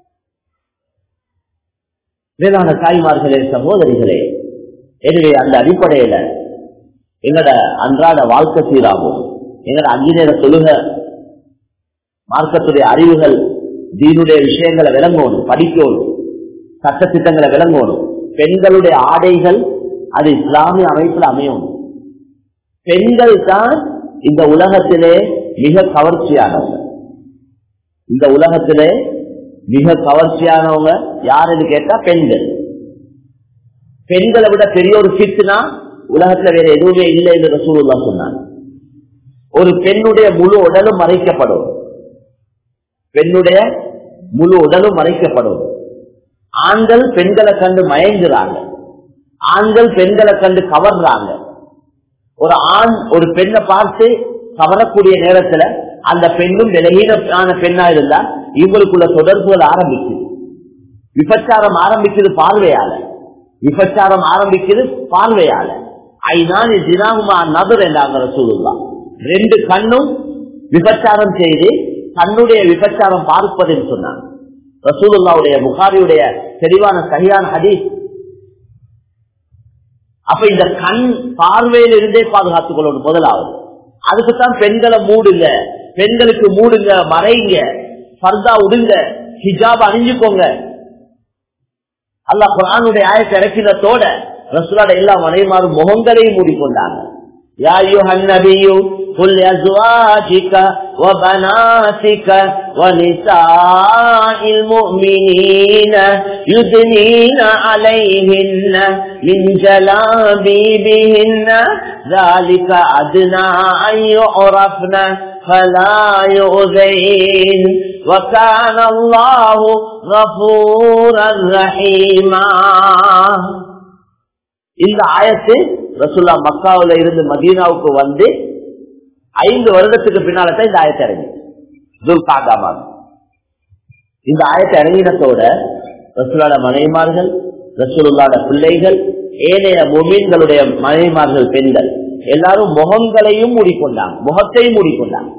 வேளாண் தாய்மார்களே சகோதரிகளே எனவே அந்த அடிப்படையில எங்கட அன்றாட வாழ்க்கை சீராகும் எங்கட அஞ்சு நேர தொழுக மார்க்கத்துடைய அறிவுகள் தீனுடைய விஷயங்களை விளங்கணும் படிக்கணும் சட்ட திட்டங்களை விளங்கணும் பெண்களுடைய ஆடைகள் அது இஸ்லாமிய அமைப்பில் அமையும் பெண்கள் தான் இந்த உலகத்திலே மிக கவர்ச்சியானவங்க இந்த உலகத்திலே மிக கவர்ச்சியானவங்க யாருன்னு கேட்டா பெண்கள் பெண்களை விட பெரிய ஒரு சித்துனா உலகத்துல வேற எதுவுமே இல்லை என்று ரசூலுல்லா சொன்னாங்க ஒரு பெண்ணுடைய முழு உடலும் மறைக்கப்படும் பெண்ணுடைய முழு உடலும் மறைக்கப்படும் ஆண்கள் பெண்களை கண்டு மயங்குறாங்க ஆண்கள் பெண்களை கண்டு கவர்றாங்க ஒரு ஆண் ஒரு பெண்ணை பார்த்து கவரக்கூடிய நேரத்துல அந்த பெண்ணும் விலகீனமான பெண்ணா இருந்தா இவங்களுக்குள்ள தொடர்புகள் ஆரம்பிக்குது விபச்சாரம் ஆரம்பிக்குது பார்வையால விபச்சாரம் ஆரம்பிக்குது பார்வையால ஐநான் தினாகுமா நபர் என்றாங்க ரசூலுல்லா ரெண்டு கண்ணும் விபச்சாரம் செய்து தன்னுடைய விபச்சாரம் பார்ப்பதுன்னு சொன்னாங்க ரசூலுல்லாவுடைய புகாரியுடைய தெளிவான சரியான ஹதீஸ் அப்ப இந்த கண் பார்வையில இருந்தே பாதுகாத்துக் கொள்ளணும் முதலாவது அதுக்குத்தான் பெண்களை மூடுங்க பெண்களுக்கு மூடுங்க மறைங்க பர்தா உடுங்க ஹிஜாப் அணிஞ்சுக்கோங்க அல்லாஹ் குரானுடைய ஆயத்தை இறக்கினத்தோட ரசூலாட எல்லா மனைமாரும் முகங்களையும் மூடிக்கொண்டாங்க يا أيها النبي قل لأزواجك وبناتك ونساء المؤمنين يدنين عليهن من جلابيبهن ذلك أدنى أن يعرفن فلا يؤذين وكان الله غفورا رحيما இந்த ஆயத்து ரசுல்லா மக்காவில இருந்து மதீனாவுக்கு வந்து ஐந்து வருடத்துக்கு பின்னால்தான் இந்த ஆயத்தை இறங்கி துல்காகாமான் இந்த ஆயத்தை இறங்கினத்தோட ரசூலாட மனைவிமார்கள் ரசூலுல்லாட பிள்ளைகள் ஏனைய முமீன்களுடைய மனைவிமார்கள் பெண்கள் எல்லாரும் முகங்களையும் மூடிக்கொண்டாங்க முகத்தையும் மூடிக்கொண்டாங்க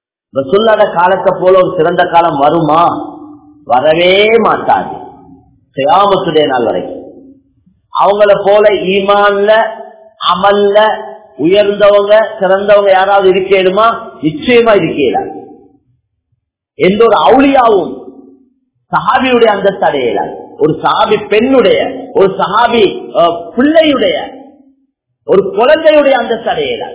ரசுல்லாட காலத்தை போல ஒரு சிறந்த காலம் வருமா வரவே மாட்டாது கியாமத்துடைய நாள் வரைக்கும் அவங்கள போல ஈமான்ல அமல்ல உயர்ந்தவங்க சிறந்தவங்க யாராவது இருக்கேனுமா நிச்சயமா இருக்கல எந்த ஒரு அவுளியாவும் சஹாபியுடைய அந்தஸ்து அடையலாம் ஒரு சஹாபி பெண்ணுடைய ஒரு சஹாபி அஹ், பிள்ளையுடைய ஒரு குழந்தையுடைய அந்தஸ்து அடையலாம்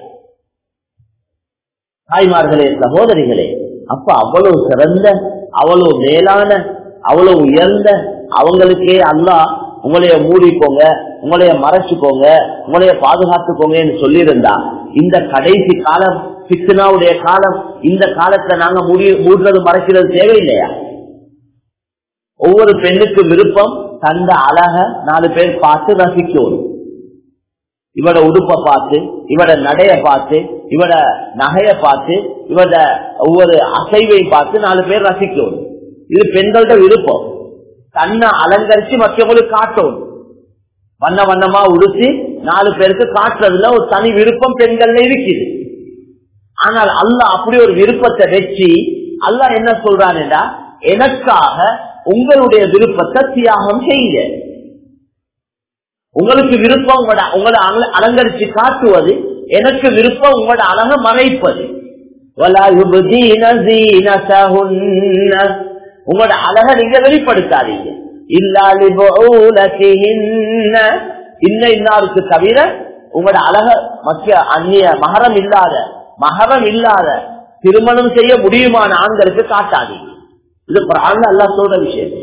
தாய்மார்களே சகோதரிகளே அப்ப அவ்வளவு சிறந்த அவ்வளவு மேலான அவ்வளவு உயர்ந்த அவங்களுக்கே அல்லாஹ் உங்களைய மூடிக்கோங்க உங்களைய மறைச்சுக்கோங்க உங்களைய பாதுகாத்துக்கோங்கன்னு சொல்லியிருந்தா இந்த கடைசி காலம் பிக்னாவுடைய காலம் இந்த காலத்தை நாங்க மூடி மூடுறது மறைக்கிறது தேவையில்லையா ஒவ்வொரு பெண்ணுக்கு விருப்பம் தந்த அழக நாலு பேர் பார்த்து ரசிக்கணும் இவட உடுப்ப பார்த்து இவட நடைய பார்த்து இவட நகைய பார்த்து இவட ஒவ்வொரு அசைவை பார்த்து நாலு பேர் ரசிக்கணும் இது பெண்கள்ட விருப்பம் தன்னை அலங்கரிச்சு மற்றவங்களுக்கு காட்டணும் வண்ண வண்ணமா உடுத்தி நாலு பேருக்கு காட்டுறதுல ஒரு தனி விருப்பம் பெண்கள்ல இருக்குது ஆனால் அல்லாஹ் அப்படி ஒரு விருப்பத்தை வச்சு அல்லாஹ் என்ன சொல்றான்டா எனக்காக உங்களுடைய விருப்பத்தை தியாகம் செய்யுங்க உங்களுக்கு விருப்பம் உங்களோட உங்களை அல- அலங்கரிச்சு காட்டுவது எனக்கு விருப்பம் உங்களோட அழக மறைப்பது وَلَا يُبْدِينَ زِينَتَهُنَّ. உங்களோட அழக நீங்க வெளிப்படுத்தாதீங்க இல்லா லிபுஊலத்திஹின்ன. இன்ன இன்னாருக்கு தவிர உங்களோட அழக மற்ற அந்நிய மகரம் இல்லாத மகரம் இல்லாத திருமணம் செய்ய முடியுமான ஆண்களுக்கு காட்டாதீங்க இது குரான்ல அல்லாஹ் சொல்ற விஷயம்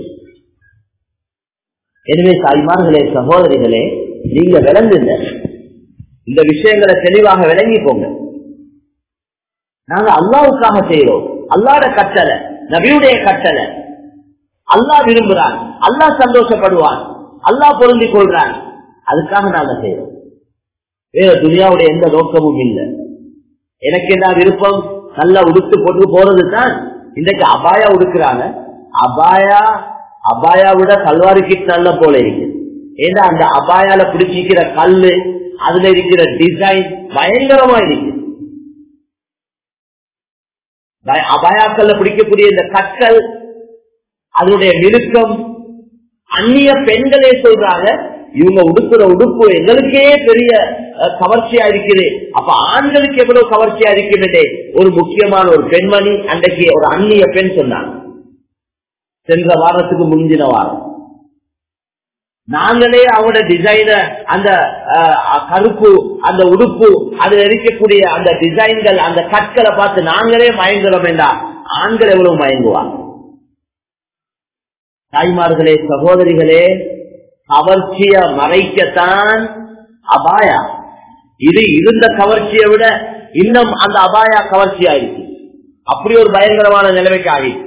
எனவே தாய்மார்களே சகோதரிகளே நீங்க விளங்குங்க இந்த விஷயங்களை தெளிவாக விளங்கி போங்க நாங்க அல்லாவுக்காக செய்யறோம் அல்லாட கட்டளை நபியுடைய கட்டளை அல்லாஹ் விரும்புறான் அல்லாஹ் சந்தோஷப்படுவான் அல்லாஹ் பொருந்திக் கொள்றான் அதுக்காக நாங்க செய்யறோம் வேற துனியாவுடைய எந்த நோக்கமும் இல்லை எனக்கு என்ன விருப்பம் நல்லா உடுத்து போட்டு போறது தான் இன்றைக்கு அபாயா உடுக்கிறாங்க அபாயா அபாயா விட கல்வாரி கிட் நல்ல போல இருக்கு ஏன்னா அந்த அபாயால பிடிச்சிக்கிற கல்லு அதுல இருக்கிற டிசைன் பயங்கரமா இருக்கு பய- அபாயாக்கள்ல பிடிக்கக்கூடிய இந்த கற்கள் அதனுடைய நெருக்கம் அந்நிய பெண்களே சொல்றாங்க இவங்க உடுப்புற உடுப்பு எங்களுக்கே பெரிய அஹ், கவர்ச்சியா இருக்குது அப்ப ஆண்களுக்கு எவ்வளவு கவர்ச்சியா இருக்கிறது ஒரு முக்கியமான ஒரு பெண்மணி அன்றைக்கு ஒரு அந்நிய பெண் சொன்னாங்க சென்ற வாரத்துக்கு முந்தின வாரம் நாங்களே அவங்களோட டிசைன அந்த அஹ், கருப்பு அந்த உடுப்பு அதுல இருக்கக்கூடிய அந்த டிசைன்கள் அந்த கற்களை பார்த்து நாங்களே மயங்குறோம் என்றா ஆண்கள் எவ்வளவு மயங்குவாங்க தாய்மார்களே சகோதரிகளே கவர்ச்சிய மறைக்கத்தான் அபாயா இது இருந்த கவர்ச்சியை விட இன்னும் அந்த அபாயா கவர்ச்சியா இருக்கு அப்படி ஒரு பயங்கரமான நிலைமைக்கு ஆகிடுச்சு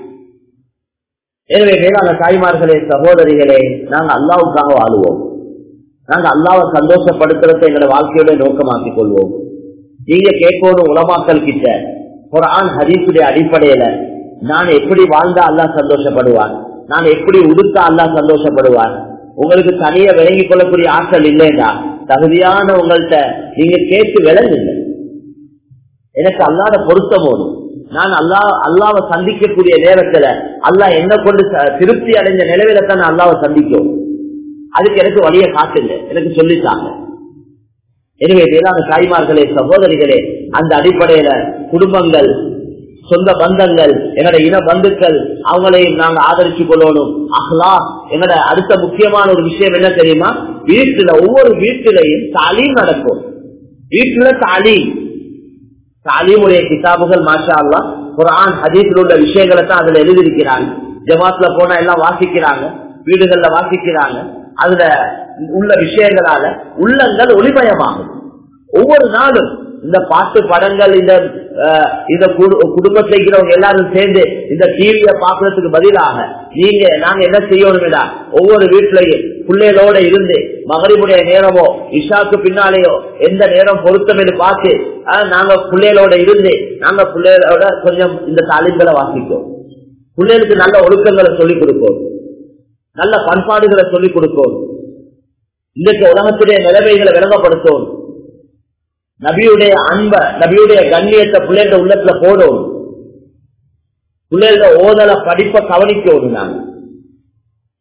எனவே மேலான தாய்மார்களே சகோதரிகளே நாங்க அல்லாவுக்காக வாழுவோம் நாங்க அல்லாவை சந்தோஷப்படுத்துறதை எங்களோட வாழ்க்கையோட நோக்கமாக்கிக் கொள்வோம் நீங்க கேட்கணும் உலமாக்கல் கிட்ட ஒரு ஆண் ஹதீசுடைய அடிப்படையில நான் எப்படி வாழ்ந்தா அல்லாஹ் சந்தோஷப்படுவான் நான் எப்படி உடுத்தா அல்லாஹ் சந்தோஷப்படுவான் உங்களுக்கு தனியா விளங்கிக் கொள்ளக்கூடிய ஆற்றல் இல்லைண்டா தகுதியான உங்கள்கிட்ட நீங்க கேட்டு விளங்குங்க எனக்கு அல்லாத பொருத்தம் போதும் நான் அல்லா அல்லாவை சந்திக்கக்கூடிய நேரத்துல அல்லாஹ் என்ன கொண்டு ச- திருப்தி அடைஞ்ச நிலவில தான் நான் அல்லாவை சந்திக்கும் அதுக்கு எனக்கு வழியை காட்டுங்க எனக்கு சொல்லித்தாங்க எனவே வேளாண் தாய்மார்களே சகோதரிகளே அந்த அடிப்படையில குடும்பங்கள் சொந்த பந்தங்கள் எங்கட இன பந்துக்கள் அவங்களையும் நாங்க ஆதரிச்சு கொள்ளணும் அஹ்லா எங்கட அடுத்த முக்கியமான ஒரு விஷயம் என்ன தெரியுமா வீட்டுல ஒவ்வொரு வீட்டிலையும் தாலீம் நடக்கும் வீட்டுல தாலீம் தாலீமுடைய கிதாபுகள் மாஷா அல்லா குரான் ஹதீஸில் உள்ள விஷயங்களை தான் அதுல எழுதியிருக்கிறாங்க ஜமாத்ல போனா எல்லாம் வாசிக்கிறாங்க வீடுகள்ல வாசிக்கிறாங்க அதுல உள்ள விஷயங்களால உள்ளங்கள் ஒளிமயமாகும் ஒவ்வொரு நாளும் இந்த பாட்டு படங்கள் இந்த அஹ், இந்த குடு- குடும்பத்தில் இருக்கிறவங்க எல்லாரும் சேர்ந்து இந்த டிவிய பாக்குறதுக்கு பதிலாக நீங்க நாங்க என்ன செய்யணும்டா ஒவ்வொரு வீட்டிலையும் பிள்ளைகளோட இருந்து மகரிபுடைய நேரமோ இஷாக்கு பின்னாலேயோ எந்த நேரம் பொருத்தம் என்று பார்த்து அஹ், நாங்க பிள்ளைகளோட இருந்து நாங்க பிள்ளைகளோட கொஞ்சம் இந்த தாலிம்களை வாசிக்கும் பிள்ளைகளுக்கு நல்ல ஒழுக்கங்களை சொல்லிக் கொடுப்போம் நல்ல பண்பாடுகளை சொல்லிக் கொடுப்போம் இன்றைக்கு உலகத்துடைய நிலைமைகளை விளங்கப்படுத்தும் நபியுடைய அன்ப நபியுடைய கண்ணியத்தை பிள்ளைகள உள்ளத்துல போடும் பிள்ளைகள ஓதல படிப்பை கவனிக்கணும் நாங்க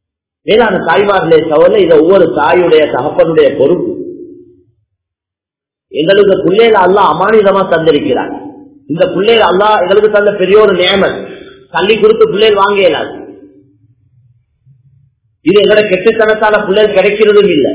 மேலான தாய்மார்களே சவல இத ஒவ்வொரு தாயுடைய தகப்பனுடைய பொறுப்பு எங்களுக்கு பிள்ளைகள் அல்லா அமானிதமா தந்திருக்கிறார் இந்த பிள்ளைகள் அல்லா எங்களுக்கு தந்த பெரிய ஒரு நியமன் தள்ளி கொடுத்து பிள்ளைகள் வாங்க இயலாது இது எங்கட கெட்டுத்தனத்தால பிள்ளைகள் கிடைக்கிறதும் இல்லை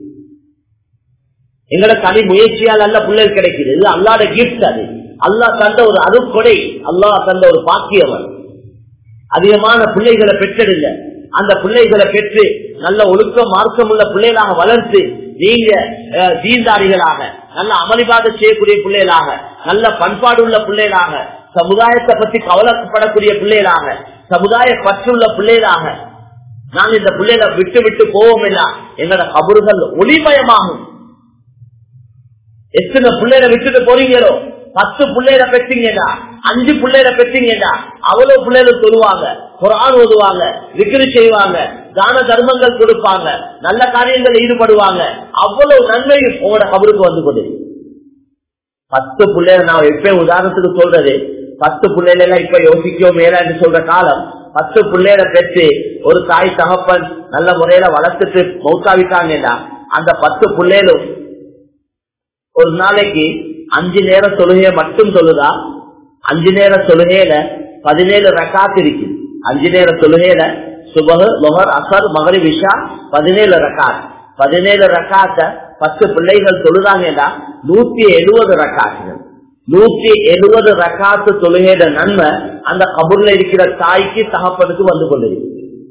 எங்கட தனி முயற்சியால் அல்ல பிள்ளைகள் கிடைக்குது இது அல்லாட கிஃப்ட் அது அல்லா தந்த ஒரு அருக்கொடை அல்லா தந்த ஒரு பாக்கியவன் அதிகமான பிள்ளைகளை பெற்றெடுங்க அந்த பிள்ளைகளை பெற்று நல்ல ஒழுக்க மார்க்கம் உள்ள பிள்ளைகளாக வளர்த்து நீங்க தீர்ந்தாரிகளாக நல்ல அமளிபாத செய்யக்கூடிய பிள்ளைகளாக நல்ல பண்பாடு உள்ள பிள்ளைகளாக சமுதாயத்தை பத்தி கவலைப்படக்கூடிய பிள்ளைகளாக சமுதாய பற்றுள்ள பிள்ளைகளாக நாங்க இந்த பிள்ளைகளை விட்டு விட்டு போவோம் இல்ல எங்களோட கபறுகள் ஒளிமயமாகும் எத்தனை பிள்ளைகளை விட்டுட்டு போறீங்களோ பத்து பிள்ளைகளை பெற்றீங்கடா அஞ்சு பிள்ளைகளை பெற்றீங்கடா அவ்வளவு பிள்ளைகள் சொல்லுவாங்க குரான் ஓதுவாங்க விக்கிரி செய்வாங்க தான தர்மங்கள் கொடுப்பாங்க நல்ல காரியங்கள் ஈடுபடுவாங்க அவ்வளவு நன்மையும் உங்களோட கபருக்கு வந்து கொண்டு பத்து பிள்ளைகள் நான் எப்பயும் உதாரணத்துக்கு சொல்றது பத்து பிள்ளைகள் எல்லாம் இப்ப யோசிக்கோ மேல என்று சொல்ற காலம் பத்து பிள்ளைகளை பெற்று ஒரு தாய் தகப்பன் நல்ல முறையில வளர்த்துட்டு மௌத்தாவிட்டாங்கன்னா அந்த பத்து பிள்ளைகளும் ஒரு நாளைக்கு அஞ்சு நேர தொழுகைய மட்டும் சொல்லுதா அஞ்சு நேர தொழுகையில பதினேழு ரக்காத்து இருக்கு அஞ்சு நேர தொழுகையில சுபகு லொஹர் அசர் மகரி விஷா பதினேழு ரக்காத் பதினேழு ரக்காத்த பத்து பிள்ளைகள் தொழுதாங்கன்னா நூத்தி எழுபது ரக்காத்துகள் நூத்தி எழுபது ரக்காத்து தொழுகையிட நன்மை அந்த கபூர்ல இருக்கிற தாய்க்கு தகப்பனுக்கு வந்து கொண்டிருக்கு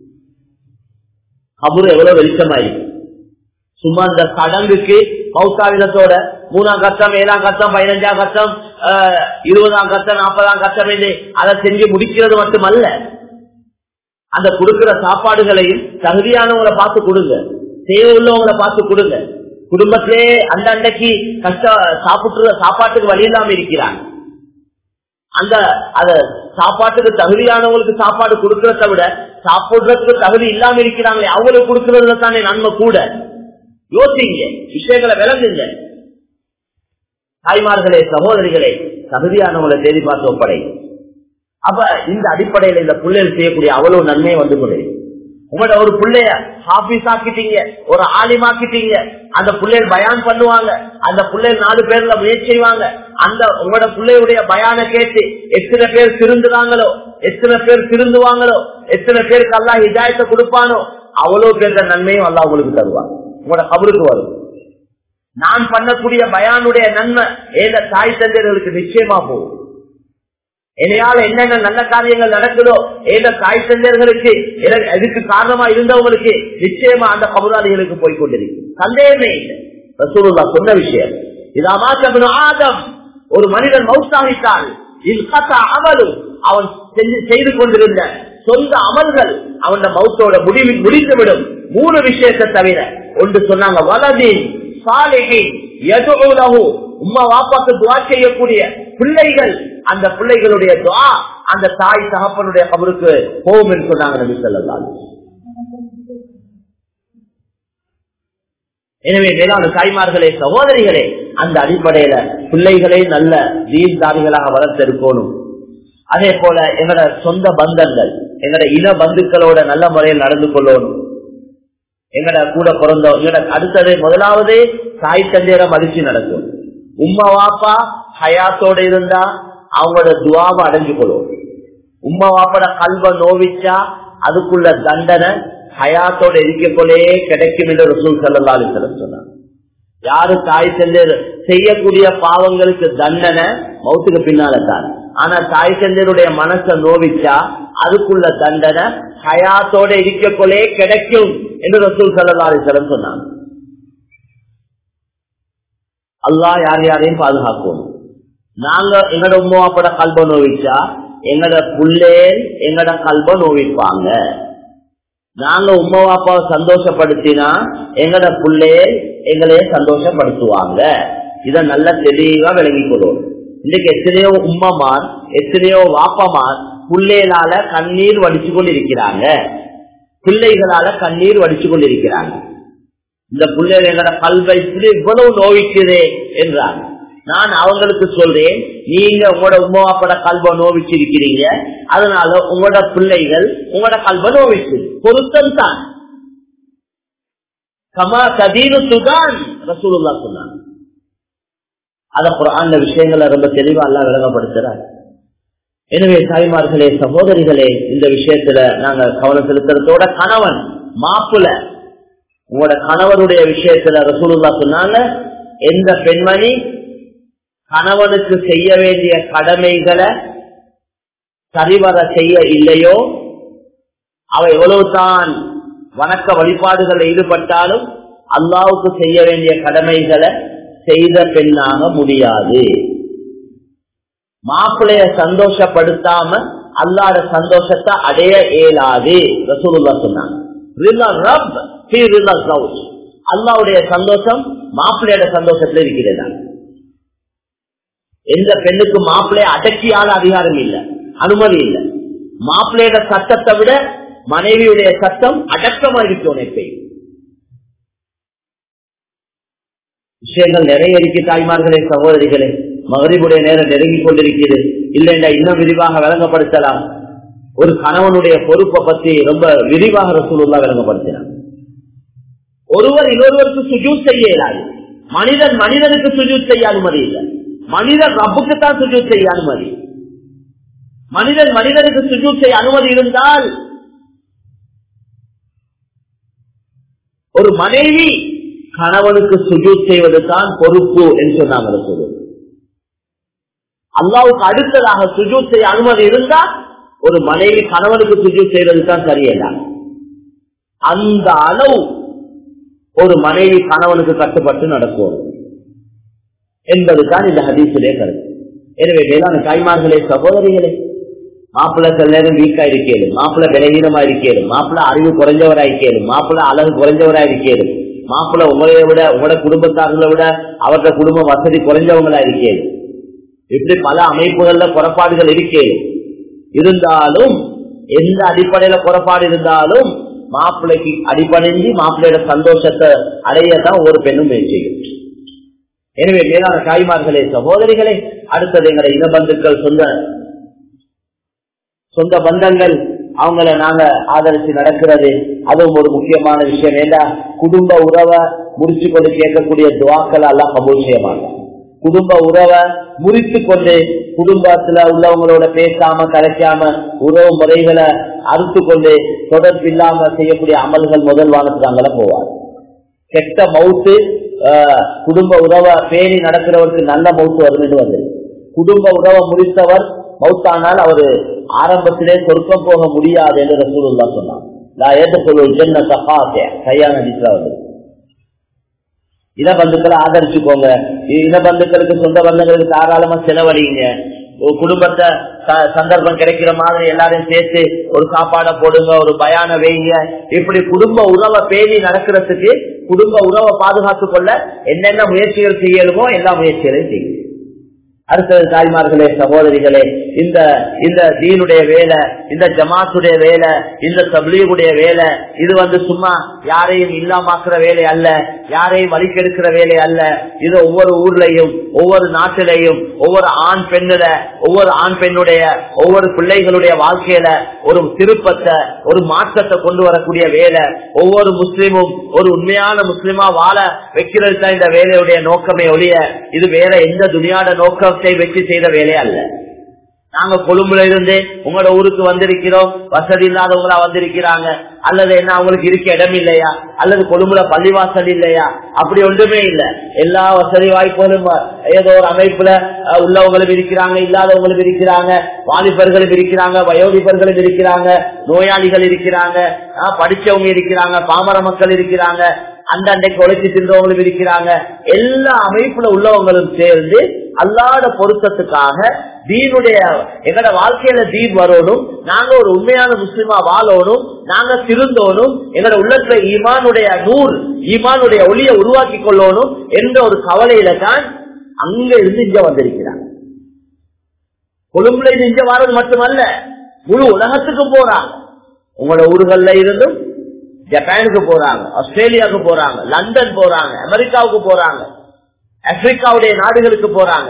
கபூர் எவ்வளவு வெளிச்சமாயிருக்கு சும்மா இந்த சடங்குக்கு மௌத்தாவிதத்தோட மூணாம் கட்டம் ஏழாம் கட்டம் பதினஞ்சாம் கட்டம் இருபதாம் கட்டம் நாற்பதாம் கட்டம் என்று அதை செஞ்சு முடிக்கிறது மட்டுமல்ல அந்த கொடுக்கிற சாப்பாடுகளையும் தகுதியானவங்களை பார்த்து கொடுங்க தேவை உள்ளவங்களை பார்த்து கொடுங்க குடும்பத்திலே அந்த அன்னைக்கு கஷ்ட சாப்பிட்டு சாப்பாட்டுக்கு வழி இல்லாம இருக்கிறாங்க அந்த அத சாப்பாட்டுக்கு தகுதியானவங்களுக்கு சாப்பாடு கொடுக்கறத விட சாப்பிடுறதுக்கு தகுதி இல்லாம இருக்கிறாங்களே அவங்களுக்கு கொடுக்கறதுல தானே நன்மை கூட யோசிங்க விஷயங்களை விளங்குங்க தாய்மார்களே சகோதரிகளே தகுதியானவங்களை தேடி பார்த்து ஒப்படை அப்ப இந்த அடிப்படையில இந்த பிள்ளைகள் செய்யக்கூடிய அவ்வளவு நன்மையை வந்து கொண்டு உங்களோட ஒரு பிள்ளைய ஹாபீஸ் ஆக்கிட்டீங்க ஒரு ஆலிமாக்கிட்டீங்க அந்த பிள்ளைகள் பயான் பண்ணுவாங்க அந்த பிள்ளைகள் நாலு பேர்ல முயற்சி செய்வாங்க அந்த உங்களோட பிள்ளையுடைய பயான கேட்டு எத்தனை பேர் திருந்துறாங்களோ எத்தனை பேர் திருந்துவாங்களோ எத்தனை பேருக்கு அல்லா ஹிதாயத்தை கொடுப்பானோ அவ்வளவு பேருட நன்மையும் அல்லா உங்களுக்கு தருவாங்க உங்களோட கபருக்கு வரும் நான் பண்ணக்கூடிய பயானுடைய நன்மை ஏத தாய் தந்தையர்களுக்கு நிச்சயமா போகும் என்னையால என்னென்ன நல்ல காரியங்கள் நடக்குதோ ஏத தாய் தந்தையர்களுக்கு இதுக்கு காரணமா இருந்தவங்களுக்கு நிச்சயமா அந்த கபுராளிகளுக்கு போய் கொண்டிருக்கு சந்தேகமே இல்லை ரசூலுல்லா சொன்ன விஷயம் இதாமா ஆதம் ஒரு மனிதன் மௌசாகிட்டால் அமலும் அவன் செய்து கொண்டிருந்த சொந்த அமல்கள் அவன் மௌத்தோட முடிவில் முடிந்துவிடும் மூணு விஷயத்தை தவிர ஒன்று சொன்னாங்க வலதின் சாலைகை உமா வாப்பாக்கு துவா செய்யக்கூடிய பிள்ளைகள் அந்த பிள்ளைகளுடைய துவா அந்த தாய் தகப்பனுடைய கபருக்கு போகும் என்று சொன்னாங்க நபி சொல்லலாம் எனவே மேலான தாய்மார்களே சகோதரிகளே அந்த அடிப்படையில பிள்ளைகளை நல்ல தீர்தாரிகளாக வளர்த்தெடுக்கணும் அதே போல எங்களோட சொந்த பந்தங்கள் எங்களோட இன பந்துக்களோட நல்ல முறையில் நடந்து கொள்ளணும் எங்கட கூட பிறந்தோம் எங்கட அடுத்தது முதலாவது தாய் தந்தையரை மதிச்சு நடக்கும் உம்மா வாப்பா ஹயாத்தோட இருந்தா அவங்களோட துவாவை அடைஞ்சு கொள்ளும் உம்மா வாப்போட கல்வ நோவிச்சா அதுக்குள்ள தண்டனை ஹயாத்தோட இருக்கக்குள்ளே கிடைக்கும் என்று ரசூல் சல்லா அலிசலம் சொன்னார் யாரு தாய் தந்தையர் செய்யக்கூடிய பாவங்களுக்கு தண்டனை மௌத்துக்கு பின்னால தான் ஆனா தாய் தந்தையருடைய மனசை நோவிச்சா அதுக்குள்ள தண்டனை ஹயாத்தோட இருக்கக்குள்ளே கிடைக்கும் என்று ரசூல் சல்லா அலிசலம் சொன்னாங்க அல்லா யார் யாரையும் பாதுகாக்கும் நாங்க எங்கட உமாப்பட கல்ப நோவிச்சா எங்கட புள்ளே எங்கட கல்ப நோவிப்பாங்க நாங்க உமா அப்பாவை சந்தோஷப்படுத்தினா எங்கட புள்ளே எங்களையே சந்தோஷப்படுத்துவாங்க இத நல்ல தெளிவா விளங்கிக் கொள்ளும் இன்னைக்கு எத்தனையோ உம்மமார் எத்தனையோ வாப்பமார் புள்ளைகளால கண்ணீர் வடிச்சு கொண்டிருக்கிறாங்க பிள்ளைகளால கண்ணீர் வடிச்சு கொண்டிருக்கிறாங்க இந்த பிள்ளைகள் எங்களோட கல்வை இப்படி இவ்வளவு நோவிக்குதே என்றாங்க நான் அவங்களுக்கு சொல்றேன் நீங்க உங்களோட உமாப்பட கல்வ நோவிச்சிருக்கிறீங்க அதனால உங்களோட பிள்ளைகள் உங்களோட கல்வ நோவிச்சு பொருத்தம் தான் கமா கதீனு துதான் ரசூலுல்லா சொன்னாங்க அத அந்த விஷயங்களை ரொம்ப தெளிவா எல்லாம் விளங்கப்படுத்துறார் எனவே தாய்மார்களே சகோதரிகளே இந்த விஷயத்துல நாங்க கவனம் செலுத்துறதோட கணவன் மாப்புல உங்களோட கணவருடைய விஷயத்துல ரசூலுல்லா சொன்னாங்க எந்த பெண்மணி கணவனுக்கு செய்ய வேண்டிய கடமைகளை சரிவர செய்ய இல்லையோ அவ எவ்வளவுதான் வணக்க வழிபாடுகளில் ஈடுபட்டாலும் அல்லாவுக்கு செய்ய வேண்டிய கடமைகளை செய்த பெண்ணாக முடியாது மாப்பிளைய சந்தோஷப்படுத்தாம அல்லாட சந்தோஷத்தை அடைய இயலாது ரசூலுல்லா சொன்னாங்க அல்லாவுடைய சந்தோஷம் மாப்பிள்ளையோட சந்தோஷத்துல இருக்கிறதா எந்த பெண்ணுக்கு மாப்பிள்ளைய அடக்கியால அதிகாரம் இல்லை அனுமதி இல்லை மாப்பிள்ளையோட சட்டத்தை விட மனைவியுடைய சட்டம் அடக்கமா இருக்கும் எப்பயும் விஷயங்கள் நிறைய இருக்கு தாய்மார்களே சகோதரிகளே மகரிபுடைய நேரம் நெருங்கிக் கொண்டிருக்கிறது இல்லைண்டா இன்னும் விரிவாக விளங்கப்படுத்தலாம் ஒரு கணவனுடைய பொறுப்பை பத்தி ரொம்ப விரிவாக ரசூலுல்லா விளங்கப்படுத்தினார் ஒருவர் இன்னொருவருக்கு சுஜூத் செய்ய இயலாது மனிதன் மனிதனுக்கு சுஜூத் செய்ய அனுமதி இல்லை மனிதன் ரப்புக்கு தான் சுஜூத் செய்ய அனுமதி மனிதன் மனிதனுக்கு சுஜூத் செய்ய அனுமதி இருந்தால் ஒரு மனைவி கணவனுக்கு சுஜூத் செய்வதுதான் பொறுப்பு என்று சொன்னாங்க சொல்லுவது அல்லாவுக்கு அடுத்ததாக சுஜூத் செய்ய அனுமதி இருந்தால் ஒரு மனைவி கணவனுக்கு சுஜூத் செய்வது தான் சரியல்ல அந்த அளவு ஒரு மனைவி கணவனுக்கு கட்டுப்பட்டு நடக்கும் என்பதுதான் இந்த ஹதீசுடைய கருத்து எனவே வேளாண் தாய்மார்களே சகோதரிகளே மாப்பிள்ள சில நேரம் வீக்கா இருக்கேன் மாப்பிள்ள பலகீனமா இருக்கேன் மாப்பிள்ள அறிவு குறைஞ்சவரா இருக்கேன் மாப்பிள்ள அழகு குறைஞ்சவரா இருக்கேன் மாப்பிள்ள உங்களைய விட உங்களோட குடும்பத்தார்களை விட அவരുടെ குடும்ப வசதி குறைஞ்சவங்களா இருக்கேன் இப்படி பல அமைப்புகள்ல குறைபாடுகள் இருக்கேன் இருந்தாலும் எந்த அடிப்படையில குறைபாடு இருந்தாலும் மாப்பிள்ளைக்கு அடிப்படைஞ்சு மாப்பிள்ளையோட சந்தோஷத்தை அடையத்தான் ஒரு பெண்ணும் முயற்சி எனவே மேலான தாய்மார்களே சகோதரிகளே அடுத்தது எங்களை இனபந்துக்கள் சொந்த சொந்த பந்தங்கள் அவங்கள நாங்க ஆதரிச்சு நடக்கிறது அதுவும் ஒரு முக்கியமான விஷயம் ஏண்டா குடும்ப உறவை முடிச்சு கொண்டு கேட்கக்கூடிய துவாக்கள் எல்லாம் கபூல் செய்யமாங்க குடும்ப உறவை முறித்து கொண்டு குடும்பத்துல உள்ளவங்களோட பேசாம கரைக்காம உறவு முறைகளை அறுத்து கொண்டு தொடர்பு இல்லாம செய்யக்கூடிய அமல்கள் முதல் வானத்துக்கு அங்கல போவார் கெட்ட மவுத்து குடும்ப உறவை பேணி நடக்கிறவருக்கு நல்ல மவுத்து வரும் வந்து குடும்ப உறவை முடித்தவர் மவுத்தானால் அவரு ஆரம்பத்திலே சொர்க்கம் போக முடியாது என்று ரசூலுல்லா சொன்னார் நான் ஏற்றுக்கொள்வது ஜென்னத்தை காசே கையான வந்து இனபந்துக்களை ஆதரிச்சுக்கோங்க இனபந்துக்களுக்கு சொந்த பந்தங்களுக்கு தாராளமா செலவழிங்க குடும்பத்தை சந்தர்ப்பம் கிடைக்கிற மாதிரி எல்லாரையும் சேர்த்து ஒரு சாப்பாடை போடுங்க ஒரு பயான வைங்க இப்படி குடும்ப உறவை பேணி நடக்கிறதுக்கு குடும்ப உறவை பாதுகாத்துக் கொள்ள என்னென்ன முயற்சிகள் செய்யணுமோ எல்லா முயற்சிகளையும் செய்யுங்க அடுத்தது தாய்மார்களே சகோதரிகளே இந்த இந்த தீனுடைய வேலை இந்த ஜமாத்துடைய வேலை இந்த தபிலீகுடைய வேலை இது வந்து சும்மா யாரையும் இல்லாமாக்குற வேலை அல்ல யாரையும் வலிக்கெடுக்கிற வேலை அல்ல இது ஒவ்வொரு ஊர்லயும் ஒவ்வொரு நாட்டிலையும் ஒவ்வொரு ஆண் பெண்ணுல ஒவ்வொரு ஆண் பெண்ணுடைய ஒவ்வொரு பிள்ளைகளுடைய வாழ்க்கையில ஒரு திருப்பத்தை ஒரு மாற்றத்தை கொண்டு வரக்கூடிய வேலை ஒவ்வொரு முஸ்லீமும் ஒரு உண்மையான முஸ்லிமா வாழ வைக்கிறது தான் இந்த வேலையுடைய நோக்கமே ஒழிய இது வேற எந்த துணியாட நோக்கத்தை வச்சு செய்த வேலை அல்ல நாங்க கொழும்புல இருந்து உங்களோட ஊருக்கு வந்திருக்கிறோம் வசதி இல்லாதவங்களா வந்திருக்கிறாங்க அல்லது என்ன அவங்களுக்கு இருக்க இடம் இல்லையா அல்லது கொழும்புல பள்ளிவாசல் இல்லையா அப்படி ஒன்றுமே இல்லை எல்லா வசதி வாய்ப்புகளும் ஏதோ ஒரு அமைப்புல உள்ளவங்களும் இருக்கிறாங்க இல்லாதவங்களும் இருக்கிறாங்க வாலிபர்களும் இருக்கிறாங்க வயோதிபர்களும் இருக்கிறாங்க நோயாளிகள் இருக்கிறாங்க படிச்சவங்க இருக்கிறாங்க பாமர மக்கள் இருக்கிறாங்க அந்தண்டைக்கு உழைச்சி தின்றவங்களும் இருக்கிறாங்க எல்லா அமைப்புல உள்ளவங்களும் சேர்ந்து அல்லாத பொருத்தத்துக்காக தீனுடைய எங்கட வாழ்க்கையில தீன் வரணும் நாங்க ஒரு உண்மையான முஸ்லிமா வாழணும் நாங்க திருந்தோனும் எங்கட உள்ளத்துல ஈமானுடைய நூல் ஈமானுடைய ஒளிய உருவாக்கி கொள்ளணும் என்ற ஒரு கவலையில தான் அங்க இருந்து இங்க வந்திருக்கிறாங்க கொழும்புல இருந்து இங்க வர்றது மட்டுமல்ல முழு உலகத்துக்கு போறாங்க உங்களோட ஊர்கள்ல இருந்தும் ஜப்பானுக்கு போறாங்க ஆஸ்திரேலியாவுக்கு போறாங்க லண்டன் போறாங்க அமெரிக்காவுக்கு போறாங்க ஆப்பிரிக்காவுடைய நாடுகளுக்கு போறாங்க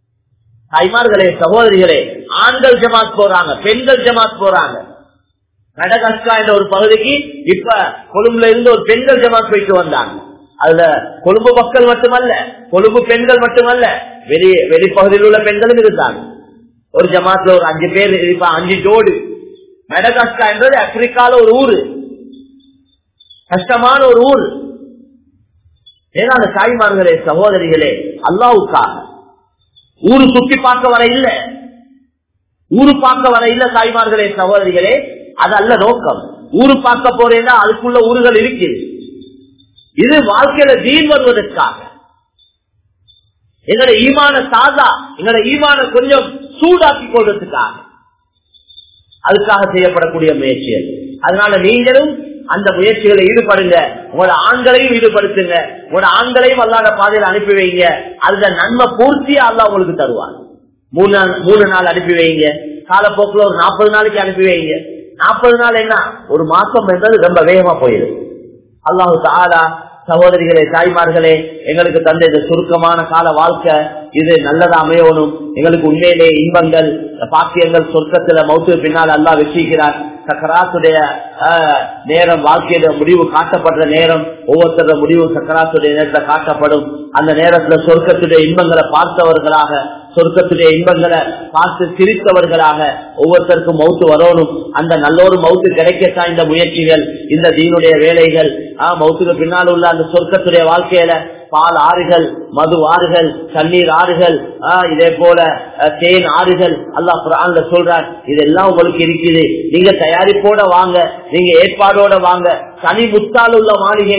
தாய்மார்களே சகோதரிகளே ஆண்கள் ஜமாத் போறாங்க பெண்கள் ஜமாத் போறாங்க கடகஸ்கா என்ற ஒரு பகுதிக்கு இப்ப கொழும்புல இருந்து ஒரு பெண்கள் ஜமாத் போயிட்டு வந்தாங்க அதுல கொழும்பு மக்கள் மட்டுமல்ல கொழும்பு பெண்கள் மட்டுமல்ல வெளி வெளிப்பகுதியில் உள்ள பெண்களும் இருந்தாங்க ஒரு ஜமாத்துல ஒரு அஞ்சு பேர் இப்ப அஞ்சு ஜோடு மெடகாஸ்கா என்றது ஆப்பிரிக்கால ஒரு ஊரு கஷ்டமான ஒரு ஊர் ஏன்னா அந்த தாய்மார்களே சகோதரிகளே அல்லாவுக்காக ஊரு சுத்தி பார்க்க வர இல்ல ஊரு பார்க்க வர இல்ல தாய்மார்களே சகோதரிகளே அது அல்ல நோக்கம் ஊரு பார்க்க போறேன்னா அதுக்குள்ள ஊர்கள் இருக்குது இது வாழ்க்கையில தீன் வருவதற்காக எங்களோட ஈமான சாதா எங்களோட ஈமான கொஞ்சம் சூடாக்கி கொள்வதற்காக அதுக்காக செய்யப்படக்கூடிய முயற்சிகள் அதனால நீங்களும் அந்த முயற்சிகளை ஈடுபடுங்க உங்களோட ஆண்களையும் ஈடுபடுத்துங்க உங்களோட ஆண்களையும் அல்லாத பாதையில் அனுப்பி வைங்க அதுல நன்மை பூர்த்தியா அல்லா உங்களுக்கு தருவார் மூணு நாள் மூணு நாள் அனுப்பி வைங்க காலப்போக்கில் ஒரு நாற்பது நாளைக்கு அனுப்பி வைங்க நாற்பது நாள் என்ன ஒரு மாசம் என்றது ரொம்ப வேகமா போயிடும் அல்லாஹு தாலா சகோதரிகளே தாய்மார்களே எங்களுக்கு தந்த இந்த சுருக்கமான கால வாழ்க்கை இது நல்லதா அமையணும் எங்களுக்கு உண்மையிலே இன்பங்கள் பாக்கியங்கள் சொர்க்கத்துல மௌத்து பின்னால் அல்லா வச்சிருக்கிறார் சக்கராத்துடைய நேரம் வாழ்க்கையில முடிவு காட்டப்படுற நேரம் ஒவ்வொருத்தர முடிவு சக்கராத்துடைய நேரத்துல காட்டப்படும் அந்த நேரத்துல சொர்க்கத்துடைய இன்பங்களை பார்த்தவர்களாக சொர்க்கத்துடைய இன்பங்களை பார்த்து சிரித்தவர்களாக ஒவ்வொருத்தருக்கும் மவுத்து வரணும் அந்த நல்லொரு மவுத்து கிடைக்கத்தான் இந்த முயற்சிகள் இந்த தீனுடைய வேலைகள் ஆஹ் மவுத்துக்கு பின்னால் உள்ள அந்த சொர்க்கத்துடைய வாழ்க்கையில பால் ஆறுகள் மது ஆறுகள் தண்ணீர் ஆறுகள் இதே போல தேன் ஆறுகள் அல்லாஹ் குரான்ல சொல்றார் இதெல்லாம் உங்களுக்கு இருக்குது நீங்க தயாரிப்போட வாங்க நீங்க ஏற்பாடோட வாங்க தனி முத்தால் உள்ள மாளிகை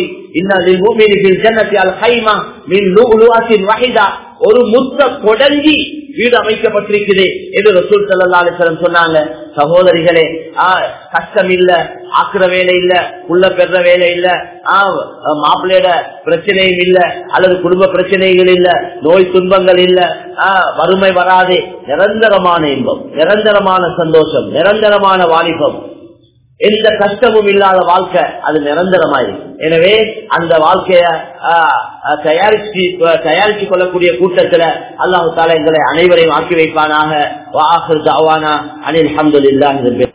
ஒரு முத்த கொடங்கி வீடு அமைக்கப்பட்டிருக்குது என்று ரசூல் சல்லா அலிஸ்லம் சொன்னாங்க சகோதரிகளே கஷ்டம் இல்ல ஆக்குற வேலை இல்ல உள்ள பெற வேலை இல்ல மாப்பிள்ளையோட பிரச்சனையும் இல்ல அல்லது குடும்ப பிரச்சனைகள் இல்ல நோய் துன்பங்கள் இல்ல வறுமை வராது நிரந்தரமான இன்பம் நிரந்தரமான சந்தோஷம் நிரந்தரமான வாலிபம் எந்த கஷ்டமும் இல்லாத வாழ்க்கை அது நிரந்தரமாயிருக்கு எனவே அந்த வாழ்க்கைய தயாரிச்சு தயாரிச்சு கொள்ளக்கூடிய கூட்டத்துல அல்லாஹு தாலா எங்களை அனைவரையும் ஆக்கி வைப்பானாக அனில் அஹமதுல்லா